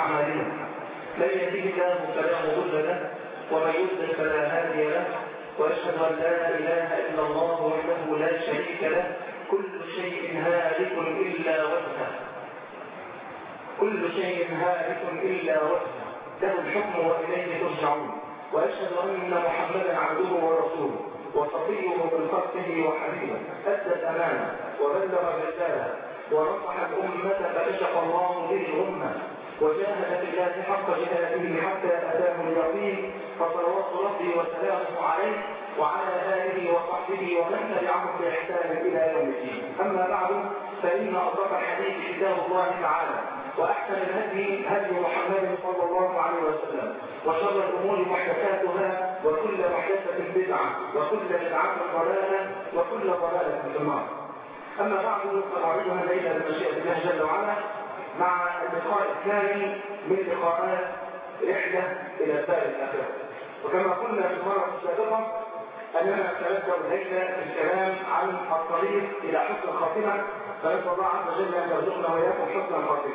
أعمالنا من يهده الله فلا مضل له ومن يضلل فلا هادي له وأشهد أن لا إله إلا الله وحده لا شريك له كل شيء هالك إلا وجهه كل شيء هالك إلا وجهه له الحكم وإليه ترجعون وأشهد أن محمدا عبده ورسوله وصفيه من خلقه وحبيبه أدى الأمانة وبلغ الرسالة ونصح الأمة فكشف الله به الأمة وجاهد في الله حق جهاده حتى أتاه اليقين فصلوات ربي وسلامه عليه وعلى آله وصحبه ومن تبعهم بإحسان إلى يوم الدين أما بعد فإن أصدق الحديث كتاب الله تعالى وأحسن الهدي هدي محمد صلى الله عليه وسلم وشر الأمور محدثاتها وكل محدثة بدعة وكل بدعة ضلالة وكل ضلالة في النار أما بعد فنعرضها الليلة بمشيئة الله جل وعلا مع اللقاء الثاني من لقاءات رحلة إلى دار الآخرة وكما قلنا في المرة السابقة أننا سنبدأ الليلة الكلام عن الطريق إلى حسن الخاتمة فنسأل الله عز وجل أن يرزقنا وإياكم حسن الخاتمة.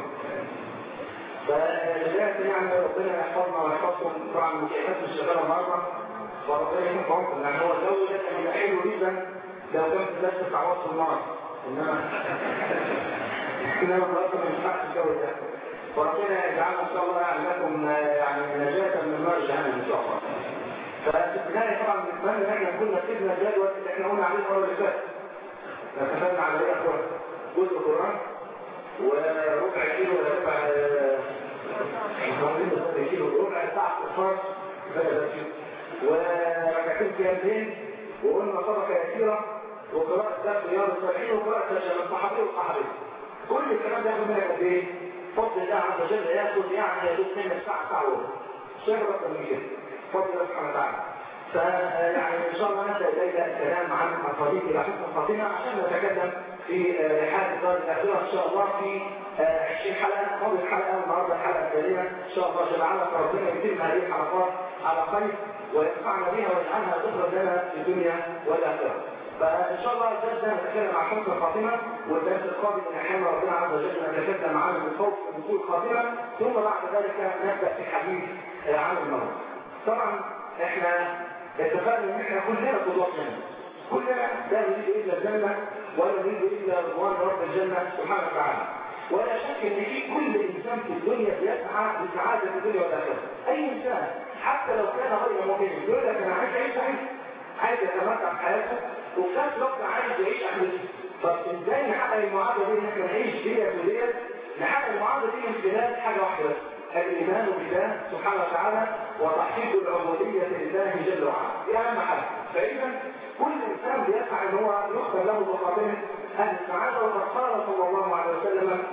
فبداية يعني ربنا يحفظنا ويحفظكم طبعا مكيفات مش شغالة النهارده وربنا يكون في عمركم لأن هو الجو ده كان يبقى حلو جدا لو كان في درس بتاع وصف المرض إنما إنما النهارده ما ينفعش الجو ده وربنا يجعلنا إن شاء الله يعني لكم يعني نجاة من نار جهنم إن شاء الله. ففي البداية طبعا بنتمنى ان احنا نكون نفذنا الجدول اللي احنا قلنا عليه المره اللي فاتت. اتفقنا على ايه اخوان؟ جزء قران وربع كيلو ولا ربع ربع كيلو ربع ساعة كفار بدل وركعتين قيامتين وقلنا صدقة يسيرة وقراءة درس رياض الصالحين وقراءة ترجمة الصحابي والصحابي. كل الكلام ده ياخد منك قد ايه؟ فضل الله عز وجل ياخد يعني يا دوب منك ساعة ساعة وربع. شيء اكتر من كده. فضل الله سبحانه وتعالى. فيعني ان شاء الله نبدا الليله الكلام عن الطريق الى حسن الخاتمه عشان نتكلم في رحله دار الاخره ان شاء الله في 20 حلقه فاضل حلقه والنهارده الحلقه الثانيه ان شاء الله جل وعلا فربنا يتم هذه الحلقات على خير وينفعنا بها ويجعلها ذكرى لنا في الدنيا والاخره. فان شاء الله الدرس ده نتكلم عن حسن الخاتمه والدرس القادم من احيان ربنا عز وجل نتكلم عن الخوف من سوء الخاتمه ثم بعد ذلك نبدا في الحديث عن الموت. طبعا احنا اتفقنا ان احنا كلنا قدوات جنة كلنا لا نريد الا الجنة ولا نريد الا رضوان رب الجنة سبحانه وتعالى ولا شك ان في كل انسان في الدنيا بيسعى لسعادة الدنيا والاخرة اي انسان حتى لو كان غير مؤمن يقول لك انا عايز اعيش سعيد عايز يتمتع بحياته وفي نفس الوقت عايز يعيش احلامه طب ازاي نحقق المعادله دي ان احنا نعيش ديت وديت نحقق المعادله دي من خلال حاجه واحده بس الإيمان بالله سبحانه وتعالى وتحقيق العبودية لله جل وعلا دي أهم حاجة فإذا كل إنسان بيسعى أن هو يختار له بخاطره أهل السعادة وقد قال صلى الله عليه وسلم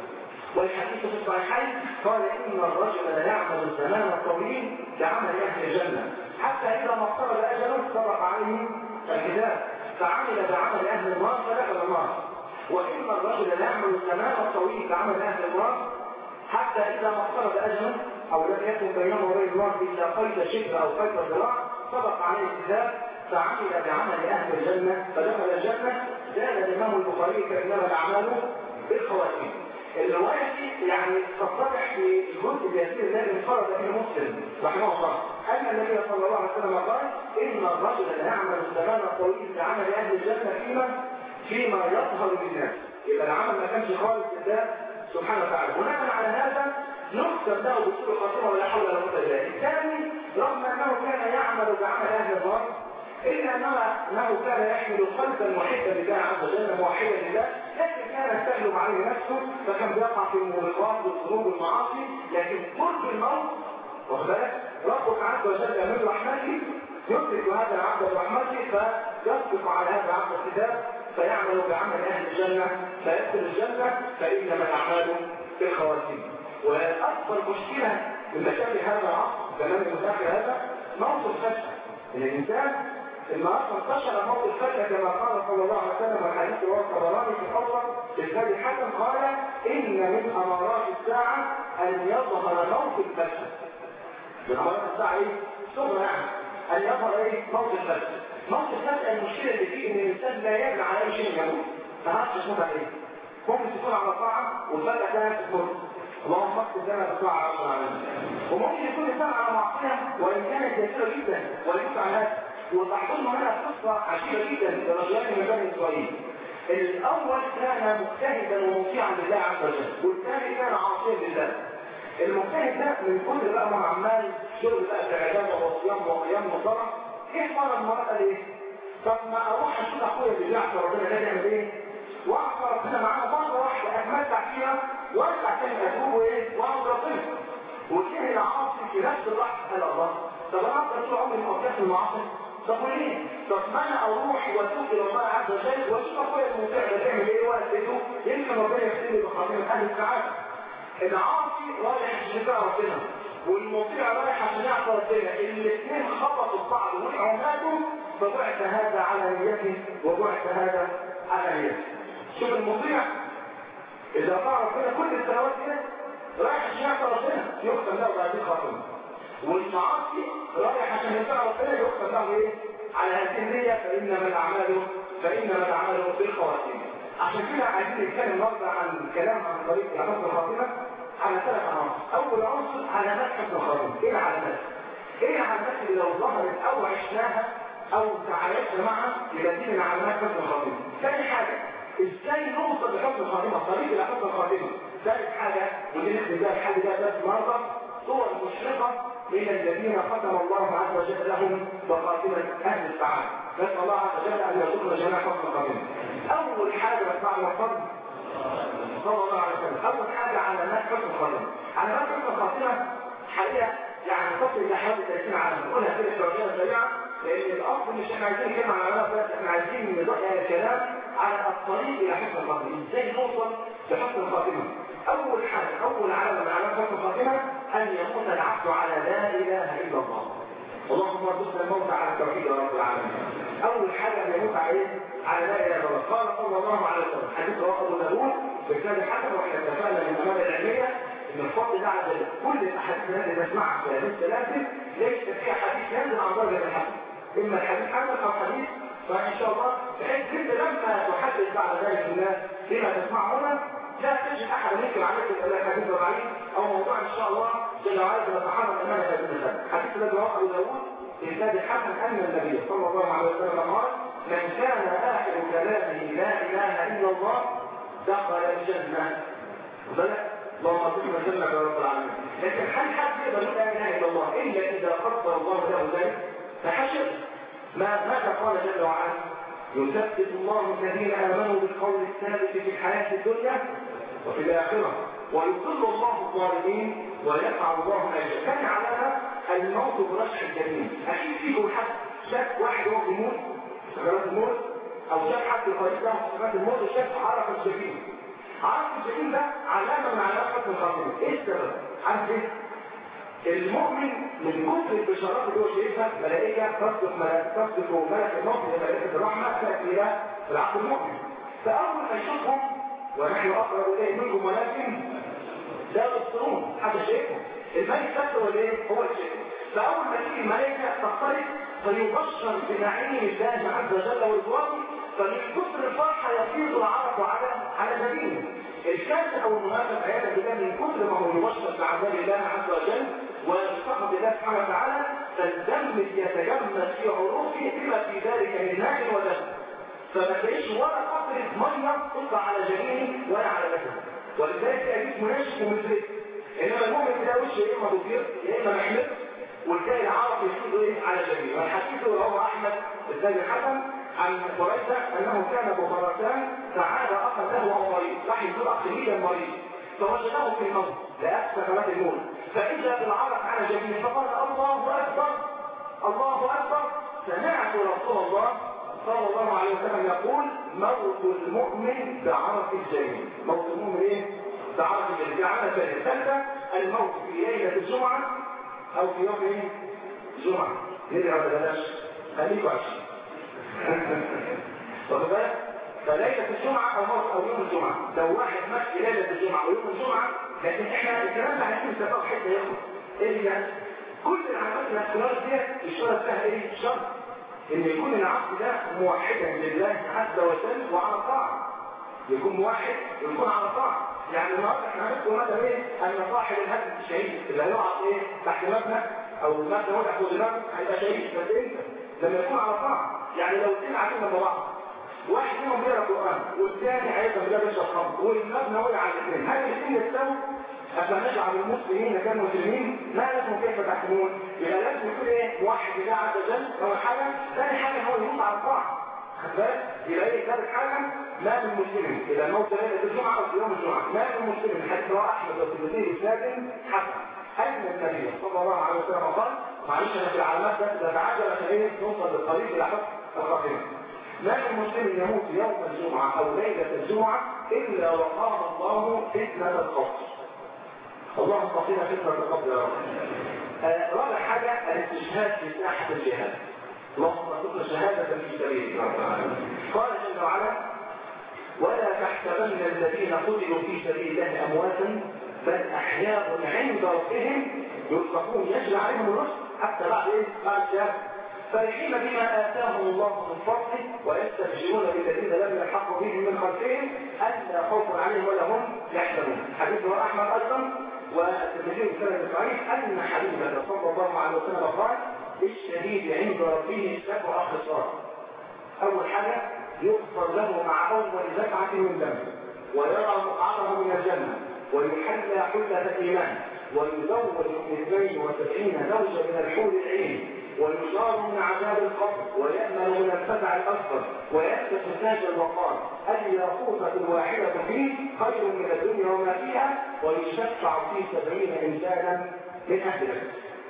والحديث في الصحيحين قال إن الرجل لا يعمل الزمان الطويل بعمل أهل الجنة حتى إذا ما اقترب أجله سبق عليه الكتاب فعمل بعمل أهل النار فدخل النار وإن الرجل لا يعمل الزمان الطويل بعمل أهل النار حتى إذا ما اقترب أجله أو لم يكن بينه وبين الله إلا قيد شبر أو قيد ذراع سبق عليه الكتاب فعمل بعمل أهل الجنة فدخل الجنة زاد الإمام البخاري كإنما الأعمال بالخواتيم الرواية دي يعني تتضح في الجزء اليسير الذي انفرد به مسلم رحمه الله أن النبي صلى الله عليه وسلم قال إن الرجل لا يعمل الزمان الطويل بعمل أهل الجنة فيما فيما يظهر للناس إذا العمل ما كانش خالص لله سبحانه وتعالى بناء على هذا نكتب له بسوء الخاتمه ولا حول ولا قوه الا بالله الثاني رغم انه كان يعمل بعمل اهل النار الا انه كان يحمل قلبا محبا لله عز وجل موحدا لله لكن كان تغلب عليه نفسه فكان بيقع في المغلقات والذنوب والمعاصي لكن قرب الموت واخد بالك ربك عز وجل من رحمته يدرك هذا العبد برحمته فيصدق على هذا العبد الكتاب فيعمل بعمل اهل الجنه فيدخل الجنه فانما الاعمال بالخواتيم واكبر مشكله من مشاكل هذا العصر زمان المتاخر هذا موت الفجأة ان الانسان النهارده انتشر موت الفجأة كما قال صلى الله عليه وسلم الحديث رواه الطبراني في الاول بالذات الحسن قال ان من امارات الساعه ان يظهر موت الفجأة من امارات الساعه ايه؟ صغرى يعني ان يظهر ايه؟ موت الفجأة موت الفجأة المشكله اللي فيه ان الانسان لا يدري على اي شيء يموت ما عادش يموت عليه ممكن تكون على طاعه وفجاه تلاقي في الكفر اللهم اكتب لنا بالطاعه يا رب العالمين وممكن يكون الانسان على معصيه وان كانت يسيره جدا ويموت على هذا وتحضرنا هنا قصه عجيبه جدا لرجلان من بني اسرائيل الاول كان مجتهدا ومطيعا لله عز وجل والثاني كان عاصيا لله المجتهد ده من كل بقى ما عمال شغل بقى في عباده وصيام وقيام وصلاه ايه صار المرأة قال ايه؟ طب ما اروح اشوف اخويا اللي بيعصى ربنا ده يعمل ايه؟ واعصى ربنا معاه مره واحده اتمتع فيها وارجع تاني اتوب وايه؟ واعصى ربنا وتلاقي العاصي في نفس اللحظه قال الله طب انا افضل طول عمري مقضيها في المعاصي طب وليه؟ طب ما انا اروح واتوب الى الله عز وجل واشوف اخويا المطيع ده بيعمل ايه والده يمكن ربنا يغفر لي بخاطر اهل السعاده العاصي رايح عشان يطيع ربنا والمطيع رايح عشان يعصى ربنا الاثنين خبطوا في بعض وقعوا ماتوا فبعث هذا على نيته وبعث هذا على نيته شوف المطيع اذا طاع ربنا كل السنوات كده رايح عشان يعصى ربنا يختم له بهذه الخاتمه والمعاصي رايح عشان يطيع ربنا يختم له ايه على هذه النيه فانما الاعمال فانما الاعمال بالخواتيم عشان كده عايزين نتكلم النهارده عن كلام عن طريق حسن الخاتمه على ثلاث عناصر اول عنصر علامات حسن الخاتمه ايه العلامات ايه العلامات اللي لو ظهرت او عشناها او تعايشنا معها يبقى دي من علامات حسن الخاتمه ثاني حاجه ازاي نوصل لحسن الخاتمه طريق الى حسن الخاتمه ثالث حاجه ودي نختم بيها الحل ده بس النهارده صور مشرقه من الذين ختم الله عز وجل لهم بخاتمه اهل السعاده نسال الله عز وجل ان يرزقنا جميعا حسن الخاتمه اول حاجه بسمعنا الفضل صلى الله عليه وسلم اول حاجه علامات حسن الخاتمه علامات حسن الخاتمه حقيقه يعني تصل الى حوالي 30 علامه نقولها كده شويه سريعه لان الاصل مش احنا عايزين نتكلم عن علامات بس احنا عايزين نضيع الكلام على الطريق الى حسن الخاتمه ازاي نوصل لحسن الخاتمه اول حاجه اول علامه من علامات حسن الخاتمه ان يموت العبد على لا اله الا الله اللهم ارزقنا الموت على التوحيد يا رب العالمين اول حاجه ان يموت على ايه على لا اله الا الله قال صلى الله عليه وسلم حديث رواه ابو داوود بكتاب حسن واحنا اتفقنا من الامانه العلميه ان الفضل ده على كل الاحاديث التي نسمعها في هذه الثلاثه ليس فيها حديث ينزل عن درجه الحسن اما الحديث حسن او حديث فان شاء الله بحيث انت لما تحدث بعد ذلك الناس فيما تسمع هنا لا تجد احد ينكر عليك الحديث الضعيف او موضوع ان شاء الله جل وعلا نتحرك امام هذا المثال حديث الذي رواه ابو داوود في كتاب الحسن ان النبي صلى الله عليه وسلم قال من كان اخر كلامه لا اله الا الله دخل الجنه بلى اللهم ارزقنا الجنه يا رب العالمين لكن هل حد يقدر يقول لا اله الا الله الا اذا قدر الله له ذلك فحشر ما ماذا قال جل وعلا يثبت الله الذين امنوا بالقول الثابت في الحياه الدنيا وفي الاخره ويضل الله الظالمين ويفعل الله ما يشاء كان على الموت برشح الجميل اكيد فيكم حد شاف واحد وهو بيموت سكرات الموت او شاف حد قريب له سكرات الموت وشاف عرف الجبين عرف الجبين ده علامه من علامات حسن الخاتمه ايه السبب عارف ايه المؤمن من كثر البشارات اللي هو شايفها ملائكه تصدق ملائكه تصدق ملك الموت ملائكه الرحمه تاتي الى العبد المؤمن فاول ما يشوفهم ونحن اقرب اليه منكم ولكن لا يبصرون حتى شايفهم الملك فاكر ولا ايه هو اللي شايفه فاول ما تيجي الملائكه تختلط فيبشر بنعيم الله عز وجل ورضوانه فمن كثر الفرحه يفيض العرق على على جبينه الكافر او المنافق عياذا بالله من كثر ما هو يبشر بعذاب الله عز وجل وبسخط الله سبحانه وتعالى فالدم يتجمد في عروقه بما في ذلك من ماء ودم فما تلاقيش ولا قطره ميه تطلع على جبينه ولا على جسده ولذلك تلاقيه مناشف ومزرق انما المؤمن تلاقي وشه يا اما بيطير يا اما محمر وتلاقي العرق يفيض ايه على جبينه والحديث رواه احمد الزاد الحسن عن قريشة انه كان بخرسان فعاد اخا له او مريض راح يزور اخ جديدا مريض فوجده في الموت لا سكرات الموت فاذا بالعرق على جبينه فقال الله اكبر الله اكبر سمعت رسول الله صلى الله عليه وسلم يقول موت المؤمن بعرق الجبين موت المؤمن ايه بعرق الجبين على ثالث ثالثه الموت في ليله الجمعه او في يوم ايه جمعه ندري على بلاش خليكوا عشان واخد بالك فليله الجمعه او موت او يوم الجمعه لو واحد مات في ليله الجمعه او يوم الجمعه لكن احنا الكلام ده هنكون سبب حته يوم ايه اللي يعني كل العمليات الاختلاف ديت الشرط فيها ايه شرط ان يكون العبد ده موحدا لله عز وجل وعلى طاعه يكون موحد ويكون على طاعه يعني النهارده احنا هنذكر مثلا ايه ان صاحب الهدم الشهيد اللي هيقع ايه تحت مبنى او مبنى وضع فوق دماغه هيبقى شهيد بس انت لما يكون على طاعه يعني لو اثنين قاعدين جنب بعض واحد منهم بيقرا قران والثاني هيبقى بيقرا بيشرب خمر والمبنى وقع على الاثنين هل الاثنين يستووا أفنجعل المسلمين كالمسلمين ما لكم كيف تحكمون يبقى لازم يكون ايه موحد لله عز وجل اول حاجه ثاني حاجه هو يموت على الطاعه خد بالك يبقى ايه ثالث حاجه ما من مسلم اذا الموت ليله الجمعه او في يوم الجمعه ما من مسلم حتى رواه احمد والترمذي باسناد حسن ان النبي صلى الله عليه وسلم قال معلش انا في العلامات بس اذا تعجل عشان ايه نوصل للطريق الى حق الرحمه ما من مسلم يموت يوم الجمعه او ليله الجمعه الا وقام الله فتنه القبر اللهم قصينا فتنة القبر يا رب. آه رابع حاجة الاستشهاد في ساحة الجهاد. اللهم ارزقنا شهادة في سبيلك يا رب العالمين. قال جل وعلا: ولا تحسبن الذين قتلوا في سبيل الله أمواتا بل أحياء عند ربهم يرزقون يجري عليهم الرزق حتى بعد إيه؟ بعد الشهادة. فرحين بما آتاهم الله من فضله ويستبشرون بالذين لم يلحقوا بهم من خلفهم ألا خوف عليهم ولا هم يحزنون. حديث رواه أحمد أيضا والترمذي بسند صحيح ان حبيبنا صلى الله عليه وسلم قال الشهيد عند ربه سبع خصال اول حاجه يغفر له مع اول دفعه من دم ويرى مقعده من الجنه ويحلى حله الايمان ويزوج من 72 زوجه من الحور العين ويشار من عذاب القبر ويأمن من الفزع الأكبر ويكتب تاج الوقار الياقوتة الواحدة فيه خير من الدنيا وما فيها ويشفع في سبعين إنسانا من أهلها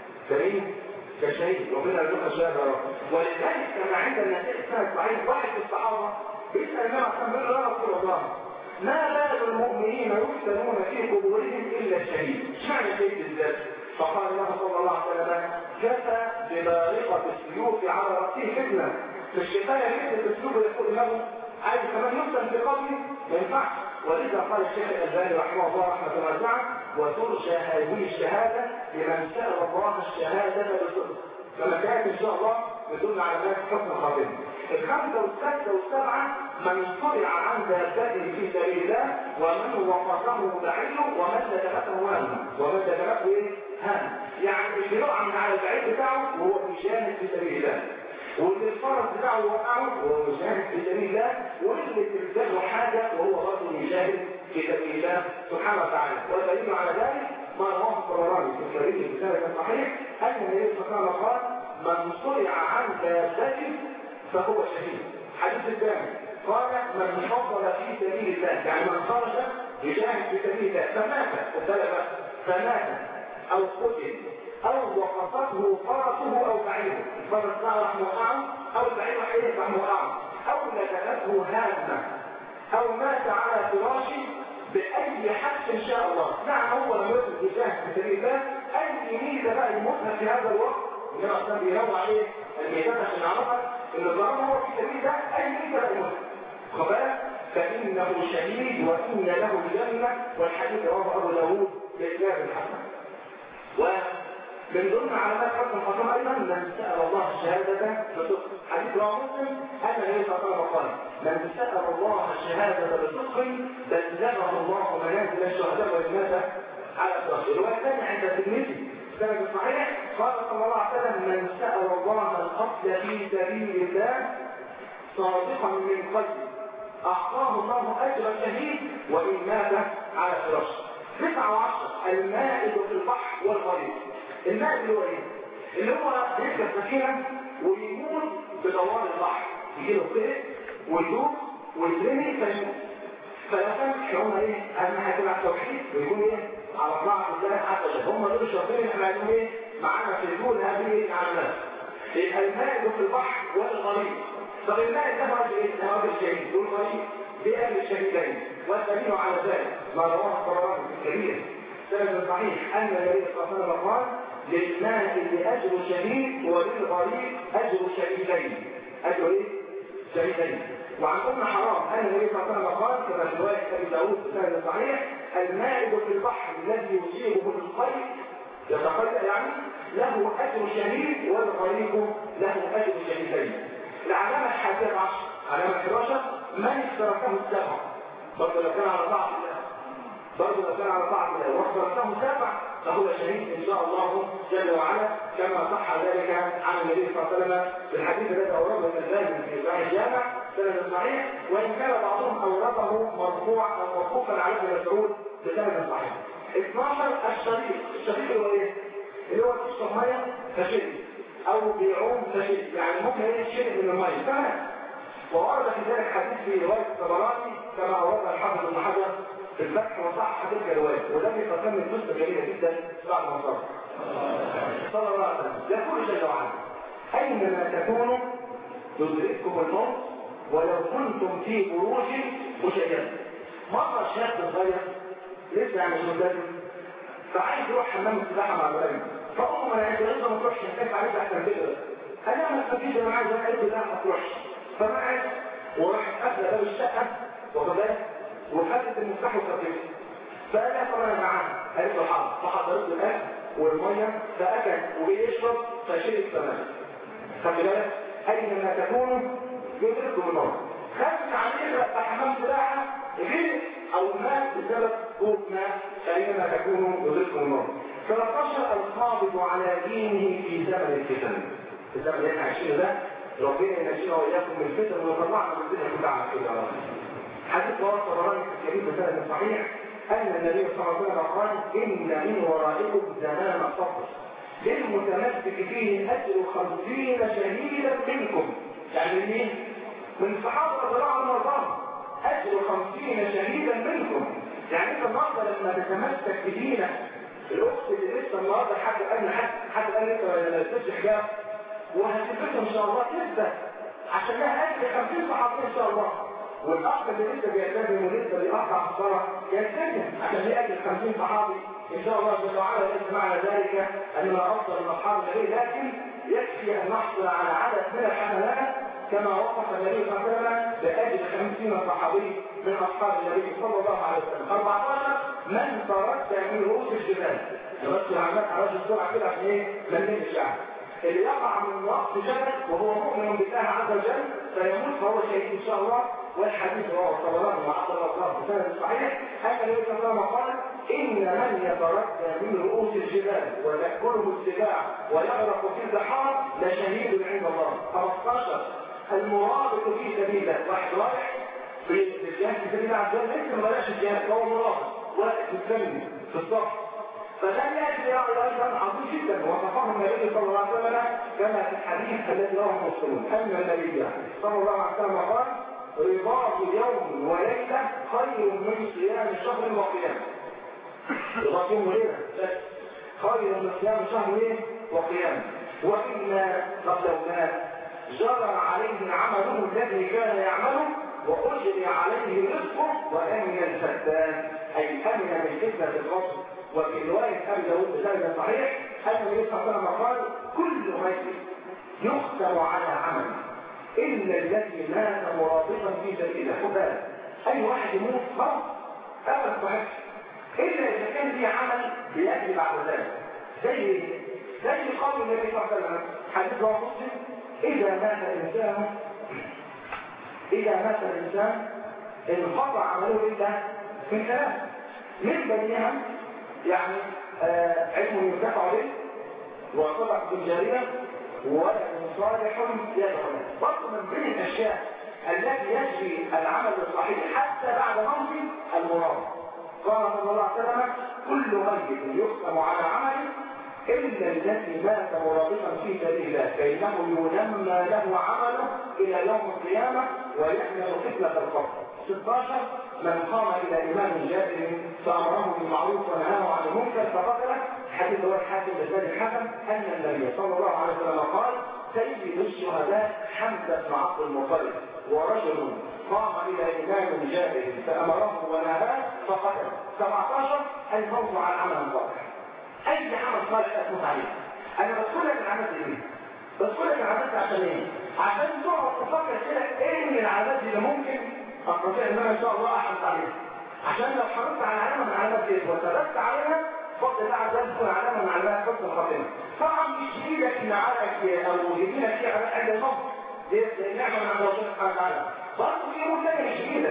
سبعين كشيء ربنا يرزقنا الشهادة يا رب ولذلك كما عند النبي السنة صحيح واحد في الصحابة بيسأل النبي صلى الله عليه وسلم يا رسول الله ما بال المؤمنين يفتنون في قبورهم إلا الشهيد اشمعنى الشهيد بالذات فقال له صلى الله عليه وسلم كفى ببارقة السيوف على رأسه فتنة في الشفاية فتنة السيوف يقول له عايز كمان يفتن في قبري ما ينفعش ولذا قال الشيخ الألباني رحمه الله رحمة واسعة وترجى هذه الشهادة لمن سأل الله الشهادة بصدق كما كانت إن شاء الله يدل على ذلك حسن خاتمه الخمسة والستة والسبعة من صرع عن دابته في سبيل الله ومن وقفه بعيره ومن لدغته وهمه ومن لدغته ايه؟ هم يعني اللي يقع من على البعير بتاعه وهو بيجاهد في سبيل الله واللي الفرس بتاعه وقعه وهو بيجاهد في سبيل الله واللي تلزمه حاجة وهو برضه يجاهد في سبيل الله سبحانه وتعالى والدليل على ذلك ما رواه الطبراني في الصحيح الرسالة الصحيح أن النبي صلى الله عليه وسلم قال من صرع عن دابته فهو شهيد حديث الثاني قال من فضل في سبيل الله يعني من خرج يجاهد في سبيل الله فمات وثلاثة فمات او قتل او وقفته فرسه او بعيره الفرس بتاعه راح موقعه او بعيره حيه راح موقعه او لدغته هامه او مات على فراشه باي حق ان شاء الله نعم هو لم يكن يجاهد في سبيل الله اي ميزه بقى يموتها في هذا الوقت انما اصلا بيروى عليه الميزان عشان نعرفها ان طالما هو في سبيل ده اي ميزه بقى يموتها خد بالك فانه شهيد وان له الجنه والحديث رواه ابو داوود باسناد الحسن ومن ضمن علامات حسن الخاتمه ايضا من سال الله الشهاده بصدق حديث رواه مسلم ان النبي صلى الله عليه وسلم قال من سال الله الشهاده بصدق بلغه الله منازل الشهداء والناس على الصراط الروايه الثانيه عند الترمذي سند صحيح قال صلى الله عليه وسلم من سال الله القتل في سبيل الله صادقا من قلبه اعطاه الله اجر الشهيد وان مات على فراشه تسعة وعشرة المائد في البحر والغريب المائد اللي هو ايه؟ اللي هو يركب سفينة ويموت بدوار البحر يجي له قيء ويدوب ويترمي فيموت فلو كان احنا ايه؟ اهم حاجه تبع التوحيد ويكون ايه؟ على طاعة الله عز وجل هم دول الشرطين احنا عايزين ايه؟ معانا في دول هذه العلامات يبقى المائد في البحر والغريب طب المائد ده راجل ايه؟ ده راجل شهيد والغريب بأهل الشهيدين والدليل على ذلك ما رواه الطبراني في الكبير سند صحيح ان النبي صلى الله عليه وسلم قال للماء اجر شهيد وللغريب اجر شهيدين اجر ايه؟ شهيدين وعن ام حرام ان النبي صلى الله عليه وسلم قال كما في روايه ابي داوود في سند صحيح المائد في البحر الذي يصيبه الخير يتقيأ يعني له اجر شهيد والغريب له اجر شهيدين العلامه الحادية عشر علامه 11 من اشتركه السبع برضه لو كان على طاعة الله برضه لو كان على طاعة الله واخترته سبع فهو شهيد ان شاء الله جل وعلا كما صح ذلك عن النبي صلى الله عليه وسلم في الحديث الذي اورده الالباني في صحيح الجامع سند صحيح وان كان بعضهم اورده مرفوع او موقوفا على ابن مسعود بسند صحيح 12 الشريط الشريط هو ايه؟ اللي هو تشرب ميه فشرب او بيعوم فشرب يعني ممكن هي تشرب من الميه تمام وورد في ذلك حديث في روايه الطبراني كما اورد الحافظ ابن حجر في الفتح وصح تلك الروايه وده بيقدم من قصه جميله جدا بعد ما صار صلى الله عليه وسلم يقول جل وعلا اينما تكونوا يدرككم الموت ولو كنتم في بروج مشيده مره شاب صغير لسه يعني مش ملتزم فعايز يروح حمام السباحه مع الولد فامه ما يعني لسه ما تروحش هناك عليك احسن كده انا ما تفكيش انا عايز اروح قلت لا ما تروحش فبعد وراح قفل باب الشقه واخد بالك وخدت المفتاح وخطيته فقال لها طب انا معاها قالت له حاضر فحضرت له الاكل والميه فاكل ويشرب فشرب تماما خد بالك اينما تكونوا يدرككم النار خدت عليه حمام سباحه غير او مات بسبب قوت ماء فاينما تكونوا يدرككم النار 13 القابض على دينه في زمن الفتن الزمن اللي احنا عايشينه ده ربنا ينجينا واياكم من الفتن ويطلعنا من الدنيا كلها على كده يا رب حديث رواه الطبراني في الكريم بسند صحيح ان النبي صلى الله عليه وسلم قال ان من ورائكم زمان صبر للمتمسك فيه اجر خمسين شهيدا منكم يعني مين؟ من الصحابه رضي الله عنهم وارضاهم اجر خمسين شهيدا منكم يعني انت النهارده لما تتمسك بدينك الاخت اللي لسه النهارده حد قال حد حد قال لسه ما لبستش حجاب وهتلبسها ان شاء الله تثبت عشان لها اجر 50 صحابي ان شاء الله والاخ اللي لسه بيلتزم ولسه بيقطع في الصلاه يلتزم عشان ليه اجر 50 صحابي ان شاء الله جل وعلا ليس معنى ذلك اننا افضل من اصحاب النبي لكن يكفي ان نحصل على عدد من الحملات كما وصف النبي صلى الله عليه وسلم باجر 50 صحابي من اصحاب النبي صلى الله عليه وسلم 14 من تردى من رؤوس الجبال بس العمال على وجه السرعه كده عشان ايه ما نلمش يعني اللي يقع من وقت جبل وهو مؤمن بالله عز وجل فيموت فهو شهيد ان شاء الله والحديث رواه الطبراني وعبد الله بسند صحيح ان النبي صلى الله عليه وسلم قال ان من يتردى من رؤوس الجبال وتاكله السباع ويغرق في البحار لشهيد عند الله 15 المرابط في سبيل الله واحد رايح في الجهاد في سبيل الله عز وجل ليس ما بلاش الجهاد هو مرابط واقف مستني في الصف فده يأتي أيضا عظيم جدا وصفه النبي صلى الله عليه وسلم كما في الحديث الذي رواه مسلم أن النبي صلى الله عليه وسلم قال رباط يوم وليلة خير من صيام شهر وقيام رباط يوم وليلة خير من صيام شهر وقيام وإن قبل جرى عليه عمله الذي كان يعمله وأجري عليه رزقه وأمن الفتان أي أمن من فتنة الرسل وفي رواية أبي داود بسند صحيح أن النبي صلى الله عليه وسلم قال كل ميت يختم على عمله إلا الذي مات مرابطا في سبيل الله أي واحد يموت خلاص أبدا صحيح إلا إذا كان ليه عمل بيأتي بعد ذلك زي زي قول النبي صلى الله عليه وسلم حديث رواه مسلم إذا مات الإنسان إذا مات الإنسان انقطع عمله إلا من ثلاث من بينها يعني آه علم ينتفع به وصدقة جارية ولد صالح يدعو برضه من بين الأشياء التي يجري العمل الصحيح حتى بعد موت المراد قال صلى الله عليه وسلم كل ميت يختم على عمله إلا الذي مات مرابطا في سبيل الله فإنه ينمى له عمله إلى يوم القيامة ويحمل فتنة القبر 16 من قام إلى إمام جابر فأمره بالمعروف ونهاه عن المنكر فقتله حديث هو الحاكم بن الحكم أن النبي صلى الله عليه وسلم قال سيد الشهداء حمزة بن عبد المطلب ورجل قام إلى إمام جابر فأمره ونهاه فقتله 17 الموت عن عمل صالح اي عمل صالح تموت عليه انا بقول لك العمل دي ليه بقول لك العمل عشان ايه عشان تقعد تفكر كده ايه من العادات اللي ممكن استطيع ان انا ان شاء الله احرص عليها عشان لو حرصت على علامه من علامات ايه وثبت عليها فضل الله عز وجل تكون علامه من علامات حسن الخاتمه طبعا مش بايدك ان عقلك او يمينك فيها على قد الموت دي نعمه من عند ربنا سبحانه وتعالى برضه في امور ثانيه مش بايدك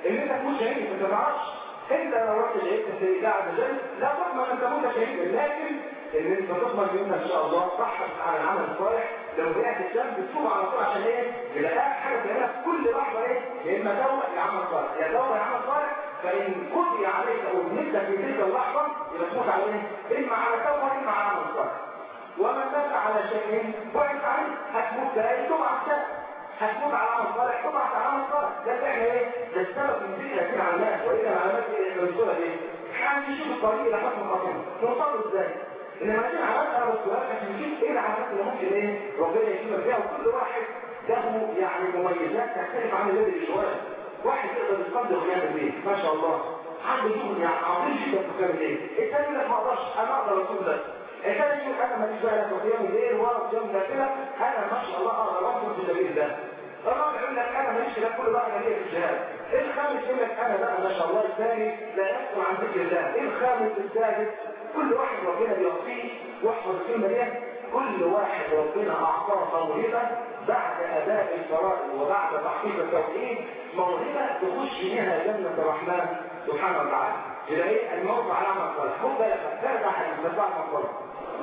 ان انت تكون شهيد انت ما تعرفش انت لو رحت شهيد في الله عز وجل لا تضمن ان تموت شهيدا لكن ان انت تضمن منها ان شاء الله تحرص على العمل الصالح لو وقعت الدم بتتوب على طول عشان ايه؟ يبقى اخر حاجه تعملها في كل لحظه ايه؟ يا اما توبه يا عمل صالح يا توبه يا عمل صالح فان قضي عليك او نمت في تلك اللحظه يبقى تموت على ايه؟ اما على توبه اما على عمل صالح ومن مات على شيء وقعت عليه هتموت ده توب على الشيء هتموت على عمل صالح توب على عمل صالح ده اللي احنا ايه؟ ده السبب من ذكر هذه العلامات واذا العلامات ايه؟ احنا بنقولها ايه؟ احنا نشوف الطريق الى حكم الخطيئه نوصل ازاي؟ انما دي علامات انا بسؤال عشان نشوف ايه العلامات اللي ممكن ايه ربنا يكتبها فيها وكل واحد له يعني مميزات تختلف عن الذي شويه واحد يقدر يصدق ويعمل ايه ما شاء الله عنده شغل يعني عظيم جدا في كلام ايه الثاني يقول لك ما اقدرش انا اقدر اصوم ده الثاني يقول انا ماليش بقى لا في يوم الليل ولا في يوم ده كده انا ما شاء الله اقدر اصوم في سبيل ده الرابع يقول لك انا ماليش لا كل بقى ليا في الجهاد الخامس يقول لك انا بقى ما شاء الله الثاني لا يذكر عن ذكر الله الخامس السادس كل واحد ربنا بيعطيه واحفظ الكلمه دي كل واحد ربنا اعطاه موهبه بعد اداء الفرائض وبعد تحقيق التوحيد موهبه تخش بها جنه الرحمن سبحانه وتعالى يبقى ايه الموت على عمل صالح خد بالك ترجع حديث بس بعد ما صلى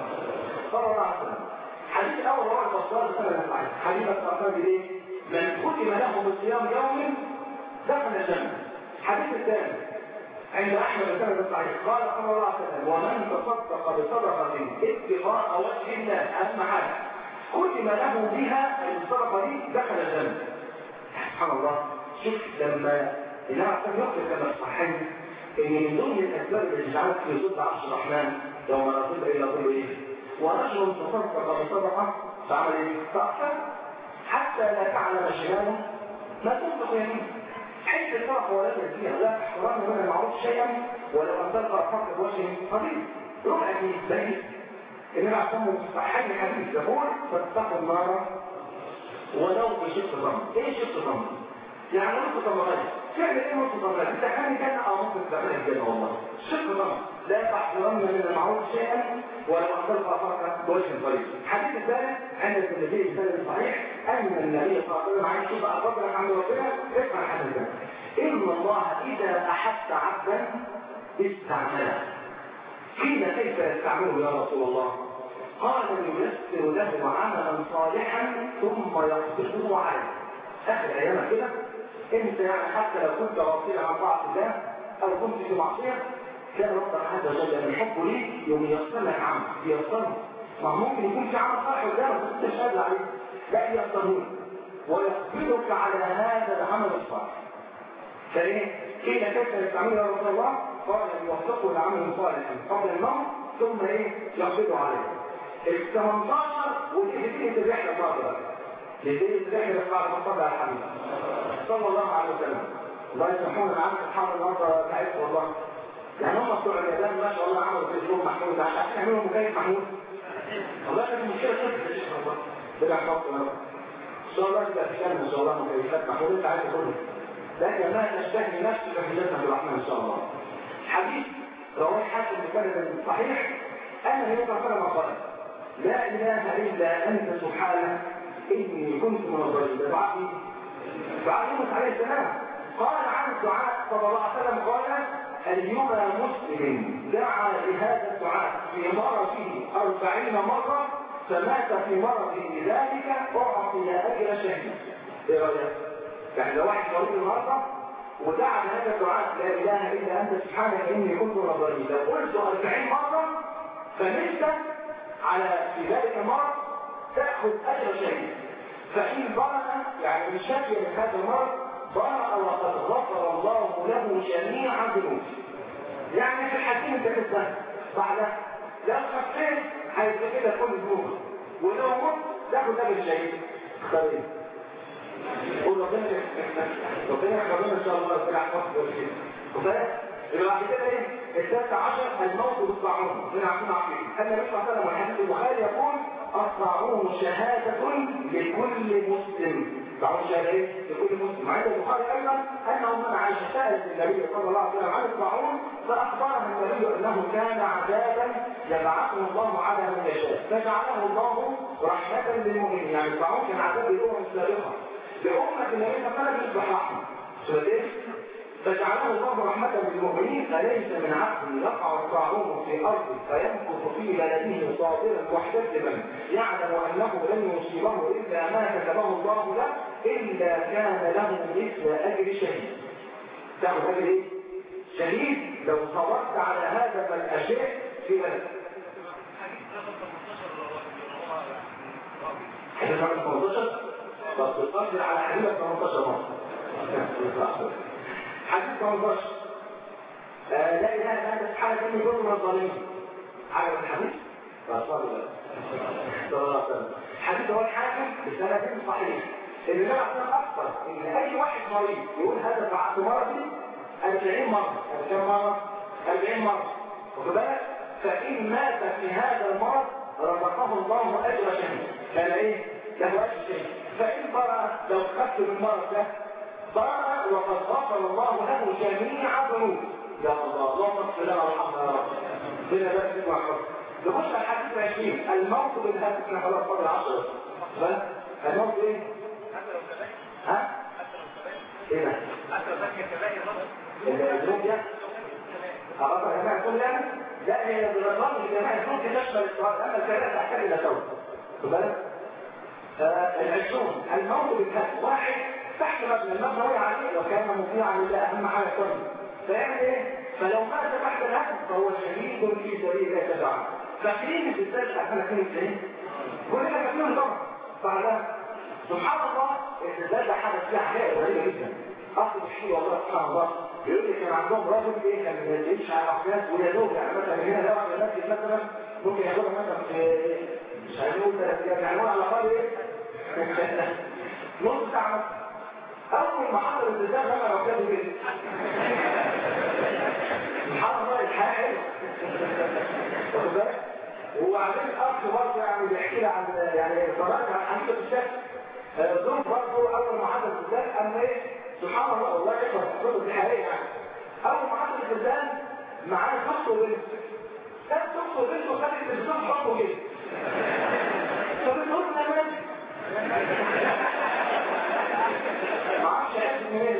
صلى الله عليه وسلم حديث الاول هو الوصال سنه الصحيح حديث الصحابي ايه من ختم له بصيام يوم دخل الجنه الحديث الثاني عند احمد بن الصحيح قال صلى الله عليه وسلم ومن تصدق بصدقه ابتغاء وجه الله اهم حاجه ختم له بها الصدقه دي دخل الجنه سبحان الله شوف لما النبي عليه الصلاه والسلام كما صحيح ان من ضمن الاسباب اللي جعلت في صد عرش الرحمن يوم لا ظل الا ظل ايه ورجل تصدق بصدقه فعمل ايه فاكثر حتى لا تعلم شماله ما تنفق يمينه حيث الفرق ولا تزكية لا احترام من المعروف شيئا ولو ان تلقى الفرق بوجه قليل ربع دي بعيد النبي عليه الصلاه والسلام الحديث يقول فاتقوا النار ولو بشق ضم ايه شق ضم؟ يعني نص ضمغاني فعل ايه نص ضمغاني؟ انت كان كان اه ممكن تعمل الجنه والله شق ضم لا تحترم من المعروف شيئا ولو ان تلقى فرق بوجه قليل الحديث الثالث عند النبي السلام الصحيح ان النبي صلى الله عليه وسلم عايز يشوف فضلا عند ربنا اسمع الحديث ده ان الله اذا احب عبدا استعمله قيل كيف يستعمله يا رسول الله قال ييسر له عملا صالحا ثم يقبضه عليه اخر ايامك كده انت يعني حتى لو كنت غافلا عن طاعه الله او كنت في معصيه كان ربنا عز وجل من حبه ليك يوم ييسر لك عمل ييسره ما ممكن يكون في عمل صالح قدامك بس انت مش قادر عليه لا ييسره ويقبضك على هذا العمل الصالح فايه قيل كيف يستعمله يا رسول الله قال يوفقه لعمل صالح قبل الموت ثم ايه يقبضه عليه ال 18 وتبتدي الرحله بعد تبتدي الرحله بعد ما صلى على الحبيب صلى الله عليه وسلم الله يسامحونا انا عارف اصحاب النهارده تعبت والله يعني هم بتوع اليابان ما شاء الله عملوا تليفون محمود عشان يعملوا مكيف محمود والله كانت مشكله كده يا شيخ والله بلا حفظ ان شاء الله تبقى في كلمه ان شاء الله مكيفات محمود انت عايز تقول لكن ما تشتهي نفسك في جنة الرحمن إن شاء الله حديث رواه حاكم بسند صحيح أن النبي صلى الله عليه وسلم قال لا إله إلا أنت سبحانك إني كنت من الظالمين دعاء دعاء يونس عليه السلام قال عن الدعاء صلى الله عليه وسلم قال أيما مسلم دعا لهذا الدعاء في مرضه أربعين مرة فمات في مرضه ذلك أعطي أجر شهيد إيه رأيك؟ يعني لو واحد مريض النهارده ودعا بهذا الدعاء لا اله الا انت سبحانك اني كنت من الظالمين لو قلت 40 مره فمت على في ذلك المرض تاخذ اجر شهيد فان برأ يعني من شكل من هذا المرض برأ وقد غفر الله له جميع ذنوبه يعني في الحكيم انت لسه بعد لو خفيت هيبقى كده كل ذنوبك ولو مت تاخذ اجر شهيد اختار ايه؟ قول ربنا ربنا يحفظنا ان شاء الله ربنا يحفظك ويرشدك وفاهم يبقى بعد كده ايه الثالث عشر الموت بالطاعون من عارفين عارفين ان النبي صلى الله عليه وسلم والحديث البخاري يقول الطاعون شهادة لكل مسلم طاعون شهادة ايه؟ لكل مسلم عند البخاري ايضا انه من عاش سألت النبي صلى الله عليه وسلم عن الطاعون فاخبرها النبي انه كان عذابا يبعثه الله على من يشاء فجعله الله رحمة للمؤمنين يعني الطاعون كان عذاب الامم السابقة لأمة النبي صلى الله عليه وسلم يصبح رحمة سورة ايه؟ فجعله الله رحمة للمؤمنين أليس من عبد يقع الطاعون في أرضه فيمكث في بلده صابرا محتسبا يعلم أنه لن يصيبه إلا ما كتبه الله له إلا كان له مثل أجر شهيد. تعرف أجر إيه؟ شهيد لو صبرت على هذا فالأشياء في بلد. حديث رقم 18 بس تصبر على حديث 18 مرة. حديث 18 لا اله الا انت سبحانك اني كنت من الظالمين عجب الحديث صلى الله عليه وسلم حديث هو الحاكم بسند صحيح ان النبي عليه اكثر ان اي واحد مريض يقول هذا فعلت مرضي 40 مره كم مره 40 مره واخد بالك فان مات في هذا المرض رزقه الله اجر شهيد كان ايه له اجر شهيد فان برا لو خدت بالمرض ده برا وقد غفر الله له جميع ذنوبه يا الله اللهم اغفر لنا وارحمنا يا رب بنا بس نسمع نخش على الحديث 20 الموت بالهاتف احنا خلاص فاضل 10 بس الموت ايه؟ ها؟ ايه ده؟ الذنوب ده؟ خلاص يا جماعه كل يعني لا هي بالرغم من جماعه الذنوب تشمل السؤال اما الكلام تحتاج الى توبه خد بالك؟ العشرون الموت بالهاتف واحد تحت مبنى المبنى وقع عليه لو كان مطيعا لله اهم حاجه كله فيعمل ايه؟ فلو مات تحت الهدم فهو شهيد في سبيل الله تعالى فاكرين بالذات احنا كنا ايه؟ كلنا فاكرين طبعا بعدها سبحان الله الزلزال ده حدث فيه حاجات غريبه جدا اصل الشيء والله سبحان الله بيقول لي كان عندهم راجل ايه كان ما يديش على احداث ويا دوب يعني مثلا هنا لو واحد مسجد مثلا ممكن ياخدها مثلا في مش هنقول ثلاث ايام يعني على الاقل ايه؟ نص ساعه مثلا أول ما حضر الزلزال لما لو كانوا كده سبحان الله الحياة حلوة واخد بالك؟ وبعدين الأخ برضه يعني بيحكي لي عن يعني فرجت عن حديثة الشك دول برضه أول ما حضر الزلزال قام إيه سبحان الله والله يحفظ الصوت دي حقيقة يعني أول ما حضر الزلزال معاه زوجته وبنته كانت زوجته وبنته خدت التلفزيون حطه كده فبتقول لنا ماشي معرفش عرفت منين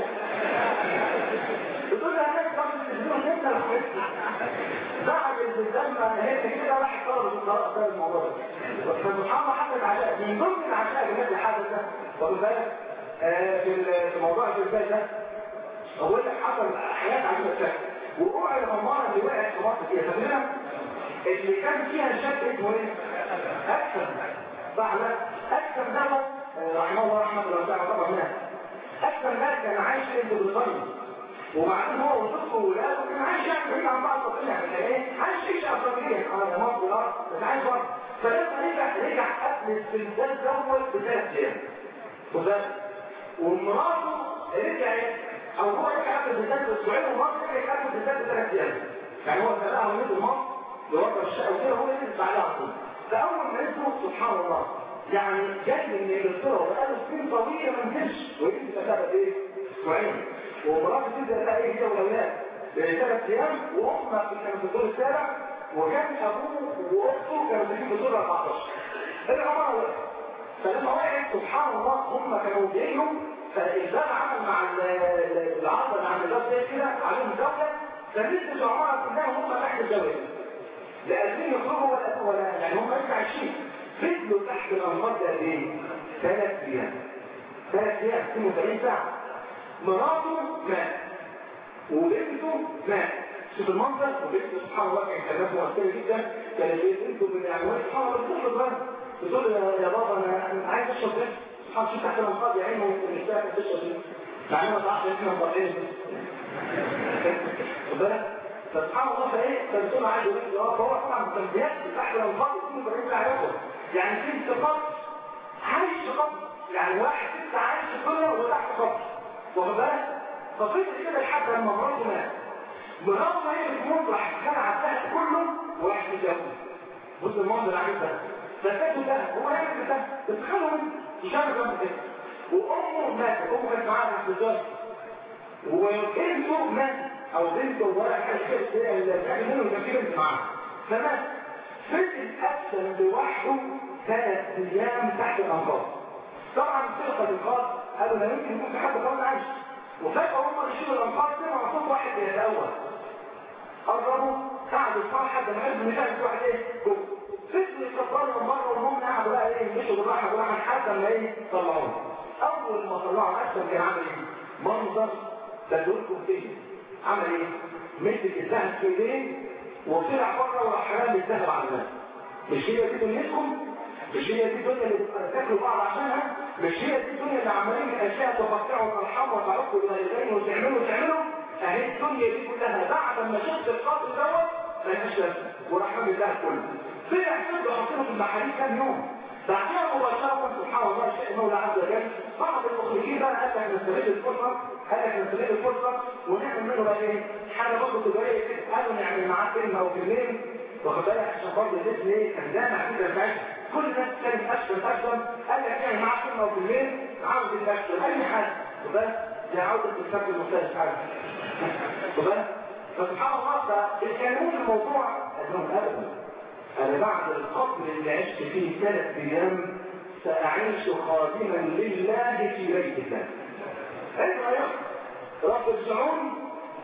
بتقول لها هناك طب التلفزيون انت بعد الزلزال ما هي كده راح طلب القرار ده الموضوع ده فسبحان الله حصل عشاء من ضمن العشاء اللي اللي حدث ده واخد بالك في في موضوع الزلزال ده اقول لك حصل حاجات عجيبه شكل وقوع الغماره اللي وقعت في مصر فيها فاكرها اللي كان فيها شك اسمه ايه؟ اكثر صح لا اكثر دوت رحمه الله رحمه الله تعالى طبعا هناك اكثر ناس كان عايش في بريطانيا وبعدين هو وصفه وولاده كان عايش يعني بعيد عن بعض الطبيعي يعني ايه عايش عيش افريقيه اه يا مصر اه بس عايش بره فلما رجع رجع قبل الزلزال دوت بثلاث ايام وبس ومراته رجعت او هو رجع قبل الزلزال باسبوعين ومراته رجعت قبل الزلزال بثلاث ايام يعني هو سبقها ونزل مصر لوضع الشقه وكده هو نزل بعدها على طول فاول ما نزلوا سبحان الله يعني جاي من انجلترا وبقاله سنين طويله ما نزلش ويجي تسابق ايه؟ اسبوعين ومراته تبدا بقى ايه هي والاولاد ثلاث ايام وامها كانت في الدور السابع وكان ابوه واخته كانوا في الدور 14 العماره وقعت فلما وقعت سبحان الله هم كانوا جايهم فالإنسان عمل مع العرض مع النظام زي كده عليهم دولة فنزل العمارة كلها هم تحت الدولة لا قادرين يخرجوا ولا ولا يعني هم لسه عايشين فضلوا تحت الأنهار ده قد ايه؟ ثلاث أيام ثلاث أيام 72 ساعة مراته مات وبنته مات شوف المنظر وبنته سبحان الله كانت كلمات مؤثرة جدا كانت بنته من العنوان سبحان الله بتطلب بقى بتقول يا بابا انا عايز اشرب بس سبحان الله شوف تحت الانقاض يا عيني والنساء كانت تشرب بس مع انها ما تعرفش اسمها مضاعفين خد بالك فسبحان الله فايه فبتقول عايز يقول لك اه فهو طبعا كان بيكتب تحت الانقاض يكون بيعمل عليكم يعني في قبر عايش في قبر يعني واحد لسه عايش في الدنيا وهو تحت قبر واخد بالك ففضل كده لحد لما مراته مات مراته هي بتموت راح تخلع التحت كله وراح تتجوز بص المنظر العجيب ده فساته ده هو يعمل ده بس خلوا يشارك جنب كده وامه ماتت امه كانت معاها في الزواج وابنه مات او بنته ولا حاجه كده اللي كان منه كان في بنت معاها فمات فضل اسلم لوحده ثلاث ايام تحت الانقاض طبعا فرقه الانقاض قالوا لا يمكن يكون في حد قبل عايش وفجأة هم يشيلوا الأنفار سمعوا صوت واحد بيتأول قربوا قعدوا الفار حد ما عرفوا ان كان في واحد ايه جوه فضلوا يكبروا من بره وهم قعدوا بقى ايه يمشوا بالراحه بالراحه لحد ما ايه طلعوهم اول ما طلعوا اسلم كان عامل ايه منظر بدولكم فيه عمل ايه مسك الذهب في ايديه وطلع بره وراح رامي الذهب على الناس مش هي دي دنيتكم مش هي دي الدنيا اللي بتاكلوا بعض عشانها مش هي دي الدنيا اللي عمالين الاشياء تقطعوا وترحموا وتعقوا الوالدين وتعملوا وتعملوا اهي الدنيا دي كلها بعد ما شفت القتل دوت ما لهاش لازمه ورحمه الله كله طلع سد حاطينه في المحاريب كام يوم بعدها مباشرة سبحان الله شيء المولى عز وجل بعض المخرجين بقى قال لك نستغل الفرصة قال لك نستغل الفرصة ونعمل منه بقى ايه حاجة برضه تجارية كده قالوا نعمل معاه كلمة او كلمتين واخد بالك عشان برضه الاسم ايه كان جامع كده بتاعتها كل الناس كانت اشتم اشتم قال لك يعني معاه كلمة او كلمتين عاوز الاشتم اي حاجة وبس دي عاوزة تتفك المستشفى حاجة وبس فسبحان الله ده القانون في الموضوع انهم ابدا انا بعد القبر اللي عشت فيه ثلاث ايام ساعيش خادما لله في بيت الله ايوه يا رب ارجعون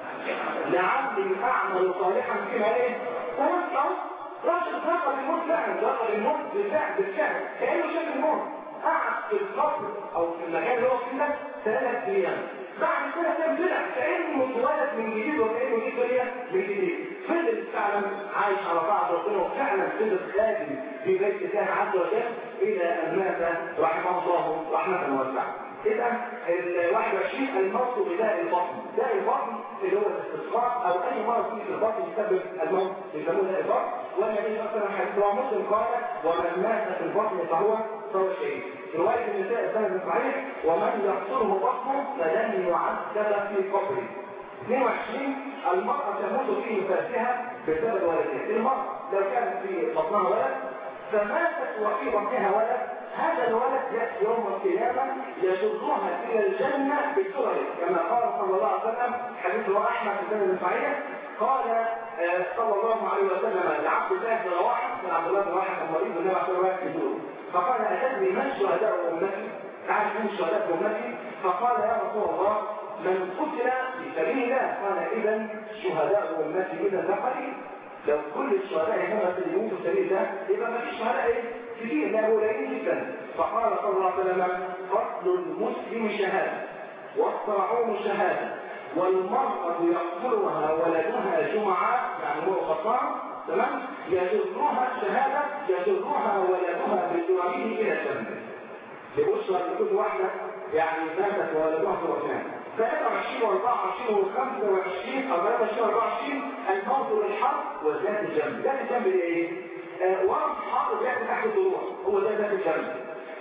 لعبد اعمل صالحا فيما ايه تمسعوا راجل ذكر الموت فعلا ذكر الموت بالفعل بالفعل كانه شاف الموت قعد في القبر او في المكان اللي هو فيه ده ثلاث ايام بعد كده كان طلع كانه اتولد من جديد وكانه دي دنيا من جديد فضل فعلا عايش على طاعه ربنا وفعلا فضل خادم في بيت الله عز وجل الى ان مات رحمه الله رحمه واسعه اذا ال 21 الموت بداء البطن داء البطن اللي هو الاستسقاء او اي مرض فيه في البطن يسبب الموت يسموه داء البطن والنبي مثلا حديث رواه مسلم قال ومن مات في البطن فهو فهو شهيد روايه النساء السند صحيح ومن يقتله بطنه فلن يعذب في قبره 22 المرأة تموت في نفاسها بسبب ولدها المرأة لو كانت في بطنها ولد فماتت وفي بطنها ولد هذا الولد يأتي يوم القيامة يجرها إلى الجنة بسرعة كما قال صلى الله عليه وسلم حديث رواه أحمد في سنة صحيح قال آه صلى الله عليه وسلم لعبد الله بن رواحة من عبد الله بن رواحة المريض النبي عليه الصلاة والسلام فقال أتدري من شهداء أمتي؟ تعرف من شهداء أمتي؟ فقال يا رسول الله من قتل في سبيل الله قال إذا شهداء أمتي إذا دخل لو كل الشهداء هم اللي يموتوا في سبيل الله يبقى ما فيش شهداء ايه؟ كتير لا قليلين جدا فقال صلى الله عليه وسلم قتل المسلم شهاده والطاعون شهاده والمرأة يقتلها ولدها جمعة يعني هو قطاع تمام يجرها شهادة يجرها ولدها بالجرعين إلى الجنة لبشرى لكل واحدة يعني ماتت ولدها في وفاة 23 و24 و25 او 23 و24 الموت للحرب وذات الجنب ذات الجنب دي ايه؟ آه ورم الحرب بيأتي تحت الضروع هو ده ذات الجنب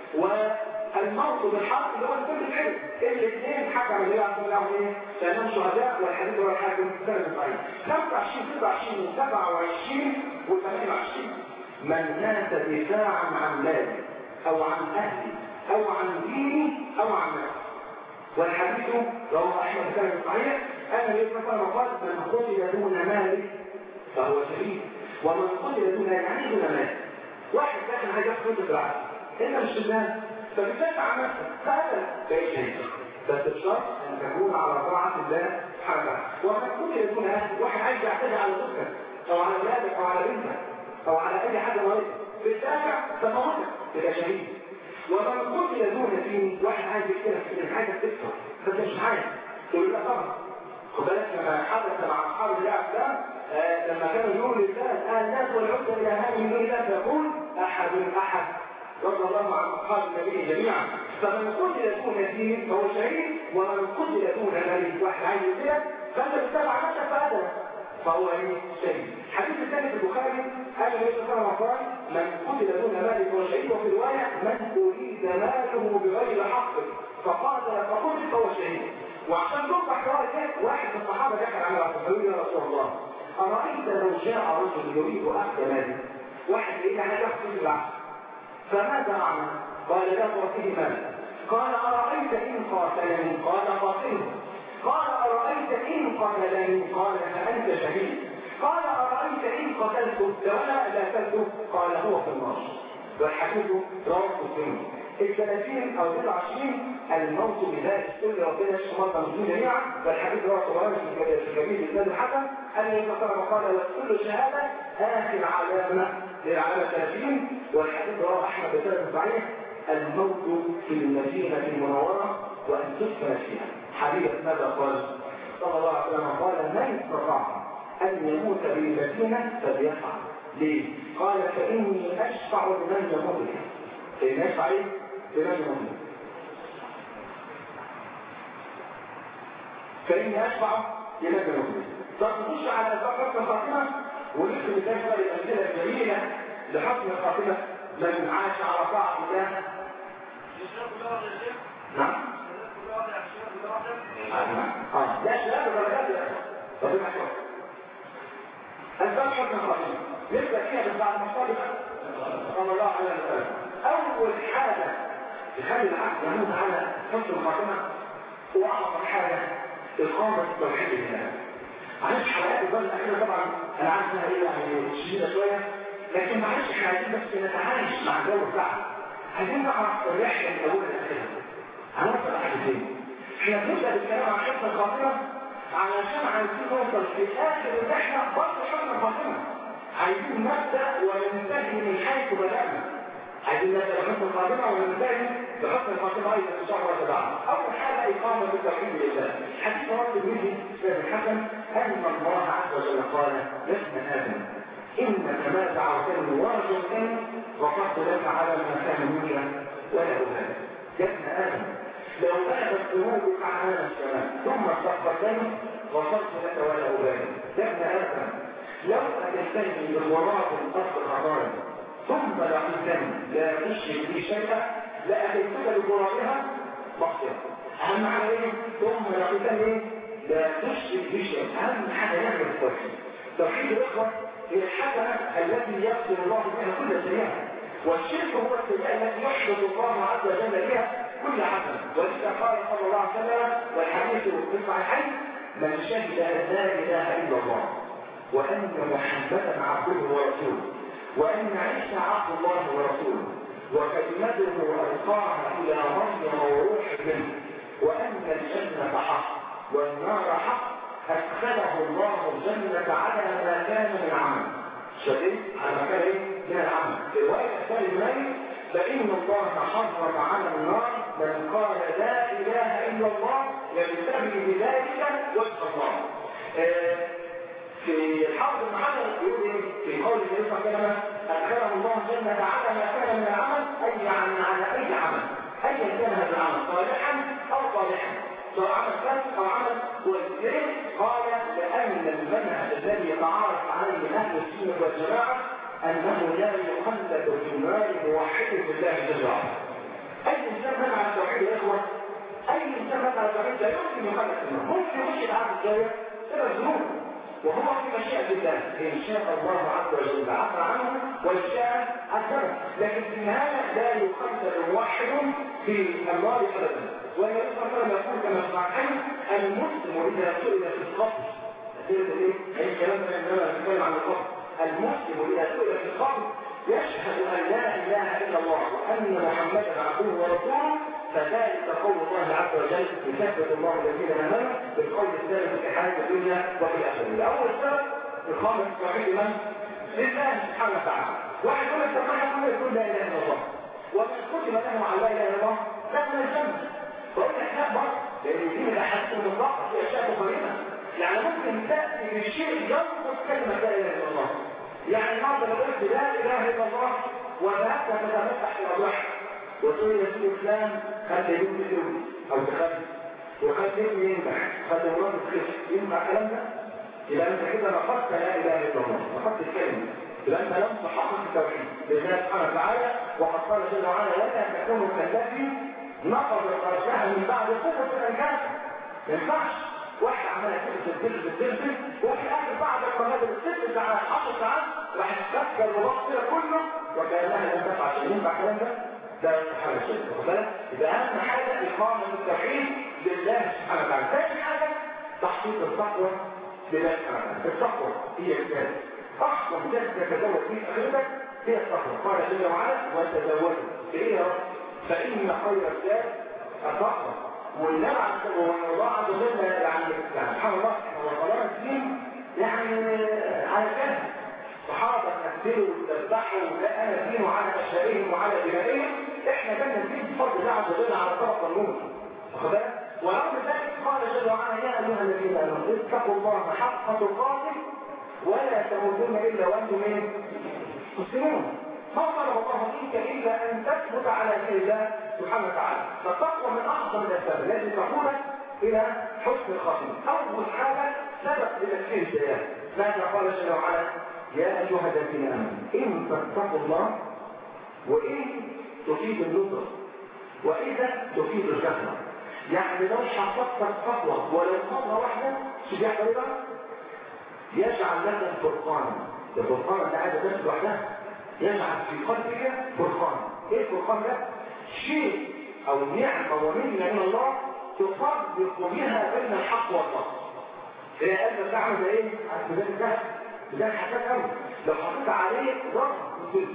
والموت بالحرب اللي هو الكل العلم الاثنين حكم اللي يعرف لهم ايه؟ لانهم شهداء والحديث هو الحاكم سنة صحيح 25 26 و27 و28 من مات دفاعا عن ماله او عن اهله او عن دينه او عن نفسه والحديث رواه احمد بن صحيح ان النبي صلى الله عليه وسلم قال من قتل دون ماله فهو شهيد ومن قتل دون يعني دون مال واحد داخل حاجه في كل بالعكس انت مش في المال فبتدافع عن نفسك فهذا ليس شهيد بس بشرط ان تكون على طاعه الله سبحانه ومن قتل دون اهله واحد عايز يعتدي على زوجتك او على اولادك او على بنتك او على اي حاجه مريضه بتدافع فموتك تبقى شهيد ومن قتل دون دين واحد عايز يقتلك من حاجه تكسر بس مش عايز تقول لا طبعا خد بالك لما حدث مع اصحاب اللعب ده آه لما كانوا يقولوا للناس آه الناس والعزة الى هذه من الله فيقول احد احد رضي الله عن اصحاب النبي جميعا فمن قتل دون دين فهو شهيد ومن قتل دون مال واحد عايز يقتلك فانت بتتابع نفسك فهذا فهو ايه شهيد الحديث الثاني في البخاري قال النبي صلى الله عليه وسلم قال من قتل دون مال فهو شهيد وفي روايه من اريد ماله بغير حق فقال فقتل فهو شهيد وعشان توضح روايه واحد من الصحابه دخل على رسول يا رسول الله ارايت لو جاء رجل يريد اخذ مالي واحد يريد ان ياخذ العقل فماذا اعمل؟ قال لا تعطيه مال قال ارايت ان قاتلني قال قاتله قال أرأيت إن قتلني قال فأنت شهيد قال أرأيت إن قتلته لو أنا قتلته قال هو في النار والحديث رواه مسلم ال 30 او 29 الموت بذلك كل ربنا يشفي مرضى المسلمين جميعا والحديث رواه الطبراني في كبير الاسناد الحسن ان النبي صلى الله عليه وسلم قال وكل شهاده اخر علامه للعلامه 30 والحديث رواه احمد بسند صحيح الموت في المدينه المنوره وان تدفن فيها حبيبه ماذا قال؟ صلى الله عليه وسلم قال من استطاع ان يموت بالمدينه فليفعل ليه؟ قال فاني اشفع لمن يموت بها فاني اشفع ايه؟ لمن يموت بها فإني أشفع لمن يموت تخش على أسباب حسن الخاتمة ونحن بتشمل الأمثلة الجميلة لحسن الخاتمة من عاش على طاعة الله نعم اه لا شباب درجات يا طب احنا أسباب حسن الخاتمة نبدأ فيها من بعد مصالح صلى الله عليه وسلم أول حاجة تخلي العبد يموت على حسن الخاتمة وأعظم حاجة إقامة توحيد الله. معلش حلقات الظن الأخيرة طبعا أنا عارف إنها إيه يعني شديدة شوية لكن معلش إحنا عايزين بس نتعايش مع الجو بتاعنا. عايزين نعرف الرحلة من أولها لآخرها. هنوصل لحد فين؟ إحنا بنبدأ بالكلام عن حسن الخاتمة علشان عايزين نوصل في آخر الرحلة برضه حسن الخاتمة. عايزين نبدأ وننتهي من حيث بدأنا. عايزين نبدأ بحسن الخاتمة وننتهي بحسن الخاتمة أيضا إن شاء الله تعالى. أول حاجة إقامة التوحيد لله. حديث رواه الترمذي سيد الحسن أن الله عز وجل قال يا ابن آدم إنك ما دعوتني ورجوتني غفرت لك على ما كان منك ولا أبالي. يا ابن آدم لو بلغت ذنوبك عنان السماء ثم استغفرتني غفرت لك ولا أبالي. يا ابن آدم لو أتيتني بغراب الأرض خطايا ثم لقيتني لا تشرك بي شيئا لأتيتك بغرابها مغفرة أهم حاجة إيه؟ ثم لقيتني إيه؟ لا تشرك بشيء أهم حاجة نعمل التوحيد توحيد الإخوة هي الحسنة التي يغفر الله بها كل سيئة والشرك هو السيئة التي يحفظ الله عز وجل بها كل حسنة ولذا قال صلى الله عليه وسلم والحديث في الصحيحين من شهد أن لا إله إلا الله وأن محمدا عبده ورسوله وأن عيسى عبد الله ورسوله وكلمته ألقاها إلى مريم وروح منه وأن الجنة حق والنار حق أدخله الله الجنة على ما كان من عمل شديد على ما كان إيه؟ من العمل في رواية أسفل المالي فإن الله حرم على النار من قال لا إله إلا الله يبتغي بذلك وجه الله آه في الحافظ المحمد يقول ايه في قول النبي صلى الله عليه وسلم ادخله الله الجنه على ما كان من العمل اي يعني على اي عمل ايا كان هذا العمل صالحا او صالحا سواء عمل فاسد او عمل كويس قال لان المنهج الذي يتعارف عليه اهل السنه والجماعه انه لا يخلد في النار موحد بالله جل وعلا اي انسان مات على التوحيد يا اخوه اي انسان مات على التوحيد لا يمكن يخلد في النار ممكن يخش العام الجايه سبب ذنوب وهو في مشيئة الله إن شاء الله عز وجل عفى عنه وإن شاء عذبه لكن في النهاية لا يقدر موحد في النار أبدا والنبي صلى الله عليه وسلم يقول كما سمعتم المسلم إذا سئل في القبر إيه؟ أي كلام إنما نتكلم عن القبر المسلم إذا سئل في القبر يشهد أن لا إله إلا الله وأن محمدا عبده ورسوله فذلك قول الله عز وجل يثبت الله الذين امنوا بالقول الثالث في حياه الدنيا وفي الاخره. اول سبب اقامه التوحيد من؟ لله سبحانه وتعالى. واحد يقول لك طب ما يقول يقول لا اله الا الله. ومن كتب له على لا اله الا الله دخل الجنه. فقلت لك لا برضه لان دي من الاحاديث المطلقه في اشياء مقيمه. يعني ممكن تاتي بشيء ينقص كلمه لا اله الا الله. يعني النهارده لو قلت لا اله الا الله وذهبت تتمسح في الرحم وتقول يا سيدي فلان خلي يوم يوم او تخلي وخلي يوم ينبح خلي مراد تخش ينبح الكلام ده يبقى انت كده رفضت لا اله الا الله رفضت الكلمه يبقى انت لم تحقق التوحيد لله سبحانه وتعالى وقد قال جل وعلا ولا تكونوا كالذي نقض فرجها من بعد قوه الانكاس ما ينفعش واحد عمال تلبس تلبس تلبس وفي اخر بعد ما نزل ست ساعات 10 ساعات راح تفكر الوقت كله وكانها لم تفعل شيء ينفع الكلام ده؟ ده سبحانه شيء بالك يبقى اهم حاجه اقامه التوحيد لله سبحانه وتعالى ثاني حاجه تحقيق التقوى لله سبحانه وتعالى التقوى هي الكتاب احسن جد تتزوج فيه اخرتك هي التقوى قال جل وعلا وتزوجوا ايه يا رب فإن خير الزاد التقوى والنبي وان الله عز وجل يعني يعني سبحان الله احنا وصلنا الدين يعني على كده صحابة تنزلوا وتذبحوا ولا انا دين على اشيائهم وعلى دمائهم احنا كنا الدين بفضل الله عز وجل على طرف النور واخد بالك ورغم ذلك قال جل وعلا يا ايها الذين امنوا اتقوا الله حق تقاته ولا تموتن الا وانتم ايه؟ مسلمون ما طلب الله منك الا ان تثبت على دين الله سبحانه وتعالى فالتقوى من اعظم الاسباب التي تقودك الى حسن الخاتمه اول حاجه سبب لتكفير الزيادة ماذا قال جل وعلا يا ايها الذين امنوا ان تتقوا الله وان تفيد النصر واذا تفيد الكثره يعني لو حققت التقوى ولو خطوه واحده شجاع ايضا يجعل لك فرقانا الفرقان اللي عايزه تمشي لوحدها يجعل في قلبك فرقان ايه الفرقان ده شيء او نعمه ومنه من الله تفرق بها بين الحق والباطل هي قلبك تعمل زي ايه على سبيل ده ده حاجات قوي لو حطيت عليه ضغط وسلم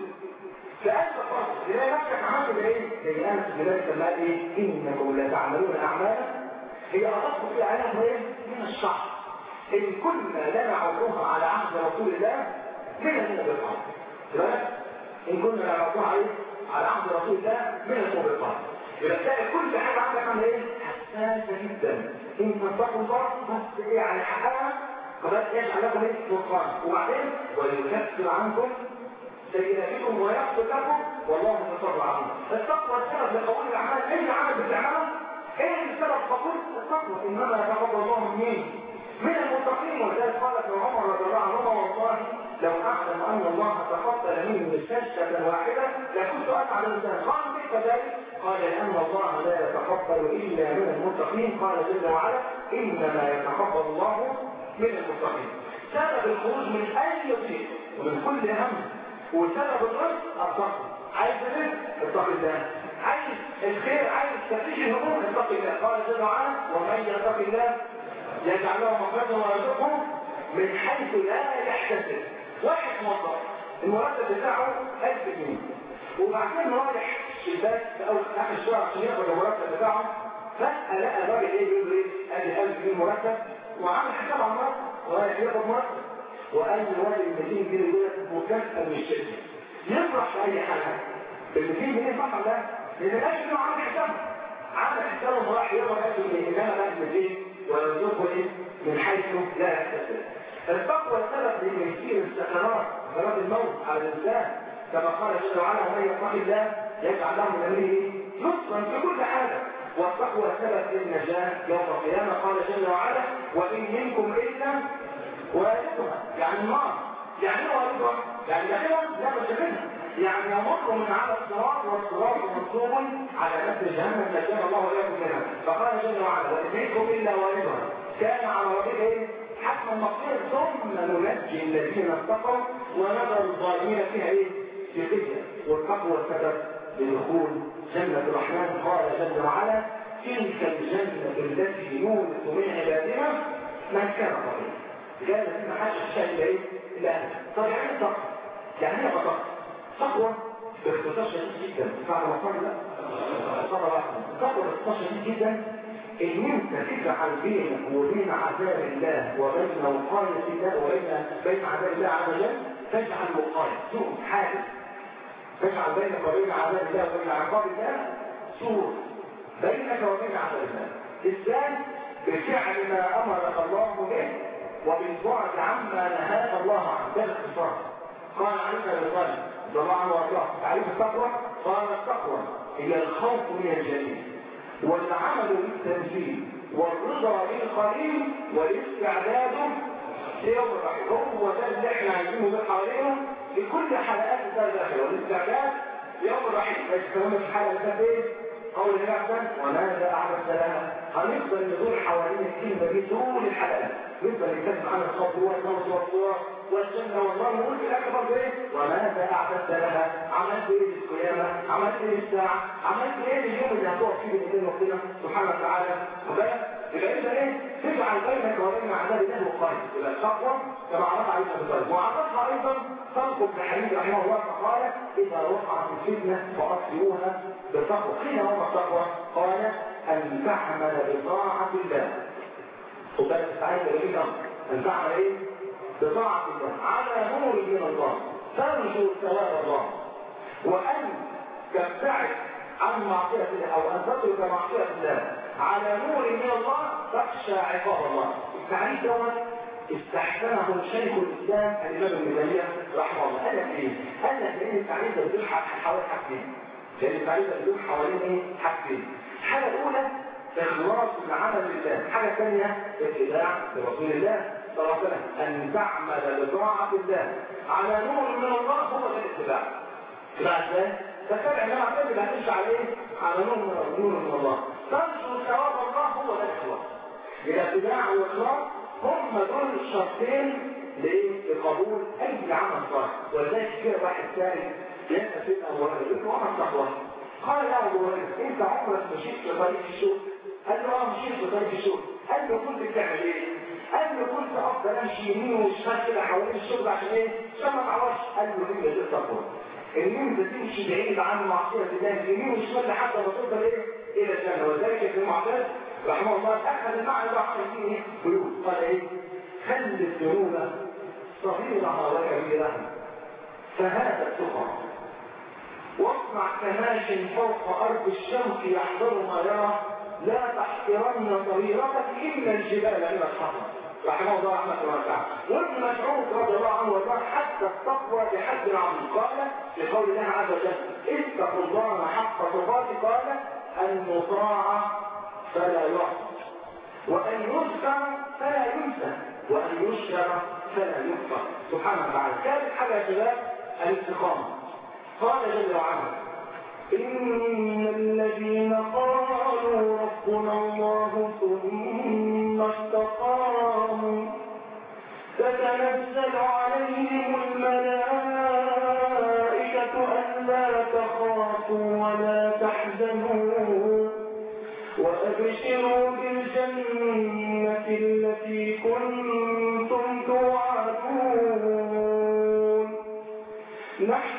فأنت خلاص تلاقي نفسك عملت زي ايه؟ زي انس بن مالك لما قال ايه؟ انكم لا تعملون اعمالا هي اردت في عليها ايه؟ من الشعر ان كنا لنعرضها على عهد رسول الله من الموبقات تمام؟ ان كنا لنعرضها عليه على عهد رسول الله من الموبقات يبقى تلاقي كل حاجه عندك عامله ايه؟ حساسه جدا ان تتقوا الله بس ايه على حقها خلاص يجعل لكم ايه؟ فرقان وبعدين ويكفر عنكم سيئاتكم ويغفر لكم والله يتصرف عنكم التقوى السبب لقبول الاعمال اي عمل بتعمله ايه السبب قبول التقوى انما يتقبل الله من مين؟ من المتقين ولذلك قال ابن عمر رضي الله عنهما والله لو اعلم ان الله تقبل مني سجده واحده لكنت افعل الانسان قال كيف ذلك؟ قال لان الله لا يتقبل الا من المتقين قال جل وعلا انما يتقبل الله من المتقين سبب الخروج من اي ضيق ومن كل هم وسبب الرزق التقوى عايز الرزق اتق الله عايز الخير عايز تفتيش الهموم اتق الله قال جل وعلا ومن يتق الله يجعل له مخرجا ويرزقه من حيث لا يحتسب واحد موظف المرتب بتاعه 1000 جنيه وبعدين رايح شباك في اول اخر الشهر عشان ياخد المرتب بتاعه فجأة لقى الراجل ايه بيقول له ايه؟ ادي 1000 جنيه مرتب وعامل حساب على المرتب ورايح ياخد مرتب وقال الوالد ال 200 جنيه دول مكافأة من الشركة يفرح في اي حاجة ال 200 جنيه صح ولا لا؟ لان الاكل انه عامل حسابه عامل حسابه وراح ياخد 1000 جنيه انما بقى 200 ويرزقه ايه؟ من حيث لا يحتسب التقوى سبب لتيسير السكرات سكرات الموت على الانسان كما قال جل وعلا ومن يتق الله يجعل له من امره يسرا في كل حاجه والتقوى سبب للنجاه يوم القيامه قال جل وعلا وان منكم الا واردها يعني النار يعني ايه واردها؟ يعني داخلها لا مش منها يعني يمر من على الصراط والصراط منصوب على نفس جهنم نجانا الله واياكم منها فقال جل وعلا وان منكم الا واردها كان على ربك ايه؟ حتما مصير ثم ننجي الذين اتقوا ونذر الظالمين فيها ايه؟ في خزي والتقوى سبب لدخول جنة الرحمن قال جل وعلا تلك الجنة التي نورث من عبادنا من كان قريب جنة دي ما حدش شاهد ايه؟ لا طب يعني ايه تقوى؟ يعني ايه تقوى؟ تقوى باختصار شديد جدا فعلا مصار لا تقوى باختصار شديد جدا ان انت تجعل بينك وبين عذاب الله وبين وقاية الله وبين بين عذاب الله عز وجل تجعل وقاية سوء حادث تجعل بينك وبين عذاب الله وبين عقاب الله سور بينك وبين عذاب الله ازاي بفعل ما امرك الله به وبالبعد عما نهاك الله عنه ده الاختصار قال عليك بالظالم رضي الله عنه وارضاه تعريف التقوى قال التقوى هي الخوف من الجليل والعمل بالتنزيل والرضا بالقليل والاستعداد ليوم الرحيل هو ده اللي احنا عايزينه ده حوالينا لكل حلقات الدار الاخره والاستعداد ليوم الرحيل بس كمان الحلقه اللي ايه قول الله احسن وماذا اعبد لها هنفضل ندور حوالين الكلمه دي طول الحلقات نفضل نتكلم عن الخطوات والموت والصور والجنه والنار ونقول في الاخر برضه ايه وماذا اعبدت لها عملت ايه للقيامه عملت ايه للساعه عملت ايه لليوم اللي هتقف فيه بين ايدين ربنا سبحانه وتعالى وبقى يبقى انت ايه تجعل بينك وبين عذاب الله وقايه يبقى التقوى كما عرف عليه ابن طالب وعرفها ايضا خلق ابن حبيب رحمه الله فقال اذا وقعت الفتنه فاصلوها بالتقوى قيل وما التقوى قال ان تعمل بطاعه الله خد بالك استعين بالله ان تعمل ايه بطاعه الله على نور من الله ترجو ثواب الله وان تبتعد عن معصية الله أو أن تترك معصية الله على نور من الله تخشى عقاب الله التعريف دوت استحسنه شيخ الإسلام الإمام ابن تيمية رحمه الله قال لك إيه؟ قال لك لأن التعريف ده بيدور حوالين حاجتين لأن التعريف ده بيدور حوالين إيه؟ حاجتين الحاجة الأولى إخلاص العمل لله الحاجة الثانية اتباع لرسول الله صلى الله عليه وسلم أن تعمل بطاعة الله على نور من الله هو ده الاتباع اتباع ازاي؟ تتبع انما اعتمد هتمشي على ايه؟ على نور من نور من الله ترجو ثواب الله هو ده الاخلاص الاتباع والاخلاص هم دول الشرطين لايه؟ لقبول اي عمل صالح ولذلك كده واحد ثاني يسال سيدنا ابو هريره يقول له وما التقوى؟ قال يا ابو هريره انت عمرك مشيت في طريق الشغل؟ قال له اه مشيت في طريق الشغل قال له كنت بتعمل ايه؟ قال له كنت افضل امشي يمين وشمال كده حوالين الشغل عشان ايه؟ عشان ما اتعورش قال له هي دي التقوى ان انت تمشي بعيد عن معصيه الله يمين وشمال لحد ما توصل ايه الى الجنه وذلك ابن معتز رحمه الله اخذ المعنى ده عشان فيه بيوت قال ايه خل الذنوب صغيرها وكبيرها فهذا التقى واصنع كماش فوق ارض الشمس يحضر ما يرى لا تحقرن صغيرتك الا الجبال من الحطب رحمه الله رحمه الله تعالى وابن مسعود رضي الله عنه وارضاه حتى التقوى بحد عظيم قال في قول الله عز وجل اتقوا الله حق تقاته قال ان يطاع فلا يعصى وان يذكر فلا ينسى وان يشكر فلا يكفر سبحانه وتعالى ثالث حاجه يا شباب الاستقامه قال جل وعلا إن الذين قالوا ربنا الله ثم استقاموا تتنزل عليهم الملائكة ألا تخافوا ولا تحزنوا وأبشروا بالجنة التي كنتم توعدون نحن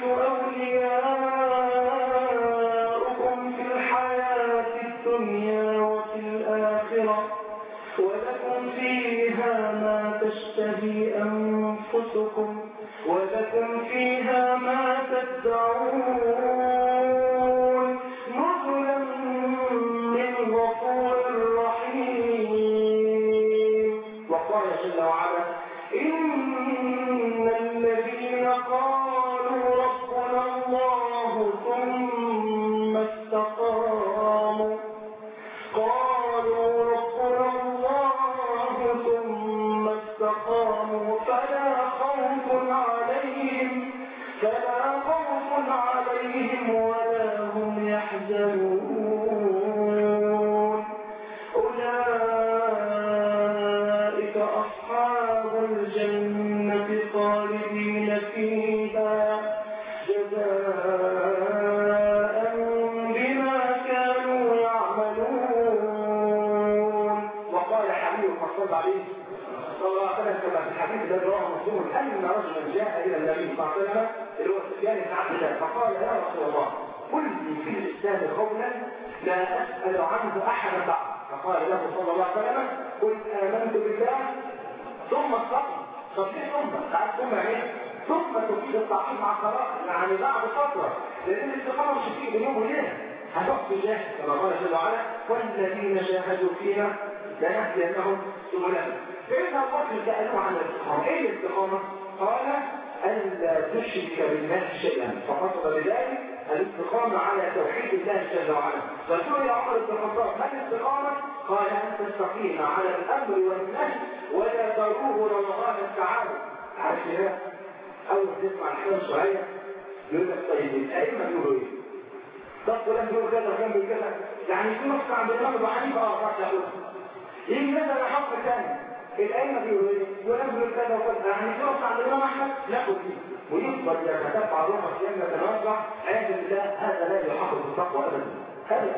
أولياؤكم في الحياة الدنيا وفي الآخرة ولكم فيها ما تشتهي أنفسكم ولكم فيها ما تدعون نزلا من غفور رحيم وقال جل وعلا إن الذين قالوا ربنا الله ثم استقاموا قالوا ربنا الله ثم استقاموا فلا خوف عليهم فلا خوف عليهم ولا هم يحزنون أولئك أصحاب الجنة خالدين فيها جزاء بما كانوا يعملون وقال حبيب صلى عليه صلى الله عليه وسلم كما في الحديث ده رواه مسلم ان رجلا جاء الى النبي صلى الله عليه وسلم اللي هو سفيان بن عبد الله فقال يا رسول الله قل لي في الاسلام قولا لا اسال عنه احدا بعد فقال له صلى الله عليه وسلم قل امنت بالله ثم استقم طب ليه ثم؟ تعال ثم يعني ثم تفيد التعقيد مع القرار يعني بعد فتره لان الاستقامه مش هتيجي بين يوم وليله هتقف جاهد كما قال جل وعلا والذين جاهدوا فينا لنهدينهم سبلنا فإذا الرجل سألوه عن الاستقامة ايه الاستقامة؟ قال ألا تشرك بالله شيئا فقصد بذلك الاستقامة على توحيد الله جل وعلا فسئل عمر بن الخطاب ما الاستقامة؟ قال أن تستقيم على الأمر والنهي ولا تروه رمضان التعاون عارف كده؟ أول ما تسمع الحكاية الشرعية يقول لك طيب الأئمة بيقولوا إيه؟ طب فلان بيقول كذا وفلان بيقول كذا يعني في نص عند الإمام أبو حنيفة اه صح يقول يجي مثلا حق ثاني الأئمة بيقولوا إيه؟ فلان بيقول كذا وكذا يعني في نص عند الإمام أحمد ناخد فيه ويفضل يتتبع روح الجنة تنوزع عند الله هذا لا يحقق التقوى أبدا هذا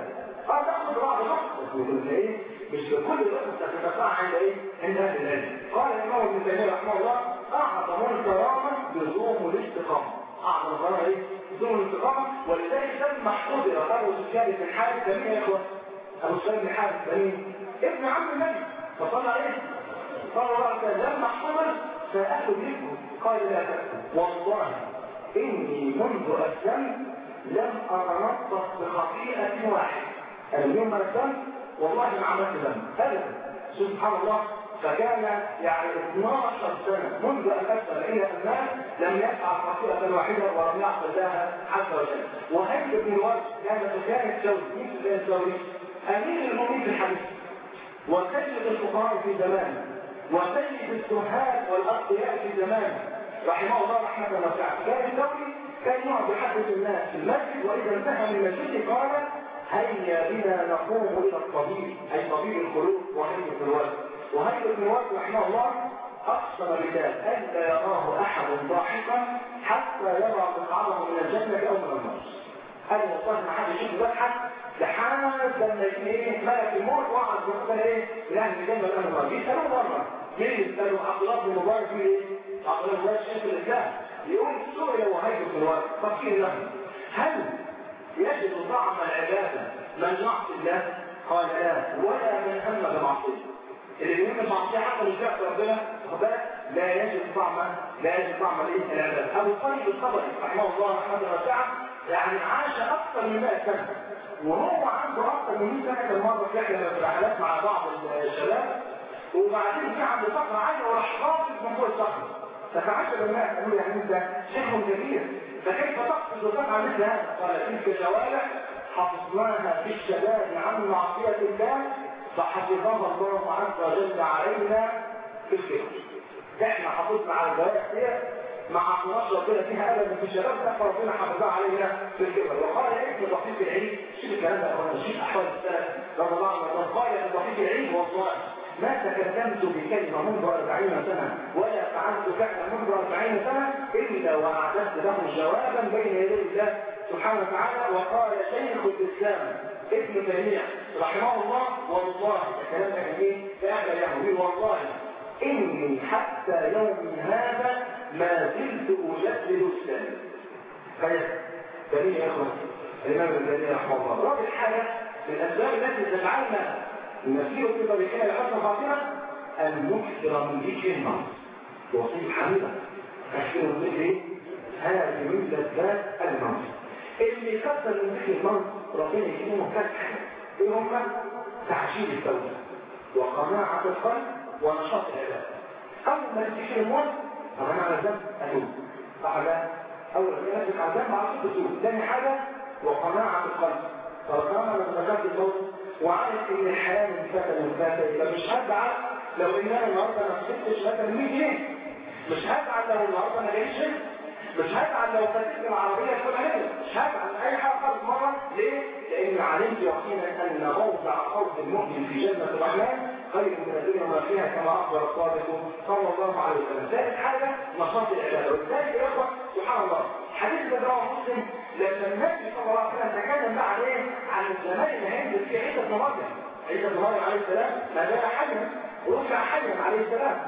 اه تاخذ بعض الوقت بس مش ايه مش بكل الوقت تتقطع عند ايه عند اهل العلم قال الامام ابن تيميه رحمه الله اعظم الكرامه لزوم الاستقامه اعظم الكرامه ايه لزوم الاستقامه ولذلك لما احتضر ابو سفيان بن حارث مين يا اخوان ابو سفيان بن حارث مين ابن عم النبي فصلى عليه صلى الله عليه وسلم لما احتضر ساله ابنه قال لا تكتب والله اني منذ اسلمت لم اتنطق بخطيئه واحده انا اليوم ما اسلمت والله ما عملت ذنب ابدا سبحان الله فكان يعني 12 سنة منذ أن أسلم إلى الناس لم يفعل خطيئة واحدة ولم يعصي الله عز وجل وهيثم بن الورد كان سفيان الثوري مين سفيان الثوري؟ أمير المؤمنين في الحديث وسيد الفقراء في زمانه وسيد السهاد والأقوياء في زمانه رحمه الله رحمة واسعة كان الثوري كان يقعد يحدث الناس في المسجد وإذا انتهى من المسجد قال هيا بنا نقوم إلى الطبيب أي طبيب القلوب وهيئة بن الورد وهيئة بن الورد رحمه الله أقسم بذلك ألا يراه أحد ضاحكا حتى يرى مقعده من الجنة أو من النار قال والله ما حد يشوف يضحك لحد لما ايه ملك الموت وقعد يقول ايه من اهل الجنه ولا اهل النار بيسالوه مره مين يسالوا عبد الله بن مبارك في ايه؟ عبد الله بن مبارك شيخ الاسلام يقول سئل وهيئة بن الورد تفكير له هل يجد طعم العبادة من يعصي الله قال لا ولا من هم بمعصية اللي بيهم المعصية حتى مش بيعصي ربنا خد بالك لا يجد طعم لا يجد طعم الايه العبادة ابو طيب الخبري رحمه الله رحمه واسعة يعني عاش اكثر من 100 سنة وهو عنده اكثر من 100 سنة كان مرة في احدى الرحلات مع بعض الشباب وبعدين في عند صخرة عالية وراح خاطف من فوق الصخرة فتعجب الناس قالوا يعني انت شيخ كبير فكيف تقصد وتفعل مثل هذا؟ قال تلك جوارح حفظناها في الشباب عن معصية الله فحفظها الله عز وجل علينا في الخير. احنا حافظنا على الجوارح دي ما حفظناش ربنا فيها ابدا في الشباب ده فربنا حفظها علينا في الكبر وقال ابن دقيق العيد شوف الكلام ده اخوانا شوف احوال السلف رضي الله عنه قال ابن دقيق العيد والله ما تكلمت بكلمة منذ أربعين سنة ولا فعلت فعلا منذ أربعين سنة إلا وأعددت له جوابا بين يدي الله سبحانه وتعالى وقال شيخ الإسلام ابن تيمية رحمه الله والله الكلام ده كان ايه؟ فأعلى يهودي والله إني حتى يوم هذا ما زلت أجدد السلام فيا دليل يا إخوة الإمام ابن تيمية رحمه الله رابع حاجة من الأسباب التي تجعلنا نسير في طريقنا لحسن خاطرة المكثر من ذكر النار وصيب حميدة تكثير من ذكر هذه من لذات الموت اللي كثر من ذكر الموت ربنا يكرمه ثلاث حاجات ايه هم تعجيل التوبه وقناعة القلب ونشاط العبادة أول ما ذكر الموت طب أنا على الذنب أتوب صح لا؟ أول ما يمسك على الذنب على طول أتوب ثاني حاجة وقناعة القلب طالما لما ذكرت الموت وعارف ان الحياة من فتى من فتى يبقى مش هزعل لو ان انا النهارده ما كسبتش مثلا 100 جنيه مش هزعل لو النهارده ما جاليش هنا مش هزعل لو فاتتني العربيه تكون هنا مش هزعل اي حاجه خالص مره ليه؟ لان علمت يقينا ان موضع خوف المؤمن في جنه الرحمن خير من الدنيا وما فيها كما اخبر الصادق صلى الله عليه وسلم ثالث حاجه نشاط العباده ولذلك يا اخوه سبحان الله حديث ده رواه مسلم لما النبي صلى الله عليه وسلم تكلم بقى عليه عن الزمان اللي هينزل فيه عيسى بن مريم عيسى بن مريم عليه السلام ما زال حيا ورجع حيا عليه السلام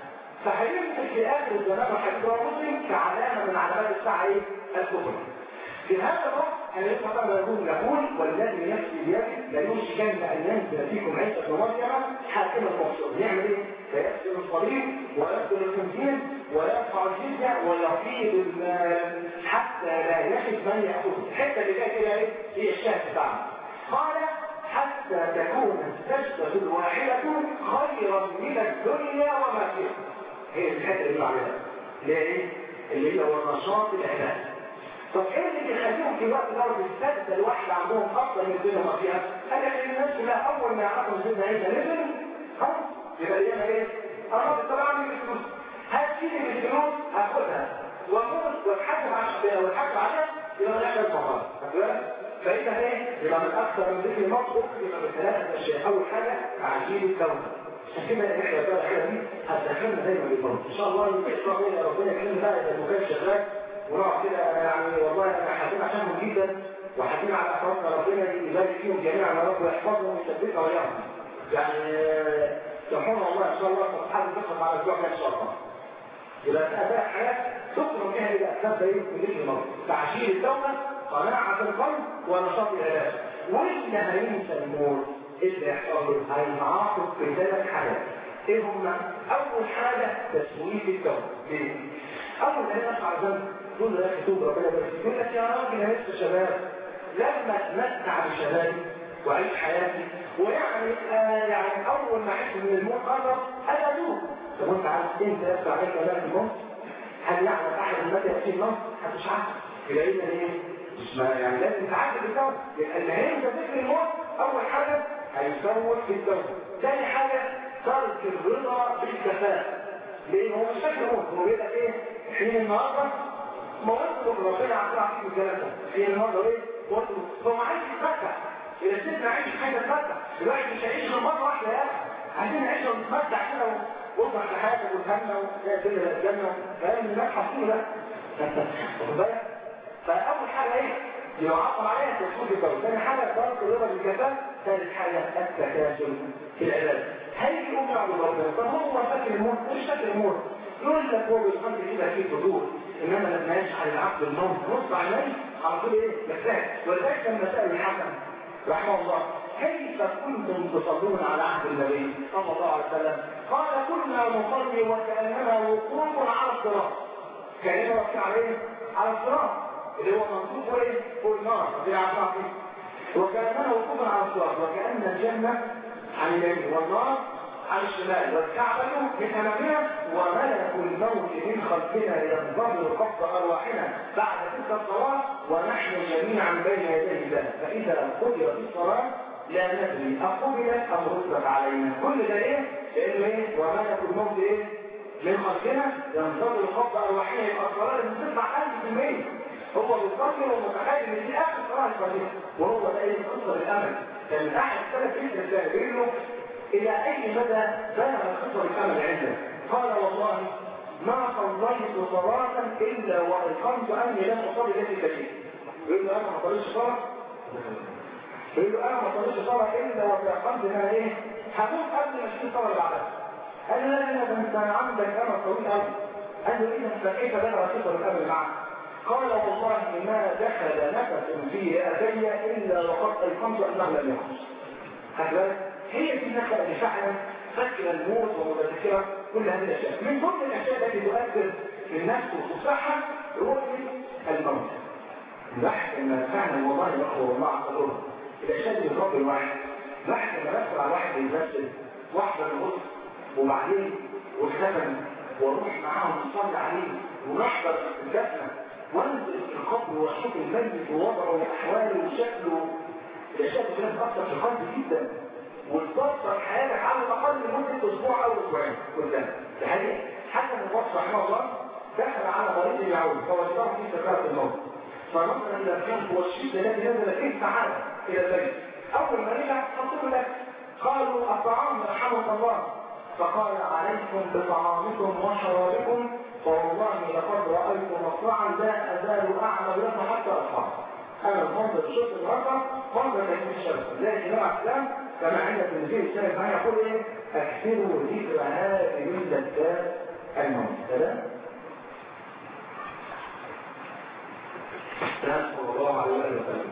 فهينزل في اخر الزمان وحديث رواه مسلم كعلامه من علامات الساعه ايه؟ الكبرى في هذا الوقت أن يسمع ما يقول يقول والذي نفسي بيده لا يوشكن أن ينزل فيكم عيسى بن مريم حاكما مبسوط يعمل إيه؟ فيكسر الصليب ويقتل الخنزير ويرفع الجزية ويفيض المال حتى لا يجد من يأخذه الحتة اللي جايه كده إيه؟ هي الشاهد بتاعنا قال حتى تكون السجدة الواحدة خيرا من الدنيا وما فيها هي الحتة اللي بعملها اللي هي ايه؟ اللي هي هو النشاط العبادي طب ايه اللي بيخليهم في وقت درجة السجدة الواحدة عندهم افضل من الدنيا وما فيها؟ قال لك الناس كلها اول ما يعرفوا ان سيدنا عيسى نزل خلاص يبقى الايام ايه؟ قربت طبعا من الفلوس هتجيلي بالفلوس هاخدها واموت واتحكم على واتحكم عليها يبقى ما نحتاج مقام فإذا ايه؟ يبقى من أكثر من ذكر الموت يبقى من ثلاثة أشياء أول حاجة تعجيل الكون عشان كده احنا بقى الحاجة دي هتدخلنا دايما بالموت إن شاء الله يكرم لنا ربنا يكرمنا بقى إذا المكان شغال ونقعد كده يعني والله أنا حاسين عشانهم جدا وحكينا على اخواتنا ربنا يبارك فيهم جميعا يا رب ويحفظهم ويثبتنا وياهم يعني سبحان الله ان شاء الله سبحانه تقف على الجوع ان شاء الله يبقى اداء حياه تخرج بها الى اسباب ده يمكن الموت تعشير الدوله قناعه القلب ونشاط العلاج واللي هينسى الموت ايه اللي هيحصل له؟ هيتعاقب في ثلاث حاجات ايه هم؟ اول حاجه تسويف الدوله ليه؟ اول ما يقع ذنب تقول له يا اخي توب ربنا بس يقول لك يا راجل انا لسه شباب لما اتمتع بشبابي واعيش حياتي ويعني آه يعني اول ما احس ان الموت قرب انا ادوب طب وانت عارف انت يطلع عليك ملاك الموت هل يعلم احد المتى ياتي الموت؟ محدش عارف تلاقينا ايه؟ مش ما يعني لازم تعدي بالدوله يبقى اللي هينسى ذكر الموت اول حاجه هيزود في الدوله ثاني حاجه ترك الرضا بالكفاءه لان هو مش فاكر موت هو بيقول لك ايه؟ حين النهارده موت ربنا عطاه فيه الكلام ده حين النهارده ايه؟ موت هو ما عايز يتمتع إذا سيبنا عيش حاجة تمتع الواحد مش هيعيش غير مرة واحدة يا أخي عايزين نعيش ونتمتع كده ونفرح لحياتك والهمة وتلاقي الدنيا الجنة فاهم الناس حاطين ده واخد بالك؟ فأول حاجة إيه؟ يعبر عليها تسويق الدولة ثاني حاجة ترك الرضا بالكفاءة ثالث حاجة التكاسل في العلاج هيجي يقوم يعبد ربنا طب هو فاكر الموت مش فاكر الموت يقول لك هو بيصلي كده في فضول انما لما يشعر العبد الموت نص عينيه على طول ايه؟ يحتاج ولذلك لما سأل الحسن رحمه الله كيف كنتم تصلون على عهد النبي صلى الله عليه وسلم قال كنا نصلي وكاننا وقوف على الصراط كاننا واقفين على ايه على الصراط اللي هو منصوب فوق ايه فوق النار زي عصا وكاننا وقوف على الصراط وكان الجنه عن اليمين والنار عن الشمال والكعبة من أمامنا وملك الموت من خلفنا ينتظر قبض أرواحنا بعد تلك الصلاة ونحن جميعا بين يدي الله فإذا قدرت الصلاة لا ندري أقبلت أم ردت علينا كل ده إيه؟ لأنه إيه؟ وملك الموت إيه؟ من خلفنا ينتظر قبض أرواحنا يبقى الصلاة لازم تطلع 1000% هو بيفكر ومتخيل ان دي اخر صلاه يصليها وهو ده ايه قصه الامل كان احد السلف يسال ده بيقول له إلى أي مدى بلغ خطر الأمل عنده قال والله ما صليت صلاة إلا وأيقنت أني لم أصلي التي تليه يقول له أنا ما صليتش صلاة يقول له أنا ما صليتش صلاة إلا وأيقنت أن أنا إيه هقوم قبل ما أشوف الصلاة اللي بعدها قال لا لا ده أنت عندك أمل طويل قوي قال له إذا فكيف بلغ خطر الأمل معك قال والله ما دخل نفس في يدي إلا وقد أيقنت أنه لم يخرج هكذا هي دي النخلة اللي فعلا فكر الموت ومتذكرة كل هذه الأشياء من ضمن الأشياء التي تؤثر في النفس وتصحها رؤية الموت الواحد لما فعلا والله يخبر الله عز وجل الأشياء اللي بتربي الواحد الواحد لما ندخل على واحد يمثل واحدة الغسل وبعدين والكفن واروح معاهم نصلي عليه ونحضر الدفنة وانزل في القبر واشوف الميت ووضعه واحواله وشكله الاشياء دي بتاثر في القلب جدا وتبطل حياتك على الاقل لمده اسبوع او اسبوعين كلها ده حقيقه حتى من الوصف رحمه الله دخل على مريض يعود فوجده في سكرات الموت فنظر الى الجنب والشده التي نزل فيه تعالى الى البيت اول ما رجع حطوا لك قالوا الطعام رحمك الله فقال عليكم بطعامكم وشرابكم فوالله لقد رايت مصرعا لا ازال اعمل له حتى اصحاب انا المنظر شفت النهارده منظر تكوين الشمس لكن نوع اسلام كما عند التنزيل الشرف معي يقول ايه اكثروا ذكر هذه اللذات الموت تمام صلى الله عليه وسلم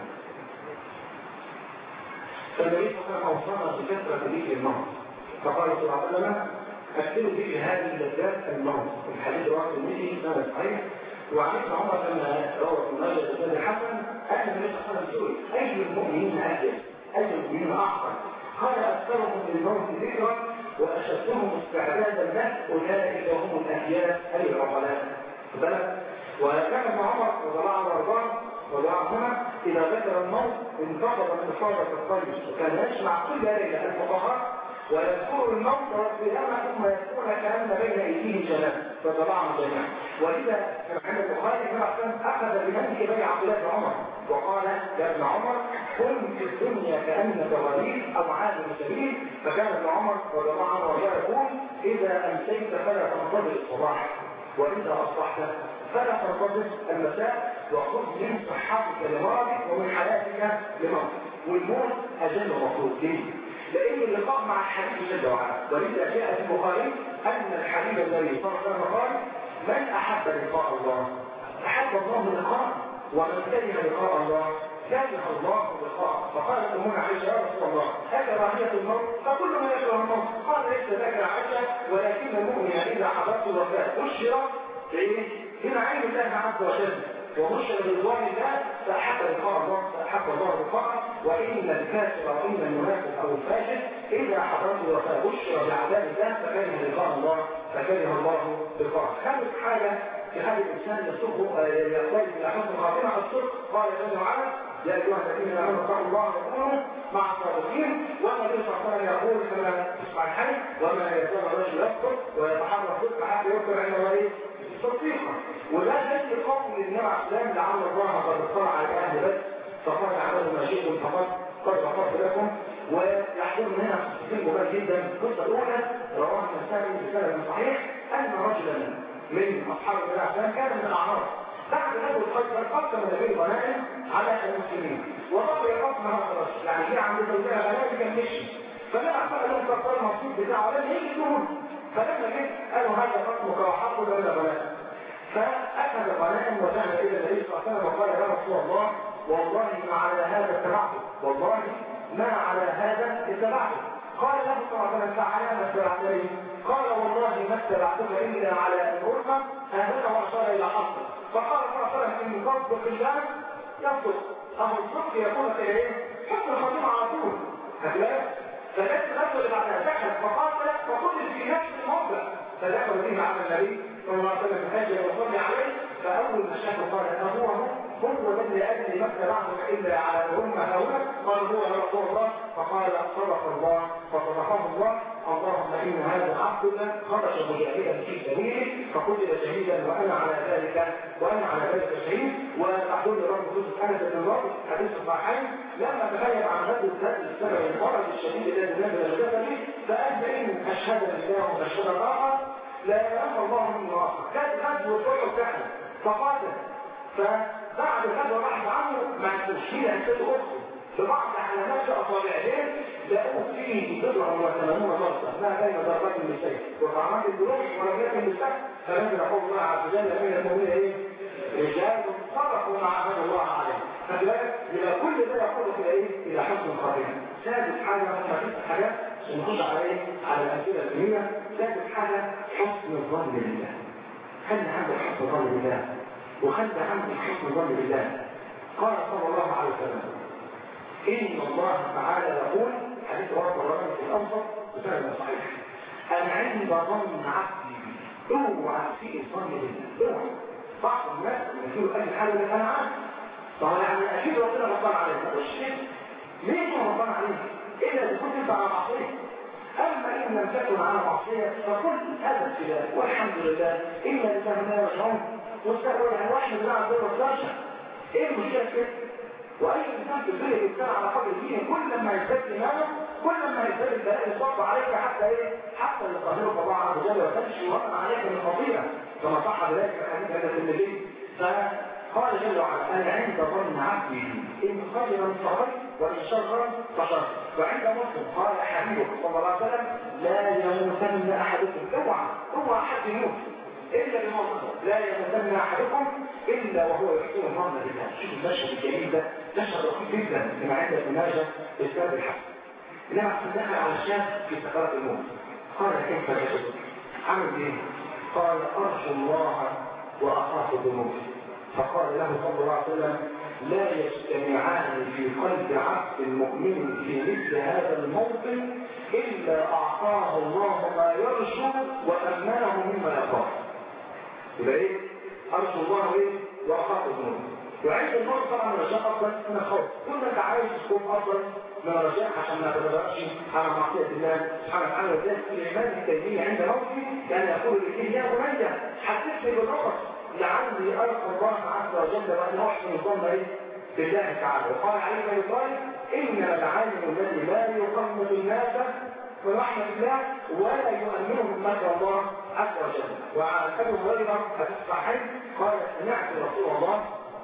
فالنبي صلى الله عليه وسلم اوصانا بكثره ذكر الموت فقال صلى الله عليه وسلم اكثروا ذكر هذه اللذات الموت الحديث رواه الترمذي سند صحيح وعن ابن عمر لما روى ابن ماجه بن الحسن ان النبي صلى الله عليه وسلم اي المؤمنين اجل اي المؤمنين احسن قال اكثرهم للموت ذكرا واشدهم استعدادا له اولئك هم الاحياء اي العقلاء بالك وكان ابن عمر رضي الله عنه وارضاه رضي الله عنهما اذا ذكر الموت انتقض من اصابه الطيب وكان يجمع كل ليله الفقهاء ويذكر الموت والقيامة ثم يكون كأن بين أيديه جنات فطلعهم جميعا ولذا عند البخاري بن عفان أخذ بمنك بني عبد الله بن عمر وقال يا ابن عمر كن في الدنيا كأنك غريب أو عابر سبيل فكان ابن عمر رضي الله عنه وارضاه يقول إذا أمسيت فلا تنتظر الصباح وإذا أصبحت فلا تنتظر المساء وخذ من صحتك لمرضك ومن حياتك لموتك والموت اجل مطلوب ليه؟ لان اللقاء مع الحبيب جل وعلا ولذا جاء في البخاري ان الحبيب الذي صلى الله عليه وسلم قال من احب لقاء الله احب الله لقاءه ومن كره لقاء الله كره الله لقاءه فقالت امنا عائشه يا رسول الله اكراهيه الموت فكل ما يكره الموت قال ليس ذاك عائشه ولكن المؤمن اذا حضرته الوفاه بشر بايه؟ بنعيم الله عز وجل وبشر برضوان الله فاحب لقاء الله فاحب الله لقاءه وان الكافر وان المنافق او الفاجر اذا حضرته الوفاه بشر بعذاب الله فكره لقاء الله فكره الله لقاءه خامس حاجه في هذا الانسان يصدق يقترب الى حسن الخاتمه الصدق قال جل وعلا يا ايها الذين امنوا اتقوا الله وكونوا مع الصادقين والنبي صلى الله عليه وسلم يقول كما تسمع الحي وما يزال الرجل يصدق ويتحرى الصدق حتى يذكر عند الله صديقا وده دليل قوم للنبي عليه السلام لعل الله قد اطلع على اهل بدر فقال اعملوا ما شئتم فقد قد غفرت لكم ويحضرنا هنا تفصيل مبارك جدا القصه الاولى رواه النسائي بسند صحيح ان رجلا من اصحاب النبي عليه السلام كان من الاعراب بعد غزوه خيبر قسم النبي غنائم على المسلمين وبقي قسم هذا الرجل يعني جه عند زوجها غنائم كان مشي فلما قال لهم كفار المقصود بتاعه لم يجي دون فلما جه قالوا هذا قسمك وحقه ولا غنائم فاخذ غنائم وذهب الى النبي صلى الله عليه وسلم وقال يا رسول الله والله ما على هذا اتبعته والله ما على هذا اتبعته قال له صلى الله عليه وسلم فعلى ما اتبعتني قال والله ما اتبعتك الا على ان ارقى هذا واشار الى حصر فقال صلى الله عليه وسلم ان تصدق الله يصدق اهو الصدق يكون في ايه؟ حسن الخاتمه على طول هتلاقي فجت الغزوه اللي بعدها دخل فقاتل فقتل في نفس الموضع فدخل به على النبي صلى الله عليه وسلم هاجر وصلي عليه فاول ما شافه قال هو هو هو الذي اجري ما اتبعتك الا على هم هؤلاء قال هو يا رسول الله فقال صدق الله فصدقه الله اللهم ان هذا عبدك خرج مجاهدا في سبيلك فقتل شهيدا وانا على ذلك وانا على ذلك شهيد وتحضرني رب يوسف انس بن رابط حديث الصحيحين لما تغيب عن غزوه ذات السبع المرض الشديد الذي نزل جسدي فقال ان اشهد بالله واشهد الاخر لا ينفع الله من الاخر كانت غزوه احد فعلا فقاتل فبعد الغزوه راح عنه مع التشهير هيسد اخته ببعض علامات اصابعين لقوا فيه بضع وثمانون ضربه ما بين ضربات النساء وطعامات الجروح ورميات النساء فنزل قول الله عز وجل من المؤمنين ايه؟ رجال صدقوا ما عهد الله عليه فبالك يبقى كل ده يقول الى ايه؟ الى حسن الخاتمه ثالث حاجه هم ست حاجات ونخش على ايه؟ على الامثله الدينيه ثالث حاجه حسن الظن بالله خلي عندك حسن الظن بالله وخلي عندك حسن الظن بالله قال صلى الله عليه وسلم إن الله تعالى يقول حديث رواه الرجل في الأوسط بسند صحيح أنا عندي ظن عبدي بي اوعى تسيء الظن بالله اوعى بعض الناس يقولوا أي حاجة لك أنا عارف طبعا يعني أكيد ربنا غضبان عليك ما مش كده ليه هو غضبان عليك؟ إلا إذا كنت أنت على معصية أما إن لم تكن على معصية فقل هذا ابتلاء والحمد لله إن لله ما يرجعون واستقبل يعني واحد من الله عز وجل إيه المشكلة كده؟ واي انسان في الدنيا يبتلى على قدر دينه كل ما يزداد ايمانه كل ما يزداد البلاء يصب عليك حتى ايه حتى يقدرك الله عز وجل وتمشي وطن عليك من خطيئه كما صح بذلك في حديث هذا النبي فقال جل وعلا انا عند ظن عبدي ان خيرا فخير وان شرا فشر وعند مسلم قال حبيبه صلى الله عليه وسلم لا يموتن احدكم اوعى اوعى احد يموت إلا بموقف لا يتسمى أحدكم إلا وهو يحسن الظن بالله شوف المشهد الجميل ده مشهد رخيص جدا كما عند ابن ماجه بإسناد الحسن إنما عشان دخل على الشاب في سكرات الموت قال كيف تجد عمل إيه؟ قال أرجو الله وأخاف الذنوب فقال له صلى الله عليه وسلم لا يجتمعان في قلب عبد مؤمن في مثل هذا الموطن إلا أعطاه الله ما يرجو وأمنه مما يخاف يبقى ايه ارجو الله ايه واخاف الذنوب وعند الموت طبعا الرجاء افضل من الخوف كل انت عايز تكون افضل من الرجاء عشان ما تتبرأش على معصيه الله سبحانه وتعالى وذلك الايمان التيميه عند موته كان يقول لكي يا بني حسسني بالرقص لعلي القى الله عز وجل وان احسن الظن ايه بالله تعالى وقال عليه ابن طالب انما العالم الذي لا يقمد الناس من رحمة الله ولا يؤمنهم مكر الله عز وجل وعن ابي هريره في الصحيح قال سمعت رسول الله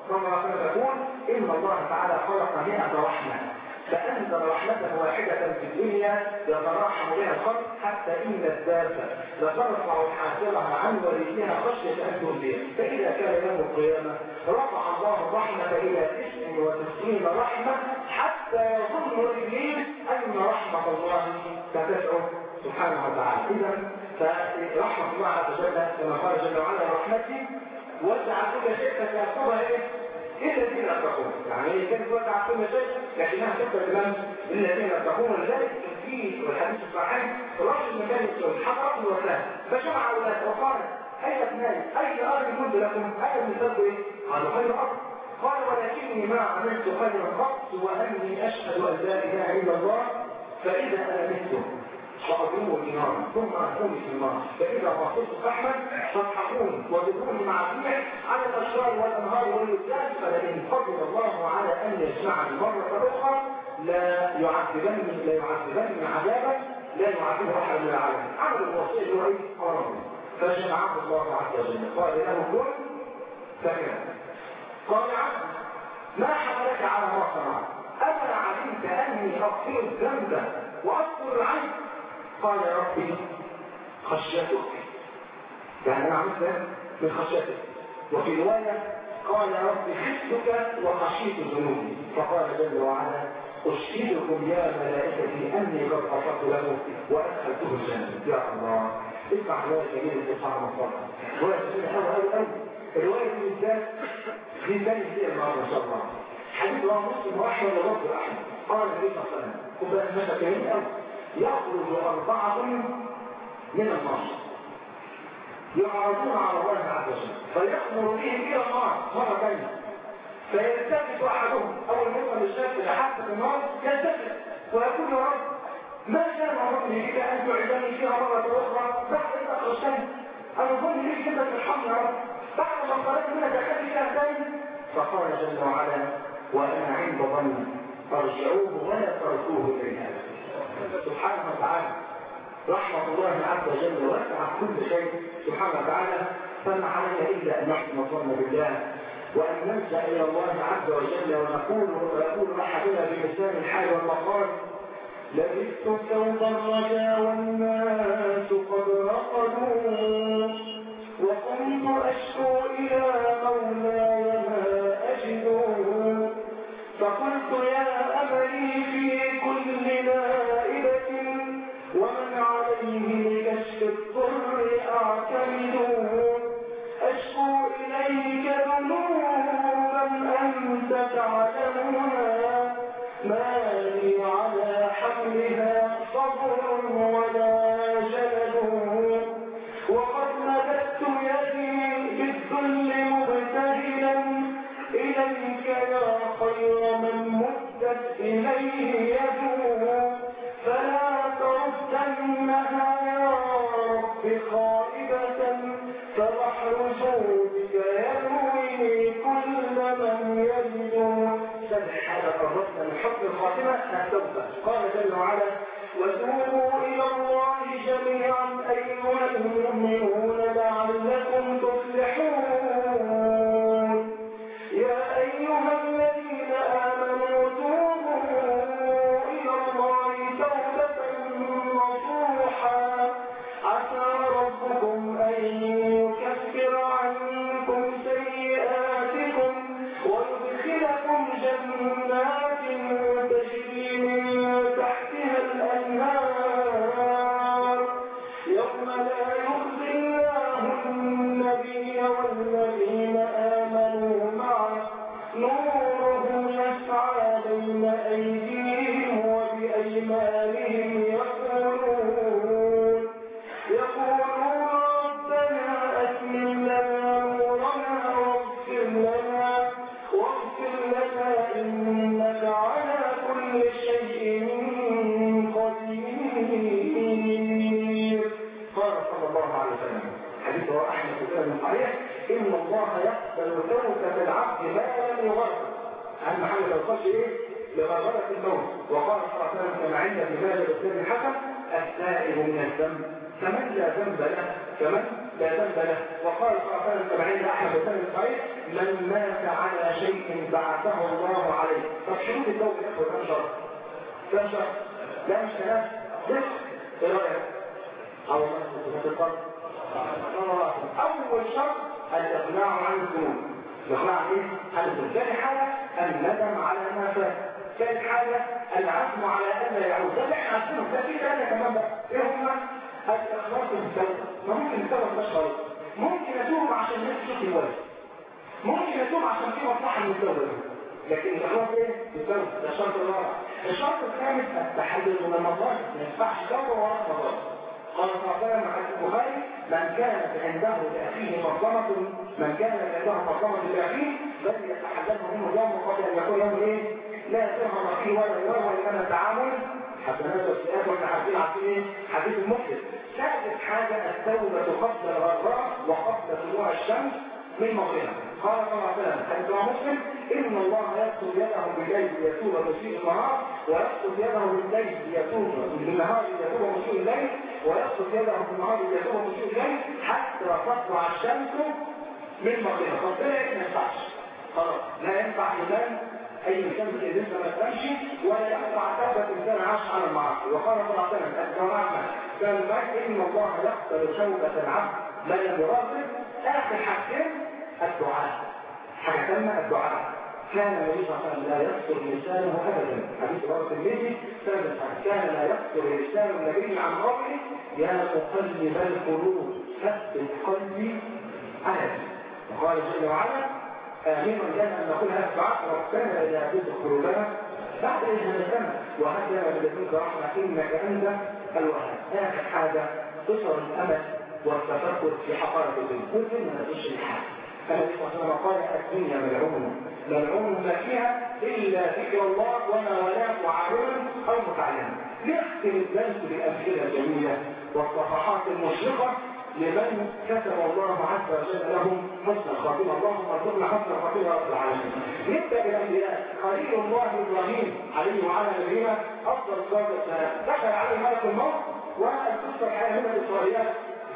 صلى الله عليه وسلم يقول إن الله تعالى خلق مئة رحمة فأنزل رحمة واحدة في الدنيا يتراحم بها الخلق حتى إن الدابة لترفع حافظها عن والديها خشية أن تهديها فإذا كان يوم القيامة رفع الله الرحمة إلى 99 رحمة حتى يظن إبليس أن رحمة الله ستدعو سبحانه وتعالى إذا فرحمة الله عز وجل كما قال جل وعلا رحمتي وسع كل شيء فتأخذها إيه؟ إلا الذين أتقون يعني هي كانت وسع كل شيء لكنها تبقى الإمام الذين أتقون لذلك في والحديث الصحيح رجل من كان يسأل حضرت الوفاة فجمع أولاده وقال أي أبنائي أي أرض كنت لكم أي مثال إيه؟ قالوا خير أرض قال ولكني ما عملت خيرا قط وأني أشهد أن لا إله إلا الله فإذا أنا مت فأضربوا النار ثم أكون في النار فإذا وصلت فحما فاضحكوني وذكروني مع الريح على الأشرار والأنهار والوزان فلئن فضل الله على أن يجمعني مرة أخرى لا يعذبني لا يعذبني عذابا لا يعذبه أحد من العالم عمل الوصية هو إيه؟ أمر فجمعه الله عز وجل قال له كن فكان قال عبد ما حملك على ما صنعت أما علمت أني أغفر الذنب وأذكر العيب قال يا ربي خشيتك يعني أنا عملت من خشيتك وفي رواية قال يا ربي خفتك وخشيت ذنوبي فقال جل وعلا أشهدكم يا ملائكتي أني قد غفرت له وأدخلته الجنة يا الله اسمع رواية جميلة سبحان الله رواية جميلة أوي أوي أوي الرواية دي بالذات في ثاني فيها النهارده إن شاء الله حديث رواه مسلم واحمد ورب أحمد قال النبي صلى الله عليه وسلم خد بالك ماشي كريم قوي يخرج أربعة من النار يعرضون على الله عز وجل فيأمر بهم إلى النار مرة ثانية فيلتفت أحدهم أول ما يوصل للشاب إلى حافة النار يلتفت ويقول يا رب ما كان ربي بك أن تعيدني فيها مرة أخرى بعد إذا أخرجتني أنا ظن ليك كده ترحمني يا رب بعد ما طلبت منك أخذت فيها ثاني فقال جل وعلا وأنا عند ظن فارجعوه ولا تركوه إليها سبحانه وتعالى رحمة الله عز وجل وسعت كل شيء سبحانه وتعالى فما علينا إلا أن نحسن الظن بالله وأن نلجأ إلى الله عز وجل ونقول ويقول أحدنا بلسان الحال والمقال لبثت ثوب الرجا والناس قد رقدوا وكنت أشكو إلى مولاي ما أجد فقلت يا أملي في كل نائبة ومن عليه لكشف الضر أعتمد أشكو إليك ذنوبا أنت تعلمها ما لي على حملها صبر ولا جلد وقد مددت يدي بالذل مبتهلا إليك يا خير من مدت إليه يده فلا تردنها يا رب خائبة فبحر جودك يروي كل من يجد سمح هذا قربنا من حكم الخاتمة التوبة قال جل وعلا وتوبوا إلى الله جميعا أيها المؤمنون لعلكم تفلحون يا أيها الذين آمنوا توبوا إلى الله توبة نصوحا عسى ربكم أن يكفر عنكم سيئاتكم ويدخلكم جنات تجري من تحتها الأنهار يوم لا يخزي الله النبي والذين آمنوا معه نورهم يسعى بين أيديهم وبأيمانهم يقولون يقولون ربنا أتمم لنا نورنا واغفر لنا واغفر لنا إنك على كل شيء قدير قال صلى الله عليه وسلم حديث رواه أحمد بن صحيح إن الله يقبل توبة العبد ما لم يغرق أهم حاجة ما توصلش إيه؟ لغرغرة الموت وقال صلى الله عليه وسلم كما عند ابن ماجه والسيد الحسن التائب من الذنب كمن لا ذنب له كمن لا ذنب له وقال صلى الله عليه وسلم عند احمد بن صحيح من مات على شيء بعثه الله عليه طب شروط التوبه يا اخوه كم شرط؟ كم شرط؟ لا مش كلام ليش؟ ايه رايك؟ او الله اول شرط الاقلاع عن الذنوب الاقلاع عن ايه؟ عن الذنوب ثاني حاجه الندم على ما فات ثالث حاجه العزم على الا يعود ده اللي احنا عارفينه ده في ثلاثه كمان بقى ايه هم؟ الاخلاص في التوبه ما ممكن التوبه مش خالص ممكن اتوب عشان الناس تشوفني كويس ممكن اتوب عشان في مصلحه من التوبه دي لكن الاخلاص ايه؟ التوبه ده الشرط الرابع الشرط الخامس التحلل من المظالم ما ينفعش توبه وراء مظالم قال صلى الله عليه وسلم حديث البخاري من كانت عنده لاخيه مظلمه من كانت عنده مظلمه لاخيه بل يتحلله منه يوم قبل ان يكون يوم ايه؟ لا تهم فيه ولا يروى انما التعامل حسنات والسيئات واحنا عارفين عارفين ايه؟ حديث المسلم ثالث حاجه التوبه قبل الغراء وقبل طلوع الشمس من موقعها قال صلى الله عليه وسلم حديث مسلم ان الله يبسط يده بالليل ليتوب مسيء النهار ويبسط يده بالليل ليتوب بالنهار ليتوب مسيء الليل ويبسط يده بالنهار ليتوب مسيء الليل حتى تطلع الشمس من مغربها ربنا ما ينفعش خلاص لا ينفع لمن اي انسان من الانسان ما تمشي ولا يقطع توبه انسان عاش على المعاصي وقال صلى الله عليه وسلم الجماعه قال ان الله يقبل توبه العبد من لم يراقب اخر حاجتين الدعاء حاجه ثانيه الدعاء كان النبي صلى الله عليه وسلم لا يقصر لسانه ابدا حديث رواه الترمذي ثابت كان لا يقصر لسان النبي عن قوله يا مقلب القلوب ثبت قلبي على دينك وقال جل وعلا آمين لنا أن نقول هذا الدعاء ربنا إذا أتيت قلوبنا بعد إذ هدتنا وهب لنا من لدنك رحمة إنك أنت الوهاب آخر حاجة قصر الأمل والتفكر في حقائق الدنيا والدنيا ما تقولش الحال النبي صلى الله عليه وسلم قال الدنيا ملعون ملعون ما فيها إلا ذكر الله وما ولاه وعالم أو متعلم نختم الدرس بأمثلة جميلة والصفحات المشرقة لمن كتب الله عز وجل لهم حسن الخاتمه اللهم ارزقنا حسن الخاتمه رب العالمين نبدا بالانبياء خليل الله ابراهيم عليه وعلى نبينا افضل الصلاه والسلام دخل عليه ملك الموت والقصه الحقيقيه من الاسرائيليات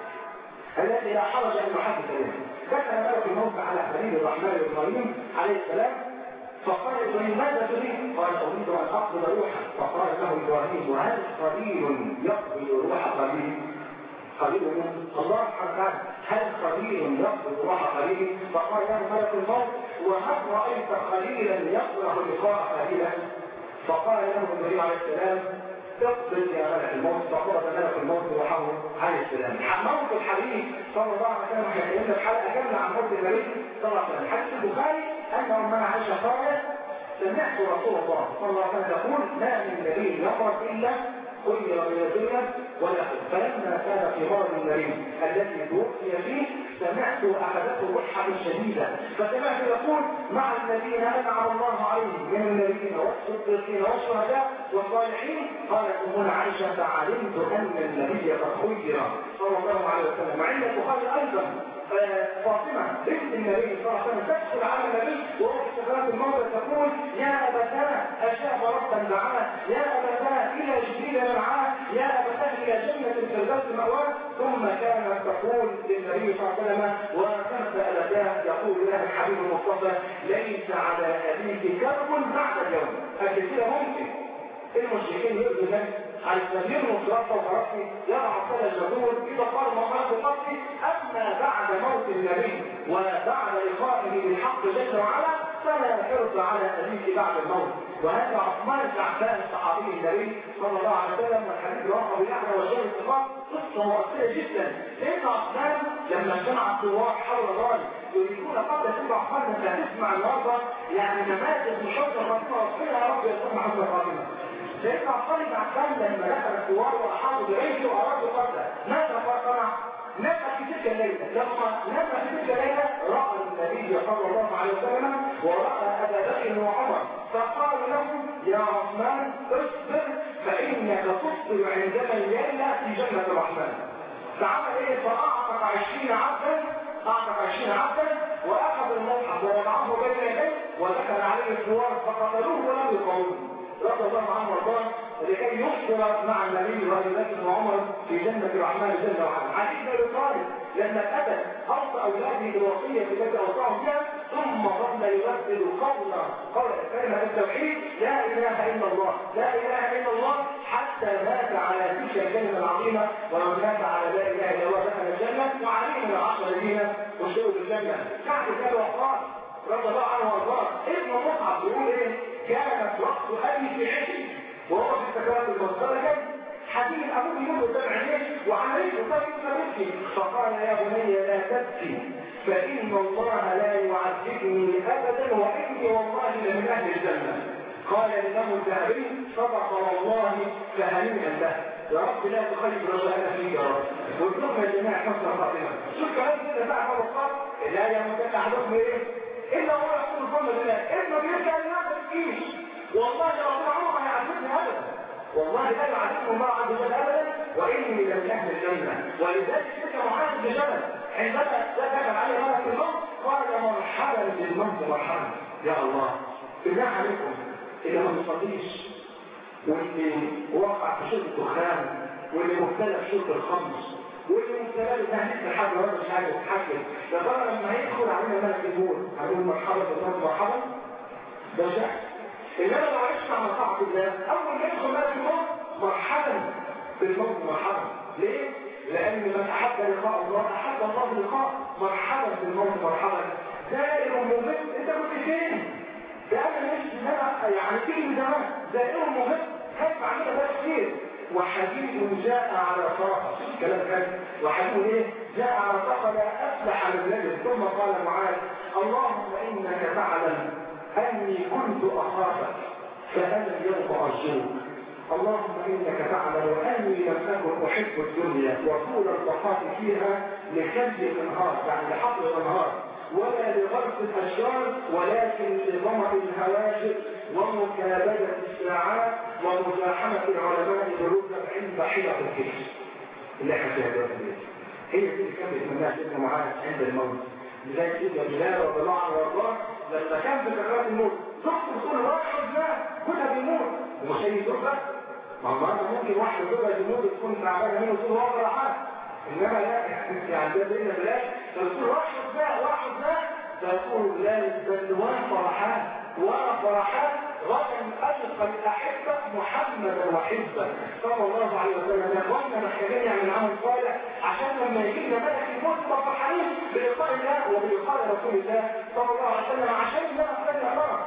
التي لا حرج ان نحدث بها دخل ملك الموت على خليل الرحمن ابراهيم عليه السلام فقال ابراهيم ماذا تريد؟ قال اريد ان اقبض روحا فقال له ابراهيم وهل خليل يقبض روح خليل؟ خليل الله سبحانه وتعالى هل خليل يقبض روح خليل؟ فقال له ملك الموت وهل رايت خليلا يكره لقاء خليلا؟ فقال له النبي عليه السلام اقبض يا ملك الموت فقبض ملك الموت روحه عليه السلام موت الحبيب صلى الله عليه وسلم احنا اتكلمنا في حلقه كامله عن موت النبي صلى الله عليه وسلم حديث البخاري ان امنا عائشه قالت سمعت رسول الله صلى الله عليه وسلم يقول ما من نبي يقرا الا خير من الدنيا ولا فلما كان في غار النبي الذي توفي فيه سمعت اخذته رحه شديده فسمعت يقول مع الذين انعم الله عليهم من النبيين والصديقين والشهداء والصالحين قالت امنا عائشه فعلمت ان النبي قد خير صلى الله عليه وسلم وعند البخاري ايضا فاطمه بنت النبي صلى الله عليه وسلم تدخل على النبي وهو في سكرات الموت تقول يا ابتاه اشاب ربا دعاه يا ابتاه الى جبريل معاه يا ابتاه الى جنه الفردوس مأواه ثم كانت تقول للنبي صلى الله عليه وسلم وكانت ابتاه يقول له الحبيب المصطفى ليس على ابيك كرب بعد اليوم قد كده ممكن المشركين يؤذوا النبي على السبيل مصرفة وفرقه يضع صلى الجبور إذا قال مقالة القتل أما بعد موت النبي وبعد لقائه بالحق جل وعلا فلا حرص على أبيك بعد الموت وهذا عثمان بن عفان صحابي النبي صلى الله عليه وسلم والحديث رواه ابي يحيى وشيخ الثقات قصه مؤثره جدا لان عثمان لما جمع الثوار حول الراي يريدون قبل سيدنا عثمان انت هتسمع النهارده يعني نماذج من حسن الخاتمه ربنا يا رب يرزقنا حسن الخاتمه سيدنا عثمان بن عفان لما دخل الثوار واحاطوا ببيته وارادوا قتله ماذا صنع؟ نام في تلك الليله لما نام في تلك الليله راى النبي صلى الله عليه وسلم وراى ابا بكر وعمر فقالوا له يا عثمان اصبر فانك تفطر عندما الليله في جنه الرحمن فعمل ايه فاعتق عشرين عبدا اعتق عشرين عبدا واخذ المصحف ووضعه بين يديه ودخل عليه الثوار فقتلوه ولم يقاوموا رضي الله عنه وارضاه لكي يحضر مع النبي وابي بكر وعمر في جنه الرحمن جل وعلا علي بن ابي طالب لما اتى اوصى اولاده بالوصيه التي اوصاهم بها ثم ظل يردد قولا قول كلمه التوحيد لا اله الا الله لا اله الا الله حتى مات على تلك الكلمه العظيمه ومن مات على لا اله الا الله دخل الجنه وعليه من العشر الذين اشروا بالجنه كعب بن وقاص رضي الله عنه وارضاه ابن مصعب بيقول ايه كانت رأس ابي في عشق وهو في السكرات المصدرة حديث ابوه يمر قدام عينيه وعمليه طيب فبكي فقال يا بني لا تبكي فان الله لا يعذبني ابدا واني والله لمن اهل الجنه قال الامام الذهبي صدق والله فهنيئا له يا رب لا تخلف رجاءنا فيك يا رب وارزقنا الجميع حسن خاتمه شوف كلام كده بقى فوق الخط لا يمتك احدكم ايه الا هو يقول الظن بالله ابنه بيرجع لله تفكيش والله ربنا عمره ما يعذبني ابدا والله لا يعذبه الله عز وجل ابدا واني لمن اهل الجنه ولذلك تلك معاذ بن جبل عندما دخل عليه ملك الموت قال مرحبا بالموت مرحبا يا الله بالله عليكم اللي ما بيصليش واللي وقع في شرب الدخان واللي مبتلى في شرب الخمر واللي مبتلى بتهديد الحاجه ولا مش عارف يتحكم يا ترى لما هيدخل علينا ملك الموت هنقول مرحبا بالموت مرحبا ده شأن انما لو عشت على طاعه الله اول ما يدخل ملك الموت مرحبا بالموت مرحبا ليه؟ لان من احب لقاء الله احب الله لقاء مرحبا بالموت مرحبا زائر ممت انت كنت فين؟ ده انا مش ان انا يعني تيجي زمان زائر ممت خايف علينا ده كتير وحديث جاء على طاقه الكلام كان وحديث ايه؟ جاء على طاقه لا افلح من ذلك ثم قال معاذ اللهم انك تعلم أني كنت أخافك فأنا اليوم أرجوك اللهم إنك تعلم أني لم أكن أحب الدنيا وطول البقاء فيها لكلب النهار يعني لحفظ النهار ولا لغرس الأشجار ولكن لظمأ الهواجر ومكابدة الساعات ومزاحمة العلماء بالرتب عند حيرة الكشف اللي احنا فيها دلوقتي هي دي اللي كان بيتمناها سيدنا معاذ عند الموت لذلك سيدنا بلال رضي الله عنه وارضاه لما كان في سكرات الموت دكتور بتقول واحد لا كلها بيموت ومش هي دكتور بس ما هو ممكن واحد كلها بيموت تكون تعبانه منه تقول هو ولا حاجه انما لا يعني ده بينا بلاش فبتقول واحد لا واحد لا فيقول لا بل وانا فرحان وانا فرحان غدا القى الاحبه محمدا وحزبا صلى الله عليه وسلم يا اخوانا محتاجين نعمل عمل صالح عشان لما يجي لنا ملك الموت نبقى فرحانين بلقاء الله وبلقاء رسول الله صلى الله عليه وسلم عشان الله استنى امرك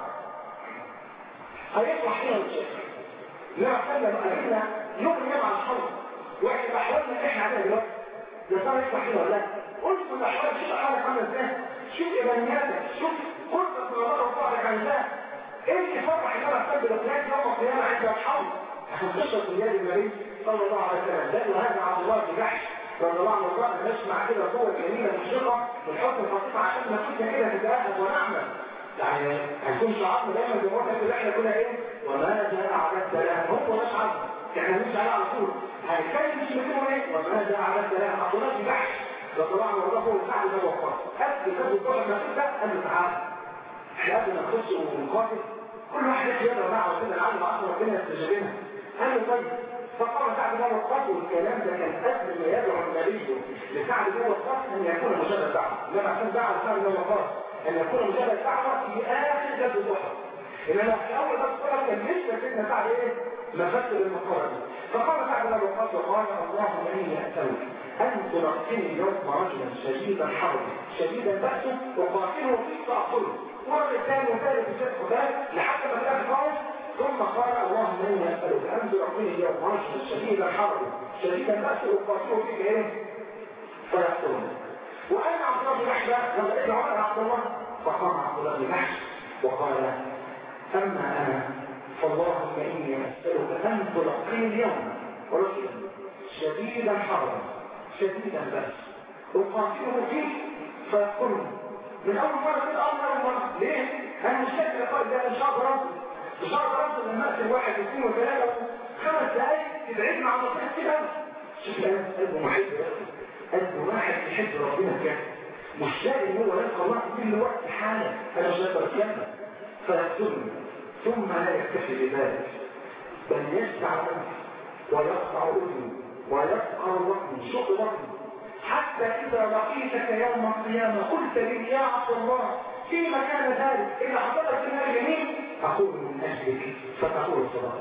هيطلع فينا الشيخ لا استنى قالنا يوم يوم على الحرب واحنا باحوالنا احنا علينا دلوقتي يا ترى يطلع فينا ولا لا قلت الاحوال شوف حالك عامل ازاي شوف ايمانياتك شوف قربك من الله وفعلك عن الله ايه اللي فرح ان انا اقبل الاخلاق يوم القيامه عند الحوض عشان قصه ميلاد النبي صلى الله عليه وسلم ده هذا عبد الله بن جحش رضي الله عنه وارضاه نسمع كده صور جميله مشرقه والحسن الخطيب عشان نفسنا كده تتاهب ونعمل يعني هيكون شعارنا دايما زي ما قلنا في الرحله كلها ايه وماذا اعددت لها هو مش عارف احنا مش على على طول هنتكلم مش بنقول ايه وماذا اعددت لها عبد الله بن جحش رضي الله عنه وارضاه هو سعد بن وقاص قبل كده الظهر ما تبدا قال له تعالى احنا قبل ما نخش ونقاتل كل واحد يقدر معه كده العالم عشان ربنا يستجيبنا قال له طيب فقال سعد بن وقاص والكلام ده كان قبل ما يدعو النبي لسعد بن وقاص ان يكون مجرد دعوه لما عشان دعوه سعد بن وقاص ان يكون مجرد دعوه في اخر جد الضحى انما في اول بس الصلاه كان لسه سيدنا سعد ايه مفسر المقارنه دي فقال سعد بن وقاص وقال اللهم اني اسالك ان تلقني اليوم رجلا شديدا حربا شديدا بأسه وقاتله فيك فاقتله مرة ثانية وثالث وثالث وثالث لحتى ما تلاقي خالص ثم قال اللهم اني اسالك ان تلقني اليوم رجلا شديدا حربا شديدا بأسه وقاتله فيك ايه فيقتلني وانا عبد الله بن محشى لما لقيت عمر عبد الله فقام عبد الله بن محشى وقال اما انا فاللهم اني اسالك ان تلقني اليوم رجلا شديدا حربا شديدا بس اقاتله فيك فيقتلني من اول مره كده اول مره ليه؟ انا مش فاكر قال ده مش هقدر اصل مش هقدر اصل لما اقتل واحد واثنين وثلاثه خمس دقايق تبعدنا عن نصيحه كده شوف قلبه محب قلبه واحد يحب ربنا كده مش لاقي ان هو يلقى الله كل وقت حاله انا مش هقدر اتكلم فيقتلني ثم لا يكتفي بذلك بل يسع نفسي ويقطع اذني ويسقى بطني شق بطني حتى اذا لقيتك يوم القيامه قلت لي يا عبد الله فيما كان ذلك اذا حضرت في النار اليمين اقول من اجلك فتقول الصلاه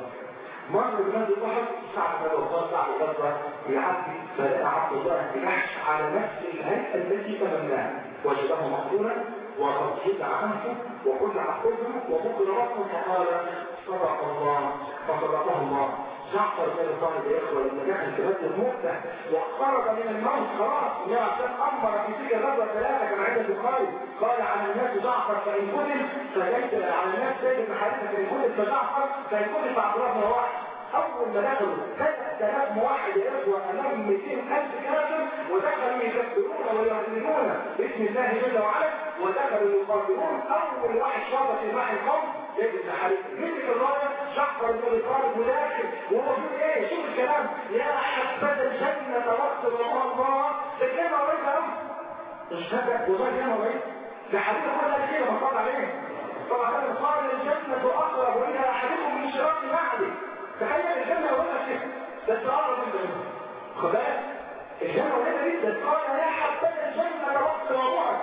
مر بنادي احد سعد بن وقاص سعد غزوه يعدي فلقى عبد الله يحش على نفس الهيئه التي تمناها وجده مقتولا وقد خدع عنه وخدع اذنه وبكر راسه فقال صدق الله فصدقه الله جعفر بن طالب يا اخوه لما جاء انتباه الموتى واقترب من الموت خلاص يا عشان امر في تلك الغزوه ثلاثه كما عند البخاري قال على الناس جعفر فان قتل فليس على الناس زيد بن حارثه فان قتل فجعفر فان قتل فعبد الله بن واحد اول ما دخلوا 3000 موحد يا اخوه امام 200000 كافر ودخلوا يكفرون ويهزمون باسم الله جل وعلا ودخلوا يقاتلون اول واحد شاط في معي القوم زيد بن حارثه مسك الرايه جعفر بن ابي طالب وداخل وهو بيقول ايه شوف الكلام يا حبذا الجنه وقت الله ده كلمه قريبه قوي مش هذا والله كلمه قريبه ده حديث كلها كده مصاب عليه طبعا قال الجنه اقرب الى احدكم من شراك نعله تخيل الجنة ولا كده ده التعارض منه خبال الجنة ولا جدا قال يا حبذا الجنة وقت وضعها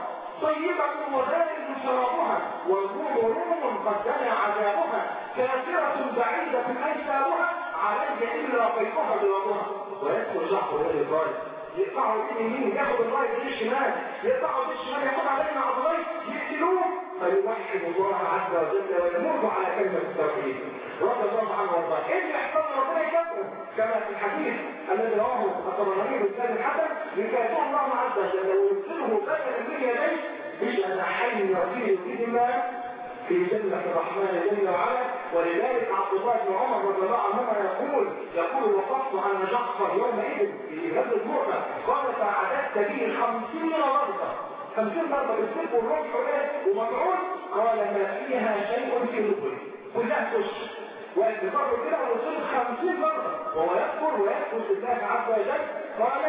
طيبة وذلك شرابها والروم روم قد دنا عذابها كافرة بعيدة أيسابها علي إلا قيتها بوضعها ويدخل شخص ويقول الراي يقطعوا بين اليمين ياخد الراي بين الشمال يقطعوا بين الشمال ياخد علينا عضلين يقتلوه فيوحد الله عز وجل ويمر على كلمة التوحيد رضي الله عنه وارضاه ايه اللي يحصل ربنا يكفره كما في الحديث الذي رواه الطبراني بالسند الحسن يكافئه الله عز وجل ويرسله بدلا من يديه بجناحين يطير بهما في جنة الرحمن جل وعلا ولذلك عبد الله بن عمر رضي الله عنهما يقول يقول وقفت على جعفر يومئذ في غزوة المؤتة قال فعددت به خمسين ضربة خمسين ضربة بالسيف والرمح ومدعون قال ما فيها شيء في لبه كلها تشرك والانتصار كده وصل خمسين مرة وهو يذكر ويذكر بالله عز وجل قال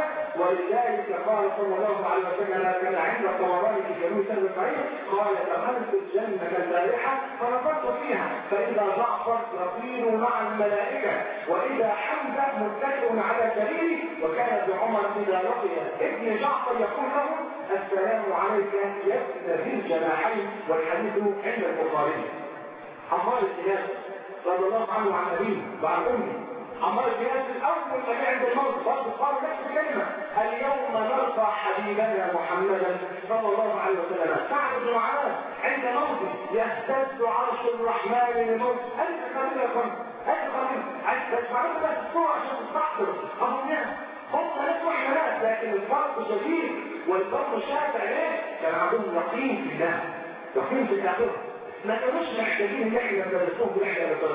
ولذلك قال صلى الله عليه وسلم كان عند الطبراني في جنوب سنة الصحيح قال دخلت الجنة البارحة فنظرت فيها فإذا جعفر يطير مع الملائكة وإذا حمزة متكئ على سريره وكان ابن عمر إذا لقي ابن جعفر يقول له السلام عليك يا ابن ذي الجناحين والحديث عند البخاري عمار السياسة رضي الله عنه وعن أبيه وعن أمه عمار السياسة الأول ما عند الموت برضه قال نفس الكلمة اليوم نرفع حبيبنا محمدا صلى الله عليه وسلم سعد بن معاذ عند موته يهتز عرش الرحمن للموت ألف قليل يا فندم ألف قليل عايز تسمعون بس الصورة عشان تستحضر أبو الناس هم ناس وحملات لكن الفرق شديد والفرق شاسع ليه؟ كان عندهم يقين في الله يقين في الآخرة ما كانوش محتاجين ان احنا ندرسوهم واحنا نقدر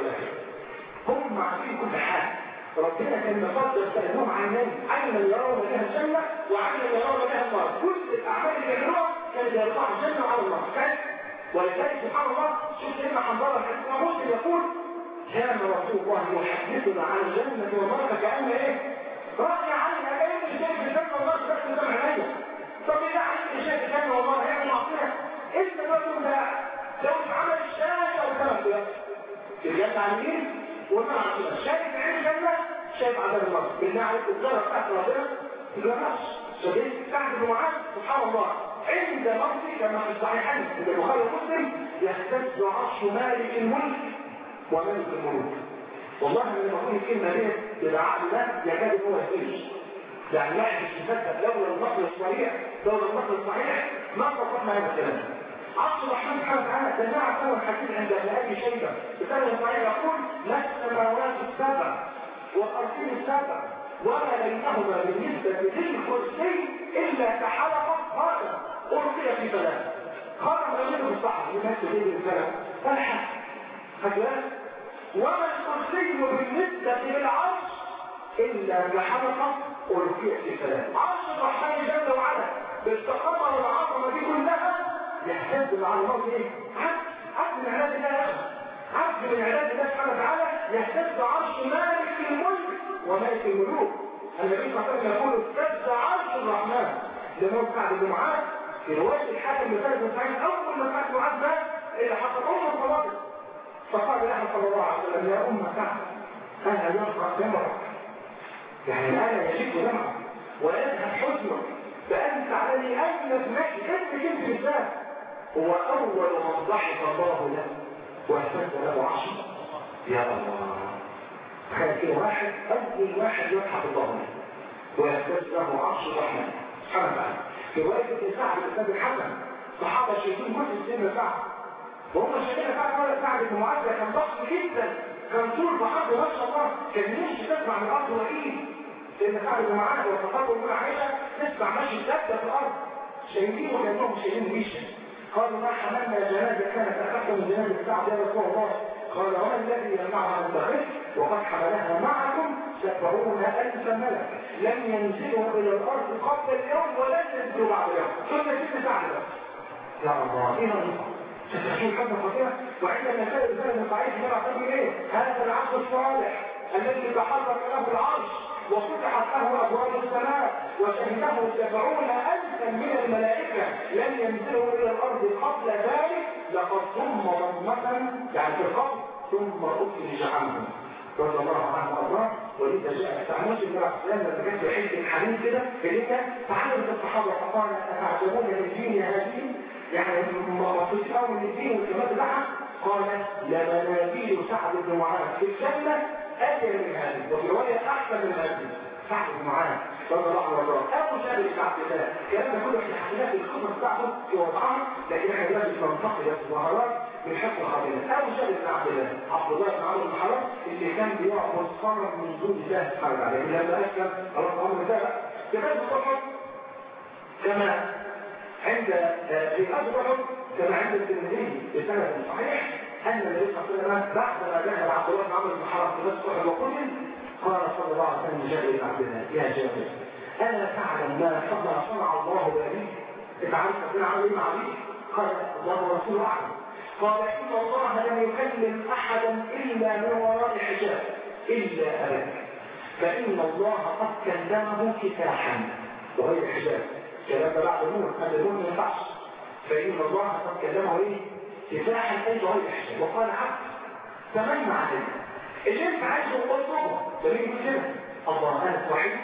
هم عارفين كل حاجه ربنا كان مفضل سألهم عن النبي عين يرون لها الجنة وعين يرون لها النار كل الأعمال اللي يعملوها كان يرفع الجنة على النار كان ولذلك سبحان الله شوف سيدنا حنظلة حديثنا مسلم يقول كان رسول الله يحدثنا عن الجنة والنار فكأن ايه؟ رأي عني أنا اللي شايف الجنة والنار بس قدام عينيا طب إذا عندي شايف الجنة والنار هيعمل معصية انت برضه ده لو اتعمل الشاشة وكلام ده الجنة عن مين؟ والنار عن كده شايف عين الجنة شايف عذاب النار بالله عليك الضرر بتاعت ربنا ما نفس شديد سعد بن معاذ سبحان الله عند موته كما في الصحيحين من البخاري ومسلم يهتز عرش مالك الملك وملك الملوك والله لما بقول الكلمه دي يبقى عقل ده يكاد ان هو يفلش يعني واحد مش مصدق لولا النقل الصحيح لولا النقل الصحيح ما استطعنا هذا الكلام عبد الرحمن سبحانه وتعالى جماعة سوى الحديث عند ابن ابي شيبه بسبب صحيح يقول لا السماوات السبع والارضين السبع وما بينهما بالنسبة للكرسي إلا كحلقة هذا ألقي في ثلاثة خرج رجل الصحر يمثل به الفلك فالحق فجأة وما الكرسي بالنسبة للعرش إلا كحلقة ألقي في ثلاثة عرش الرحمن جل وعلا بالتقمر والعظمة دي كلها يحتاج على الله ايه؟ عبد عبد من علاج الله عبد من علاج الله سبحانه وتعالى يهتز عرش مالك الملك وملك الملوك النبي صلى الله عليه وسلم يقول اهتز عرش الرحمن لموت سعد بن معاذ في روايه الحاكم بن بن سعيد اول ما سعد بن معاذ مات اللي حصل ام الصلاه فقال له صلى الله عليه وسلم يا ام سعد انا يرفع دمعك يعني انا يشد دمعك ويذهب حزنك فانت علي ان ابنك ابنك انت بالذات هو اول من ضحك الله له واهتز له عشرة يا الله تخيل كده واحد اول واحد يضحك الله له ويهتز له عرش الرحمن سبحانه وتعالى في روايه سعد بن الحسن صحابه شايفين جزء سن سعد وهم شايفين سعد ولا سعد بن معاذ كان ضخم جدا كان طول بحر ما شاء الله كان يمشي تسمع من الارض وقيل لان سعد بن معاذ وصحابه من عائشه تسمع ماشي دبه في الارض شايفينه كانهم شايفين ريشه قالوا ما حملنا جنازه كانت اخف من جنازه سعد يا رسول الله قال وما الذي يمنعها من تخف وقد حملها معكم سبعون ألف ملك لم ينزلوا إلى الأرض قبل اليوم ولن ينزلوا بعد اليوم ثم ست ساعة بس يا الله إيه نظيفة ستحشون حبة خطيرة وعندما كان الإنسان الضعيف يرى تقول إيه هذا العبد الصالح الذي تحرك له العرش وفتحت له أبواب السماء وشهده سبعون ألفا من الملائكة لم ينزلوا إلى الأرض قبل ذلك لقد ضم ضمة يعني في القبر ثم أخرج عنه رضي الله عنه وارضاه ولذا جاء استعناش بن الاسلام لما كان في حته الحديث كده في ليله فحدث الصحابه فقال اتعجبون من دين هذه يعني مبسوطين قوي من الدين والكلمات بتاعها قال لمنازل سعد بن معاذ في الجنه اجل من هذه وفي روايه احسن من هذه سعد بن معاذ رضي الله عنه وارضاه ابو جابر بن عبد الله الكلام ده كله في الحكايات القصص بتاعته في وضعها لكن احنا دلوقتي بننتقل الظاهرات من حفظ خبيرة ابو جابر بن عبد الله عبد الله بن عمرو بن حرام اللي كان بيعبد صنم من دون الله سبحانه وتعالى لكن لما اسلم خلاص الامر ده كمان بتحط كما عند في احد كما عند الترمذي بسند صحيح ان النبي صلى الله عليه وسلم بعد ما دخل عبد الله بن عمرو بن حرام في مسجد احد وقتل قال صلى الله عليه وسلم لجابر بن عبد الله يا جابر الا تعلم ما صنع صنع الله بابيك انت عارف ربنا عمل ايه مع ابيك قال الله ورسوله اعلم قال إن الله لم يكلم أحدا إلا من وراء حجاب إلا أباك فإن الله قد كلمه كفاحا وغير حجاب كلام بعد الموت قبل الموت ما ينفعش فإن الله قد كلمه إيه؟ كفاحا أي غير حجاب وقال عبد تمنى عليك اللي انت عايزه قلته ده مين يقول كده الله انا وحيد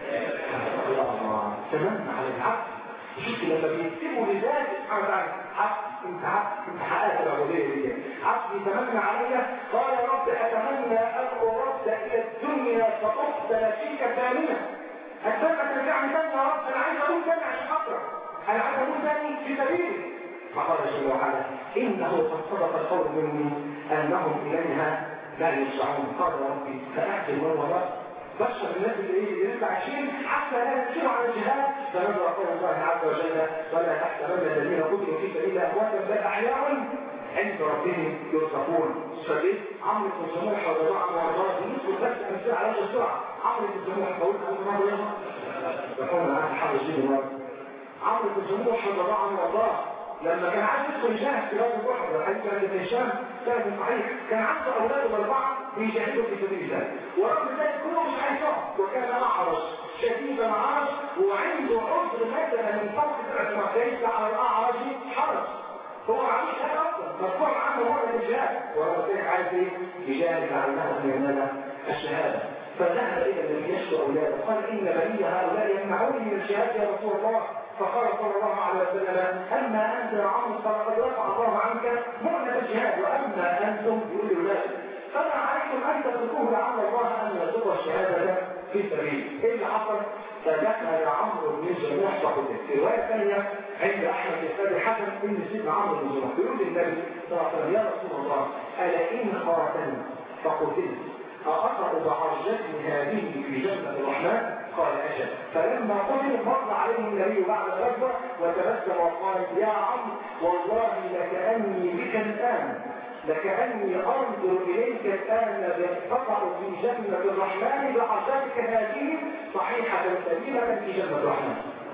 يا الله تمنى على العبد شوف لما بيكتبوا لذات سبحانه وتعالى عبد انت عبد انت حققت العبوديه دي عبد يتمنى علي قال يا رب اتمنى ان ارد الى الدنيا فاقتل فيك ثانيه اتمنى ترجعني تاني يا رب انا عايز اقول تاني عشان اقرا انا عايز اقول تاني في سبيلي فقال جل وعلا انه قد صدق القول مني انهم اليها لا يرجعون قال يا ربي فاحسن من وراء بشر الناس اللي ايه اللي لسه عايشين حتى لا يسيروا على الجهاد فنزل قول الله عز وجل ولا تحسبن الذين قتلوا في سبيل الله امواتا بل احياء عند ربهم يرزقون فليه عمرو بن جموح رضي الله عنه وارضاه يذكر بس امثله على وجه السرعه عمرو بن جموح بقول لكم مره يلا يقول معاك حاجه شيء مره عمرو بن جموح رضي الله عنه وارضاه لما كان عايز يدخل يجاهد في غزوه احد الحديث عن ابن هشام كان صحيح كان عنده اولاده الاربعه بيجاهدوا في سبيل الله ورغم ذلك كله مش عايز يقعد وكان اعرج شديد العرج وعنده عذر مثلا من فوق سبع ليس على الاعرج حرج هو عميش هذا اصلا مرفوع عنه هو الجهاد ورغم ذلك عايز ايه؟ يجاهد لعله ان ينال الشهاده فذهب الى النبي يشكو اولاده قال ان بني هؤلاء يمنعوني من الشهاده يا رسول الله فقال صلى الله عليه وسلم اما انت يا عمرو فلقد رفع الله عنك مؤنة الجهاد واما انتم يقول ذلك فما عليكم ان تتركوه لعل الله ان يرزق الشهاده في سبيل ايه اللي حصل؟ فدخل عمرو بن جموح فقتل في روايه ثانيه عند احمد بن الحسن ان سيدنا عمرو بن جموح يقول للنبي صلى الله عليه وسلم يا رسول الله الا ان قاتلت فقتلت أقطع بعرجتي هذه في جنة الرحمن قال أجل فلما قتل مر عليه النبي بعد الغزوة وتبسم وقال يا عم والله لكأني بك الآن لكأني أنظر إليك الآن تقع في جنة الرحمن بعرجتك هذه صحيحة سليمة في جنة الرحمن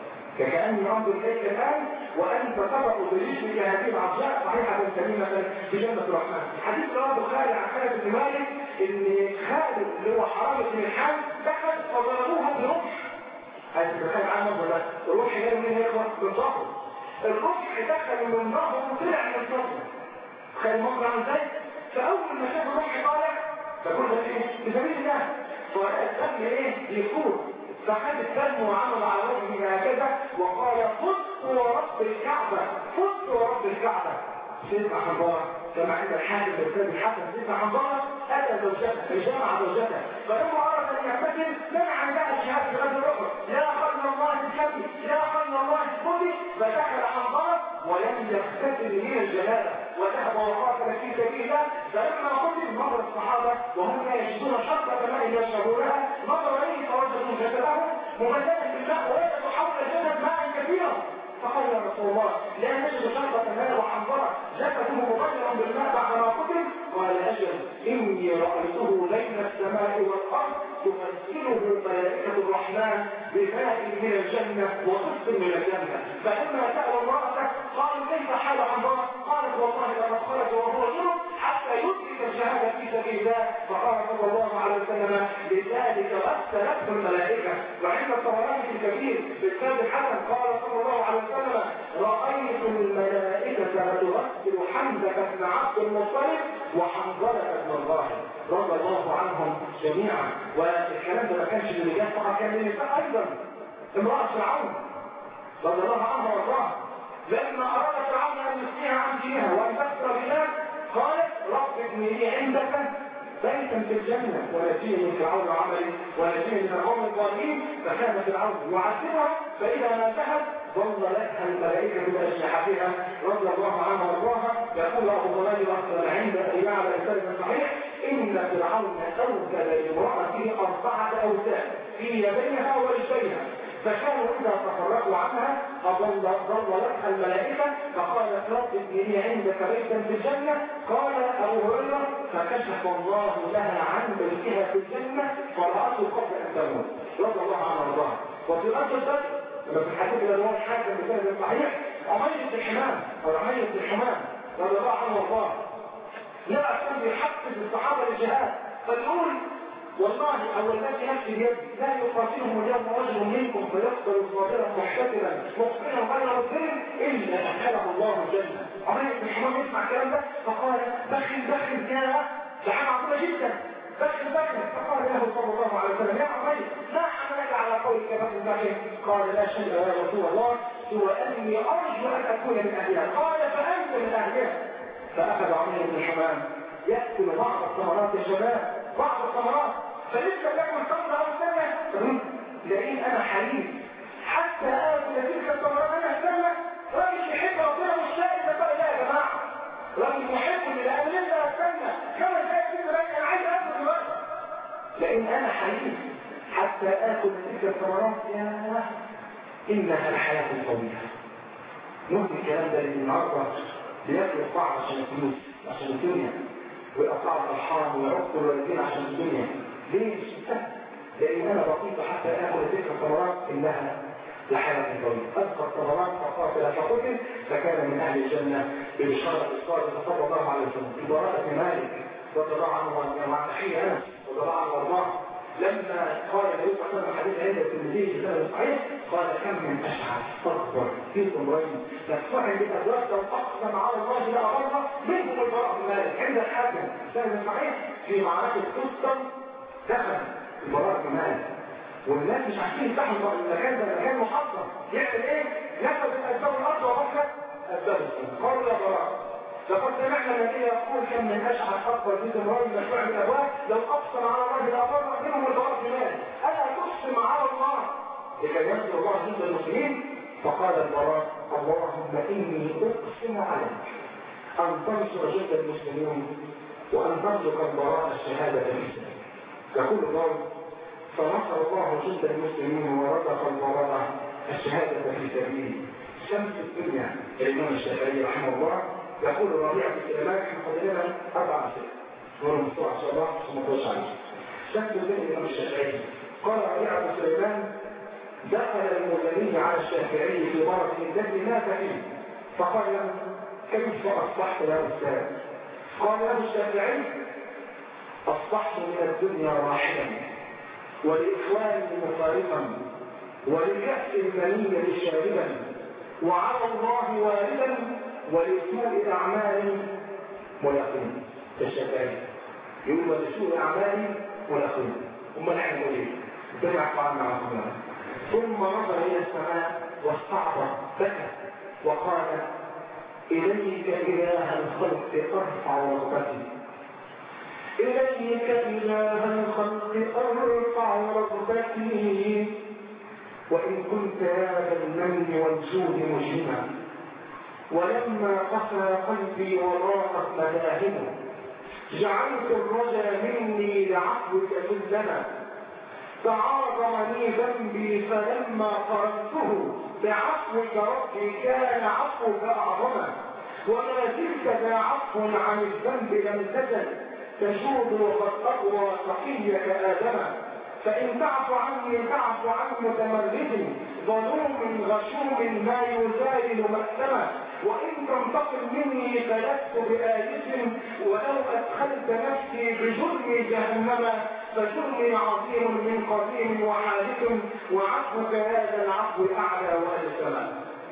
كأني أنظر إليك الآن وأنت تقع برجلك هذه العرجاء صحيحة سليمة في جنة الرحمن حديث رواه البخاري عن خالد بن مالك ان خالد اللي هو حرام بن الحال دخل فضربوها برمح هذا تتخيل عنه ولا الرمح جاي منين يا اخوان من ظهره الرمح دخل من ظهره وطلع من ظهره تخيل المنظر عامل ازاي فاول ما شاف الرمح طالع فكل ده ايه؟ في سبيل الله فالدم ايه؟ يكون فخد الدم وعمل على وجهه هكذا وقال فزت ورب الكعبة فزت ورب الكعبة سيدنا حنظلة كما عند الحاكم بالسيد الحسن سيدنا حنظلة أتى زوجته جمع زوجته فلما أراد أن يعتزل منع لها الشهادة في غزوة الأخرى يا خير الله تكفي يا خير الله تكفي فدخل حنظلة ولم يختزل من الجلالة وذهب وقاتل في سبيل الله فلما قتل نظر الصحابة وهم لا يجدون شرطة ماء يشربونها نظر إليه فوجدوا جسده مبدلا بالماء ويجد حول الجسد ماء كثيرا فقال يا رسول الله لا نجد شرطة ماء وحنظرة جسده مبدلا بالماء بعدما قتل قال أجل إني رأيته بين السماء والأرض تمثله ملائكة الرحمن بماء من الجنة وقسط من الجنة فلما سأل امرأته قالوا كيف حال حنظرة قالت والله لقد خرج وهو جنب حتى يدرك الشهادة في سبيل الله فقال صلى الله عليه وسلم لذلك غسلته الملائكة وعند الطبراني في الكبير بالكتاب الحسن قال صلى الله عليه وسلم رأيت الملائكة لتغسل حمزة بن عبد المطلب وحنظلة بن الظاهر رضي الله عنهم جميعا والكلام ده ما كانش للرجال فقط كان للنساء ايضا امرأة فرعون رضي الله عنها وارضاها لما اراد فرعون ان يسقيها عن دينها وان تكفر بالله قالت رب ابن لي عندك بيتا في الجنة ونجيه من فرعون وعمله ونجيه من القوم الظالمين فكان فرعون يعذبها فإذا ما انتهت ظل لها الملائكة بأجنحتها رضي الله عنها وارضاها يقول أبو هريرة عند أبي يعلى السلم صحيح إن فرعون أوكل لامرأته أربعة أوساد في يديها ورجليها فكانوا إذا تفرقوا عنها أضل ضل لها الملائكة فقالت رب ابن لي عندك بيتا في الجنة قال أبو هريرة فكشف الله لها عن بيتها في الجنة فرأته قبل أن تموت رضي الله عنها وارضاها وفي غزوة بدر لما في الحديث اللي هو الحاكم بسند صحيح عمير بن حمام أو عمير بن حمام رضي الله عنه وارضاه لا أكون يحفز الصحابة للجهاد فيقول والله أو الذي نفسي بيدي لا يقاتلهم اليوم رجل منكم فيقتل صابرا محتسبا مقبلا غير مسلم إلا أدخله الله الجنة عمير بن حمام يسمع الكلام ده فقال بخل بخل يا ده حاجة عظيمة جدا بخل بخل فقال له صلى الله عليه وسلم يا عمير ما حملك على قولك بخل بخل قال لا شيء يا رسول الله سوى أني أرجو أن أكون من أهلها قال فأنت من أهلها فأخذ عمير بن حمام يأكل بعض الثمرات يا شباب بعض الثمرات فلسه بياكل ثمرة أو سنة لأن أنا حريص حتى آكل تلك الثمرات أنا سنة راجل يحب ربنا مش لاقي ده بقى لا يا جماعة راجل محب لأن لسه استنى كما زي كده بقى أنا عايز آكل دلوقتي لأن أنا حريص حتى آكل تلك الثمرات يا إنها الحياة الطويلة نقول الكلام ده لأن النهارده بياكل الطعم عشان الفلوس عشان الدنيا ويقطع الحرام ويعق الوالدين عشان الدنيا ليه مش سهل لان انا بسيطه حتى اكل تلك الثمرات انها لحياه طويله اذكر ثمرات فقاتل فقتل فكان من اهل الجنه ببشاره الصادق صلى الله عليه وسلم ببراءه مالك رضي الله عنه مع تحيه انس رضي الله عنه وارضاه لما قال النبي صلى الله عليه وسلم حديث عند الترمذي في سنه صحيح قال كم من اشعث اكبر في ثمرين يدفع بالابواب لو اقسم على الله لا غرض منهم البراء بن مالك عند الحاكم سنه صحيح في معركه قسطم دخل البراء بن مالك والناس مش عارفين يفتحوا المكان ده مكان محصن يعمل ايه؟ نفذ الاسباب الارض وبكت اسباب السنه قالوا يا براء لقد سمعنا النبي يقول كم من اشعر اكبر في ثمرين مشروع الابواب لو اقسم على الله لا فرق منهم البراء بن مالك الا تقسم على الله لكي ينصر الله جند المسلمين فقال البراء اللهم اني اقسم عليك ان تنصر جند المسلمين وان ترزق البراء الشهاده في سبيلك يقول الله فنصر الله جند المسلمين ورزق البراء الشهاده في سبيله شمس الدنيا الامام الشافعي رحمه الله يقول الربيع بن سليمان احنا فاضلنا اربع اسئله نور مفتوح ان شاء الله ثم نخش عليه شمس الدنيا الامام الشافعي قال ربيع بن سليمان دخل المزني على الشافعي في مرض الذي مات فيه فقال له كيف اصبحت يا استاذ قال له الشافعي اصبحت من الدنيا راحلا ولاخواني مفارقا ولكأس المنية شاربا وعلى الله والدا ولسوء اعمال ويقين الشافعي يقول ولسوء اعمالي ولا خير امال احنا نقول ايه؟ الدنيا عفوا عنا عن كلنا ثم نظر الى السماء واستعطى بكى وقال اليك اله الخلق ارفع رغبتي إليك إله الخلق أرفع رغبتي وإن كنت يا ذا المن والجود مجرما ولما قسى قلبي وضاقت مداهمه جعلت الرجا مني لعفوك سلما تعاظمني ذنبي فلما قرنته بعفوك ربي كان عفوك أعظما وما زلت ذا عفو عن الذنب لم تزل تجود وقد أقوى تقيك آدما فإن تعفو عني تعفو عن متمرد ظلوم غشوم ما يزايل مأثما وإن تنتقم مني فلست بآيس ولو أدخلت نفسي بجرم جهنم فجرمي عظيم من قديم وحادث وعفوك هذا العفو أعلى وأجسما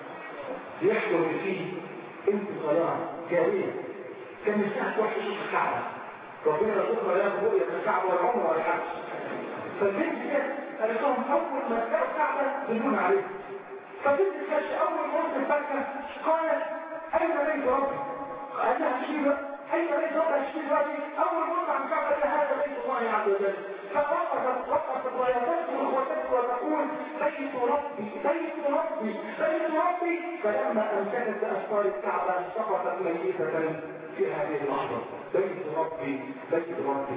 يحكم فيه انت صلاة جارية كان الساعة تروح تشوف الكعبة ربنا رزقنا لا رؤية الكعبة والعمر والحج فالبنت دي قالت لهم اول ما تلاقوا الكعبه بدون عليها فبنت الكش اول ما وصلت مكه قالت اين بيت ربي؟ قال لها اشتري اين بيت ربي اشتري دلوقتي اول ما عن الكعبه هذا بيت الله عز وجل فوقفت وقفت ويتذكر وتذكر وتقول بيت ربي بيت ربي بيت ربي فلما امسكت باسفار الكعبه سقطت ميته في هذه اللحظه بيت ربي بيت ربي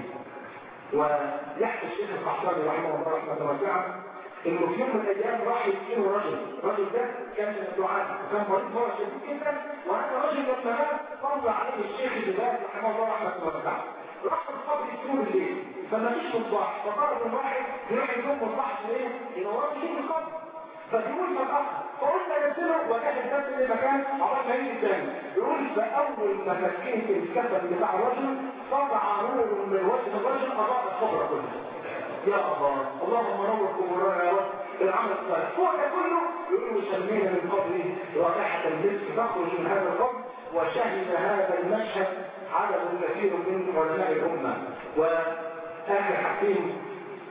ويحكي الشيخ القحطاني رحمه الله رحمه واسعه انه في يوم من الايام راح يسكنه رجل، الرجل ده كان من الدعاة وكان مريض مرض شديد جدا وهذا الرجل لما مات فرض عليه الشيخ الجبال رحمه الله رحمه واسعه. راح في الصبر يسكنه بالليل فما فيش مصباح فقرر الواحد يروح يجيب مصباح ليه؟ ينور له في القبر فبيقول فالأخ فقلت أنزله وكان الكتاب في مكان عقبال ما يجي الثاني يقول فأول ما فكيت الكتاب بتاع الرجل طبع نور من وجه الرجل أضاء الصبر كله يا الله اللهم نور قبورنا يا رب بالعمل الصالح فوق ده كله يقول سمينا من قبره رائحة المسك تخرج من هذا القبر وشهد هذا المشهد عدد كثير من علماء الأمة وآخر حكيم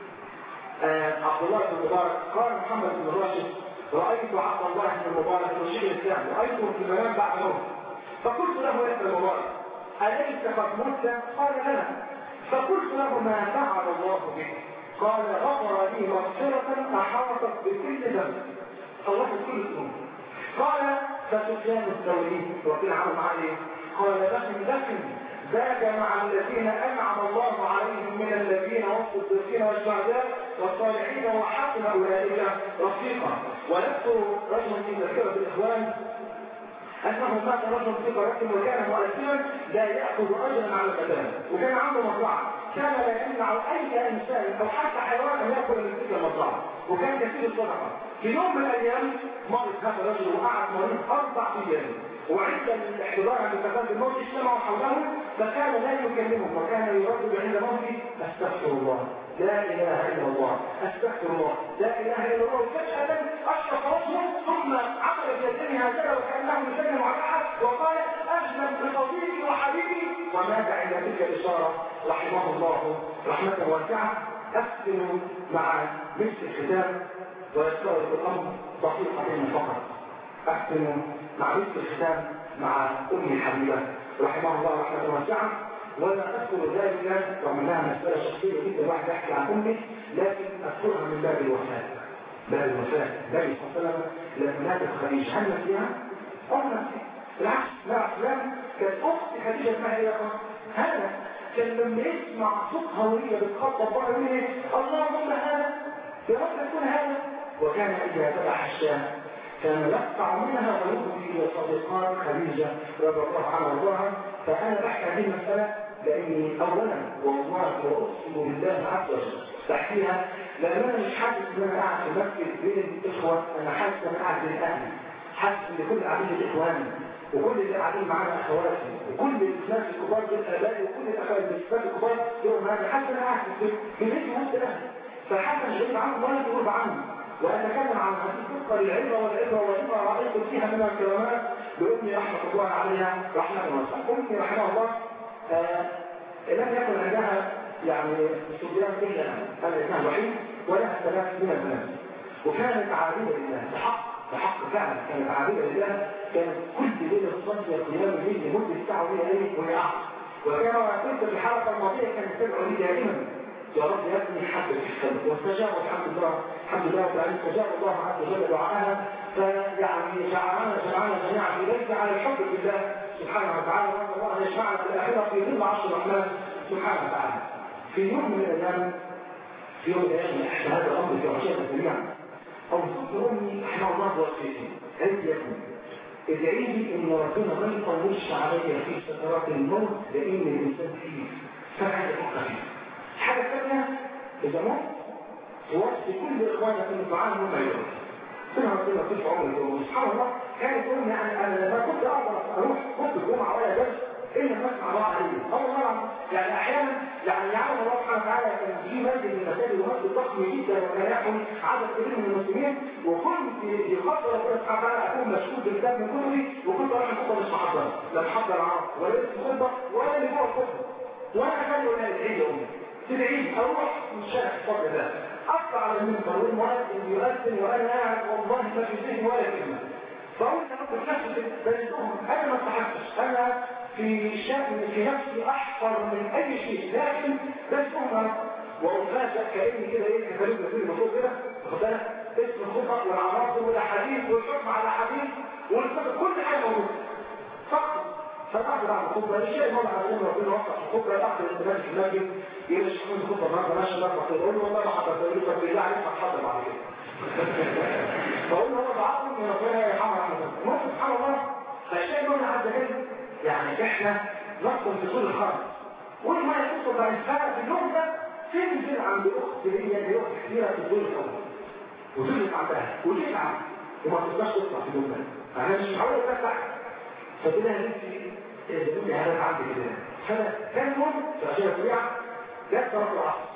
آه عبد الله بن مبارك قال محمد بن راشد رأيت عبد الله بن مبارك رشيد الإسلام رأيته في المنام بعد موت فقلت له يا ابن مبارك أليس قد مت؟ قال لا فقلت له ما فعل الله بك قال غفر لي مغفرة أحاطت بكل ذنب الله كل ذنب قال فسفيان الثوري رضي عنه عليه قال لكن لكن ذاك مع الذين أنعم الله عليهم من الذين والصديقين والشهداء والصالحين وحسن أولئك رفيقا ولست رجلا في ذاكرة الإخوان أنه مات رجل في قرية وكان مؤثرا لا يأخذ أجرا على المدام وكان عنده مزرعة كان لا يمنع أي إنسان أو حتى حيوان أن يأكل من تلك المزرعة وكان كثير الصدقة في يوم من الأيام مرض هذا الرجل وقعد مريض أربع أيام وعند الاحتضار عند سكرات الموت اجتمعوا حوله فكان لا يكلمهم وكان يردد عند موته استغفر الله لا اله الا الله استغفر الله لا اله الا الله فجاه اشرق وجهه ثم عمل بيده هكذا وكانه يسلم على احد وقال اجمل بصديقي وحبيبي ومات عند تلك الاشاره رحمه الله رحمه واسعه اختم مع مثل الختام ويستغرق الامر دقيقتين فقط اختم مع مثل الختام مع امي الحبيبه رحمه الله رحمه واسعه ولا اذكر ذلك رغم انها مساله شخصيه جدا الواحد يحكي عن امي لكن اذكرها من باب الوفاه باب الوفاه النبي صلى الله عليه وسلم لما ماتت خديجه هل نسيها؟ او نسيها بالعكس لا فلان كانت اخت خديجه اسمها ايه يا اخوان؟ هذا كان لما يسمع صوتها وهي بتخطب بره يقول ايه؟ اللهم هذا يا رب يكون هذا وكان اذا فتح الشام كان يقطع منها ويؤذي صديقات خديجة رضي الله عنها وارضاها فأنا بحكي هذه المسألة لأني أولا والله وأقسم بالله عز وجل بحكيها لأن أنا مش حاسس إن أنا قاعد في مسجد بين الإخوة أنا حاسس إن أنا قاعد بين أهلي حاسس إن كل قاعدين إخواني وكل اللي قاعدين معانا أخواتي وكل الناس الكبار دول آبائي وكل الأخوات الكبار دول معانا حاسس إن أنا قاعد في بيتي وسط أهلي فحتى مش غريب عنهم ولا تقول عنهم وأتكلم عن هذه القصة للعبرة والعبرة والعبرة رأيت فيها من الكرامات بأمي رحمة الله عليها رحمة واسعة أمي رحمه الله آه لم يكن عندها يعني صبيان الا انا الانسان الوحيد ولها ثلاث من البنات وكانت عابده لله بحق بحق فعلا كانت عابده لله كانت كل ليله تصلي قيام الليل لمده ساعه وهي ايه وهي قاعده وكما قلت في الحلقه الماضيه كانت تدعو لي دائما يا رب يا ابني حبك في السماء واستجاب الحمد لله الحمد لله تعالى استجاب الله عز وجل دعاءها فيعني جعلنا جمعنا جميعا في بيت على الحب بالله سبحانه وتعالى وان الله يجمعنا في الاخره في ظل عرش الرحمن سبحانه وتعالى في يوم من الايام في يوم من الايام احدى هذا الامر في عشاء جميعا او صدق امي رحمه الله وصيتي قالت يا ابني ادعي لي ان ربنا ما يطولش عليا في سكرات الموت لان الانسان فيه فعلا يفكر فيه الحاجه الثانيه اذا مت توصي كل اخوانك من الدعاء هم يروحوا سنة ربنا في عمري سبحان الله كانت امي يعني انا لما كنت اقدر اروح كنت الجمعه ولا درس الا ما اسمع الله عليه والله يعني احيانا يعني يعلم الله سبحانه وتعالى كان في مسجد من المساجد ومسجد ضخم جدا وكان يحوي عدد كبير من المسلمين وكنت يخاطر ربنا سبحانه وتعالى اكون مشغول بالكتاب من كتبي وكنت اروح الخطبه مش محضر لا محضر عرض ولا لسه خطبه ولا اللي جوه الخطبه وانا اخلي ولا ادعي لي امي تدعي اروح من شارع الفضل ده اطلع على المنبر والمؤذن يؤذن وانا قاعد والله ما في ذهني ولا كلمه فقلت انا نفسي بينهم انا ما استحقتش انا في شأن في نفسي احقر من اي شيء لكن بسهم وافاجئ كاني كده ايه كتابين في الموضوع كده واخد بالك اسم الخطط والعناصر والاحاديث والحكم على الاحاديث والكتب كل حاجه موجوده فقط فبعد بعد الخطبه الشيء ما على ان ربنا وقع الخطبه الاخر الانتباه في المسجد يقول الشيخ الخطبه النهارده ماشي الله يقول له والله ما حضرت يقول له طب بالله عليك هتحضر بعد كده فقول له هو ضعفهم من ربنا يرحمه رحمه الله سبحان الله فالشيء اللي عز وجل يعني احنا نقصد في كل الخرج وما يقصد عن الفرق في اليوم ده تنزل عند اخت ليا اللي اخت كبيره في الدول الخمر وتنزل عندها وتتعب وما تقدرش تطلع في اليوم ده انا مش معقول اتفتح فقلت لها نفسي تقول لي هدف عندي كده فانا كان يوم في عشان الطبيعه جت صلاه العصر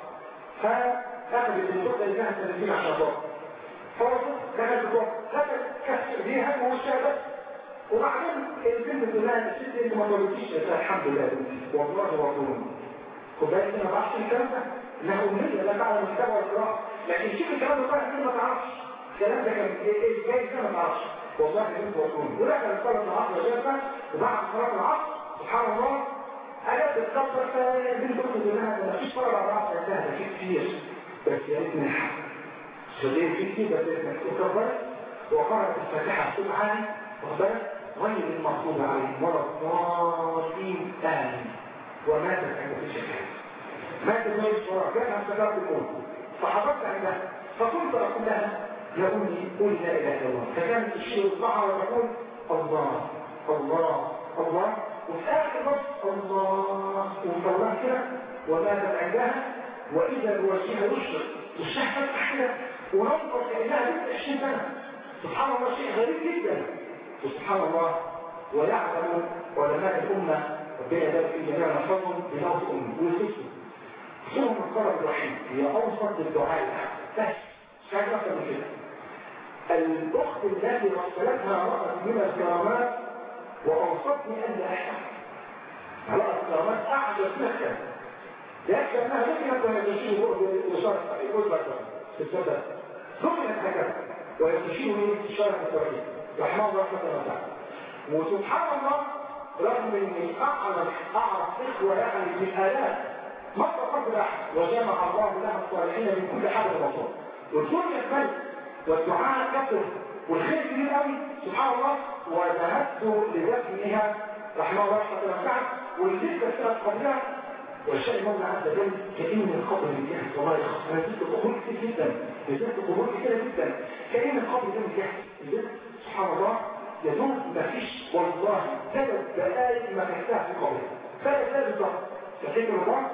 فاخذت الدكتور اللي كانت 30 عشان الله فرصت كانت بتوع خدت كسر بيها ووشها بس وبعدين البنت تقول لها الست اللي ما طلبتيش الحمد لله والله ربنا خد بالك انا ما بعرفش الكلام ده انها امنيه لا تعلم الكتاب ولا القراءه لكن شوف الكلام ده طالع ما تعرفش الكلام ده كان ايه جاي كده ما تعرفش والله بنت ربنا ودخل صلاه العصر جابها وبعد صلاه العصر سبحان الله اجت الكفر فالبنت تقول لها ده ما فيش صلاه على العصر ده ده في كتير بس يا ريت نلحق صدقني في كتير بس انك تكبرت وقرأت الفاتحه بصوت عالي واخد بالك غير المغضوب عليهم ولا الضالين آمين وماتت عند في شكاية ماتت غير الصلاة جاءت سكرات الموت فحضرت عندها فكنت أقول لها يا أمي قل لا إله إلا الله فكانت تشير إصبعها وتقول الله الله الله وفي آخر نص الله وطلعت كده وماتت عندها وإذا الوجه يشرق والشيخ فتح كده وننظر كأنها بنت 20 سنة سبحان الله شيء غريب جدا وسبحان الله ويعلم علماء الأمة ربنا يبارك في جميع نحفظهم بنوت أمه ويسسوا سورة القرب الوحيد هي أوسط الدعاء بس مش عايز أكثر من كده الأخت التي رسلتها رأت من الكرامات وأوصتني أن لا أحسن رأت كرامات أعجب نفسها يكفي أنها ذكرت وهي تشير وشارة يقول لك في السبب ذكرت هكذا وهي تشير من شارة التوحيد رحمه الله رحمة الله تعالى وسبحان الله رغم اني اعرف اعرف اخوة يعني بالالاف ما تقبل احد وجمع الله لها الصالحين من كل حاجة وصول والدنيا كبير والدعاء كثر والخير كبير قوي سبحان الله وذهبت لدفنها رحمه الله رحمة الله تعالى والذكر سنة قبلها والشيء المولى عز وجل كريم من قبل الجهة والله يخص انا زدت قبول كتير جدا زدت قبول كتير جدا كريم من قبل الجهة سبحان الله يدوم مفيش والله ثلاث دقائق ما تحتاج في قبل ثلاث دقائق بالظبط فكيت الله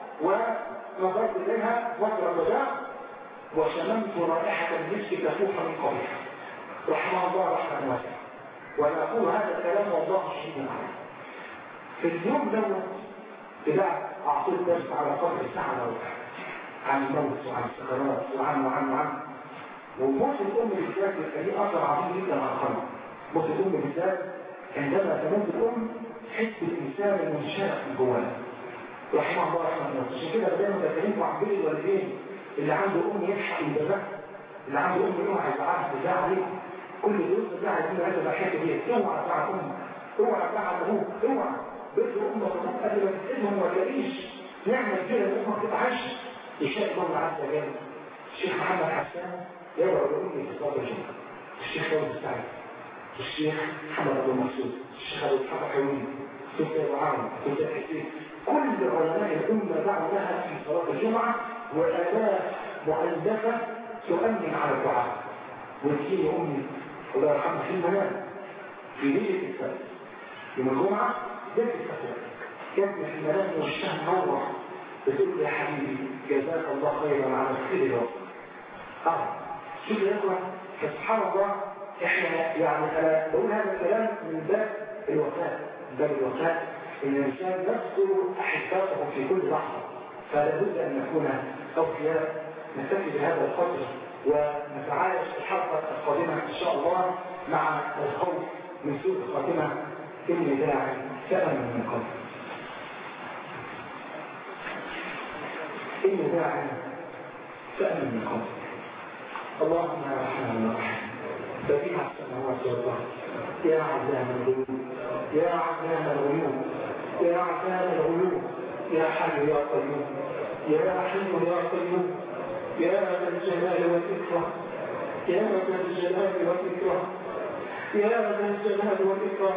ونظرت اليها وقت الرجاء وشممت رائحة المسك تفوح من قبلها رحمه الله رحمة واسعة وانا اقول هذا الكلام والله شهيد عليه في اليوم دوت إذا أعطيت درس على قدر الساعة عن الموت وعن السكرات وعن وعن وعن وموت الأم بالذات ليه أثر عظيم جدا على الخلق موت الأم بالذات عندما تموت الأم تحس الإنسان المنشرح من جواه رحمه الله رحمه الله عشان كده دايما بكلمكم عن بر الوالدين اللي عنده ام يلحق البنات اللي عنده ام يوعى يزعلها تزعل عليه كل دروس تزعل يقول له هذا الحته دي اوعى تزعل امك اوعى تزعل ابوك اوعى بر امك وابوك قبل ما تسيبهم ما تلاقيش نعمه كبيره ان امك تتعش الشيخ الله عز وجل الشيخ محمد حسان يوعد امي في صلاه الجمعه الشيخ ابو السعيد الشيخ محمد ابو مسعود الشيخ ابو اسحاق حلوين سلطان ابو عامر سلطان حسين كل علماء الامه دعوا لها في صلاه الجمعه والاف مؤلفه تؤمن على الدعاء وتجيني امي الله يرحمها في المنام في ليله السبت يوم الجمعه ليله السبت كانت في المنام وشها منور بتقول يا حبيبي جزاك الله خيرا على الخير يا رب اه شوف يا اخوان فسبحان الله احنا يعني انا بقول هذا الكلام من باب الوفاء من باب الوفاء ان الانسان يذكر احبائه في كل لحظه فلا بد ان نكون اوفياء نكتفي بهذا القدر ونتعايش في الحلقه القادمه ان شاء الله مع الخوف من سوء الخاتمه اني داعي سأل من قبل اني داعي سأل من قبل اللهم يا رحمن الرحيم بديع السماوات والارض يا علام الغيوب يا علام الغيوب يا علام الغيوب يا حي يا قيوم يا حي يا قيوم يا ذا الجلال والاكرام يا ذا الجلال والاكرام يا ذا الجلال والاكرام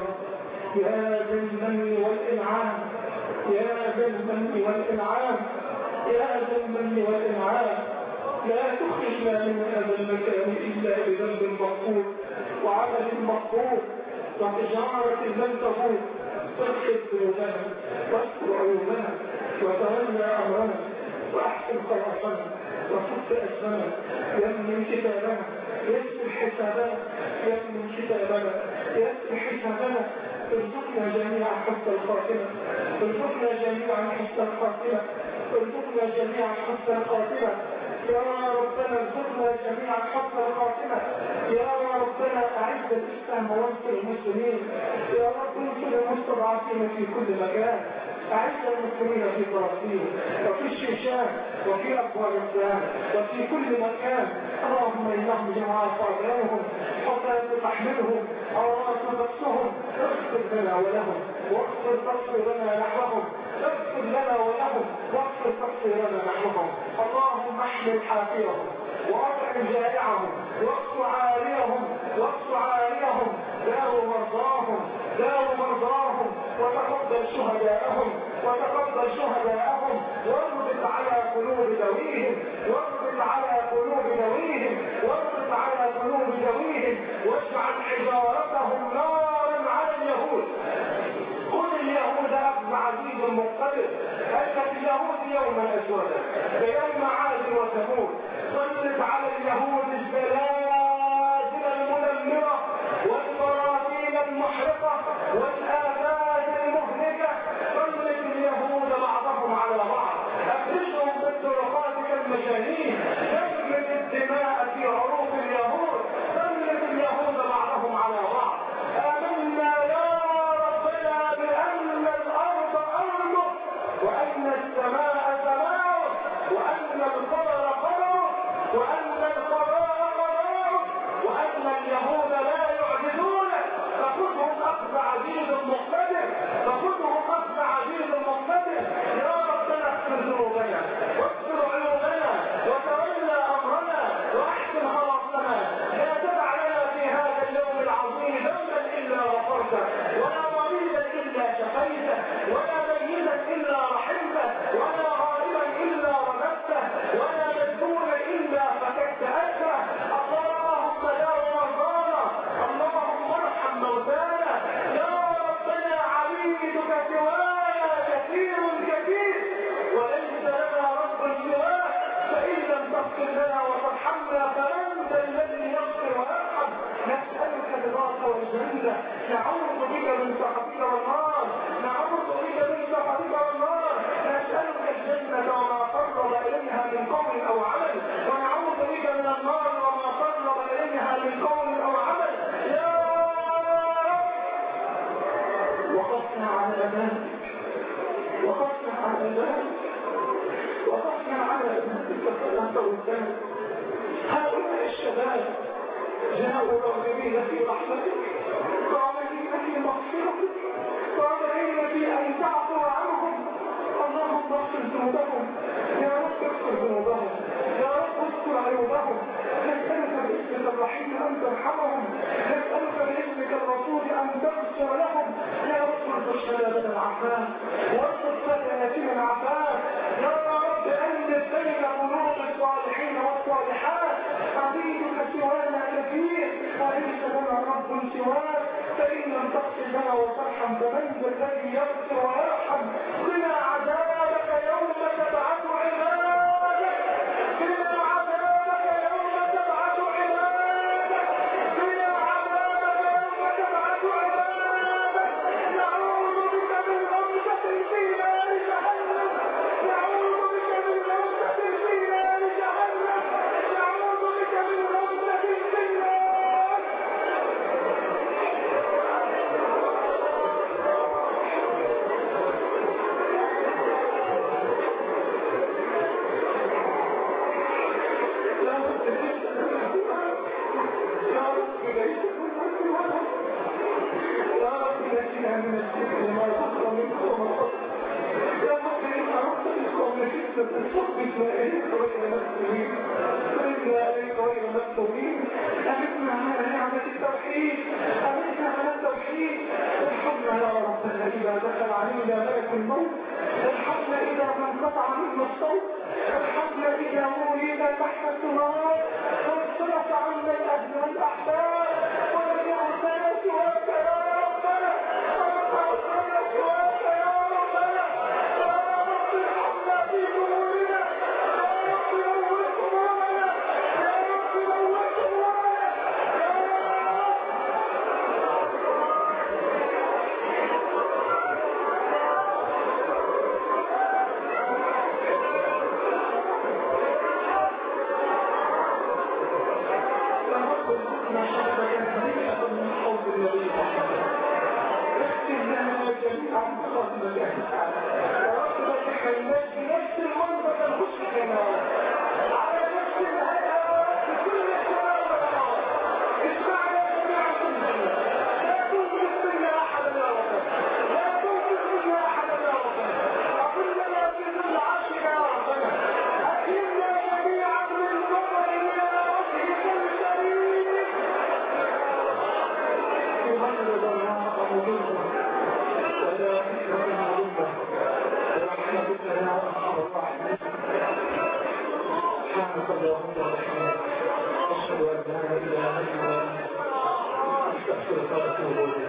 يا ذا المن والانعام يا ذا المن والانعام يا ذا المن والانعام لا تخرجنا من هذا المكان إلا بذنب مغفور وعمل مغفور وتجارة لن تفوت فاغفر ذنوبنا واستر عيوبنا وتولى أمرنا وأحسن خلاصنا وفك أسمنا يمن كتابنا يسر حسابنا يمن كتابنا يسر حسابنا ارزقنا جميعا حسن الخاتمة ارزقنا جميعا حسن الخاتمة ارزقنا جميعا حسن الخاتمة يا ربنا ارزقنا جميعا حسن الخاتمة يا ربنا أعز الإسلام وانصر المسلمين يا رب انصر المستضعفين في كل مكان أعز المسلمين في فلسطين وفي الشيشان وفي أفغانستان وفي كل مكان اللهم إنهم جماعة صابرهم حتى تحملهم أوراق بأسهم اغفر لنا ولهم واغفر تقصيرنا نحوهم اغفر لنا ولهم واغفر تقصيرنا نحوهم اللهم احمل حافيهم واطعم جائعهم واقص عاريهم واقص عاريهم داو مرضاهم داو مرضاهم وتقبل شهداءهم وتقبل شهداءهم واربط على قلوب ذويهم واربط على قلوب ذويهم واربط على قلوب ذويهم واجعل حجارتهم نارا على اليهود خذ اليهود اخذ عزيز مقتدر اكلت اليهود يوما اسودا كيوم عاد وثمود سلط على اليهود الزلازل المدمره والبراكين المحرقه والافات المهلكه سلط اليهود بعضهم على بعض اخرجهم بالطرقات كالمجانين تجرد الدماء في عروق اليهود سلط اليهود بعضهم على بعض امنا يا ربنا بان الارض ارضك وان السماء سماؤك وان القمر قمرك وان القضاء قضاءك وان اليهود لا يعجزونك فخذهم اخذ عزيز مقتدر فخذهم اخذ عزيز مقتدر يا ربنا اغفر ذنوبنا واغفر عيوبنا وتولى امرنا واحسن خلاصنا لا تدع لنا في هذا اليوم العظيم ذنبا الا غفرته ولا مريضا الا شفيته ولا ميتا الا رحمته ولا غائبا الا رددته ولا مجنونا الا فككت اجره اللهم داو مرضانا اللهم ارحم موتانا يا ربنا عبيدك سوانا كثير كثير وليس لنا رب سواك فان لم تغفر لنا وترحمنا فانت الذي يغفر ويرحم نسالك رضاك والجنه نعوذ بك من سخطك والنار نعوذ بك من سخطك والنار نسالك الجنه وما قرب اليها من قول او عمل ونعوذ بك من النار وما قرب اليها من قول او عمل يا رب وقفنا على امانك وقفنا على ذلك وقفنا على ابنتك صلى الله هؤلاء الشباب جاءوا راغبين في رحمتك طالبين في مغفرتك طالبين في ان تعفو عنهم اللهم اغفر ذنوبهم يا رب اغفر ذنوبهم يا رب استر عيوبهم نسألك باسمك الرحيم أن ترحمهم نسألك باسمك الرسول أن تغفر لهم يا رب ارزق شبابنا العفاف وارزق فتياتنا العفاف يا رب أنزل بين قلوب الصالحين والصالحات عبيدك سوانا كثير أليس لنا رب سواك فإن لم تغفر لنا وترحم فمن ذا الذي يغفر ويرحم قنا عذابك يوم تبعث عبادك قنا عذابك يوم تبعث عبادك قنا عذابك يوم تبعث عبادك نعوذ بك من غمزة في نار جهنم نعوذ بك من غمزة في نار جهنم نعوذ بك من غمزة في النار يا رب يا رب ليس يا رب نجنا من الشرك ما ظهر منه وما بطن يا رب إن أردت القوم فتنة فاخبط إليك غير مسلمين فإنا إليك غير مسلمين أمتنا على نعمة التوحيد أمتنا على التوحيد ارحمنا يا ربنا إذا دخل علينا ملك الموت ارحمنا إذا ما انقطع منا الصوت ارحمنا إذا ولينا تحت النار وانصرف عنا الأهل والأحباب ولم يعطنا سواك يا ربنا ولم يعطنا سواك يا ربنا يا رب ارحمنا في قبورنا يا رب نور قبورنا يا رب نور قبورنا يا رب فنقل شهادة بريئة من حوض النبي محمد اختم لنا جميعا بفضلك ورحمة حلمك بنفس المنطقة المشركة على نفس الهيئة بكل احترام ونقاط اسمعنا جميعا كلنا لا تنقذ منا احدا يا رب لا تنقذ منا احدا يا رب اقل لنا في ظل عرشك يا ربنا اكرمنا جميعا من نظر الى وجهك الكريم يغلب الله قلوبنا ولا يكرم قلوبنا برحمتك يا ارحم الراحمين سبحانك اللهم وبحمدك اشهد ان لا اله الا انت استغفرك واتوب اليك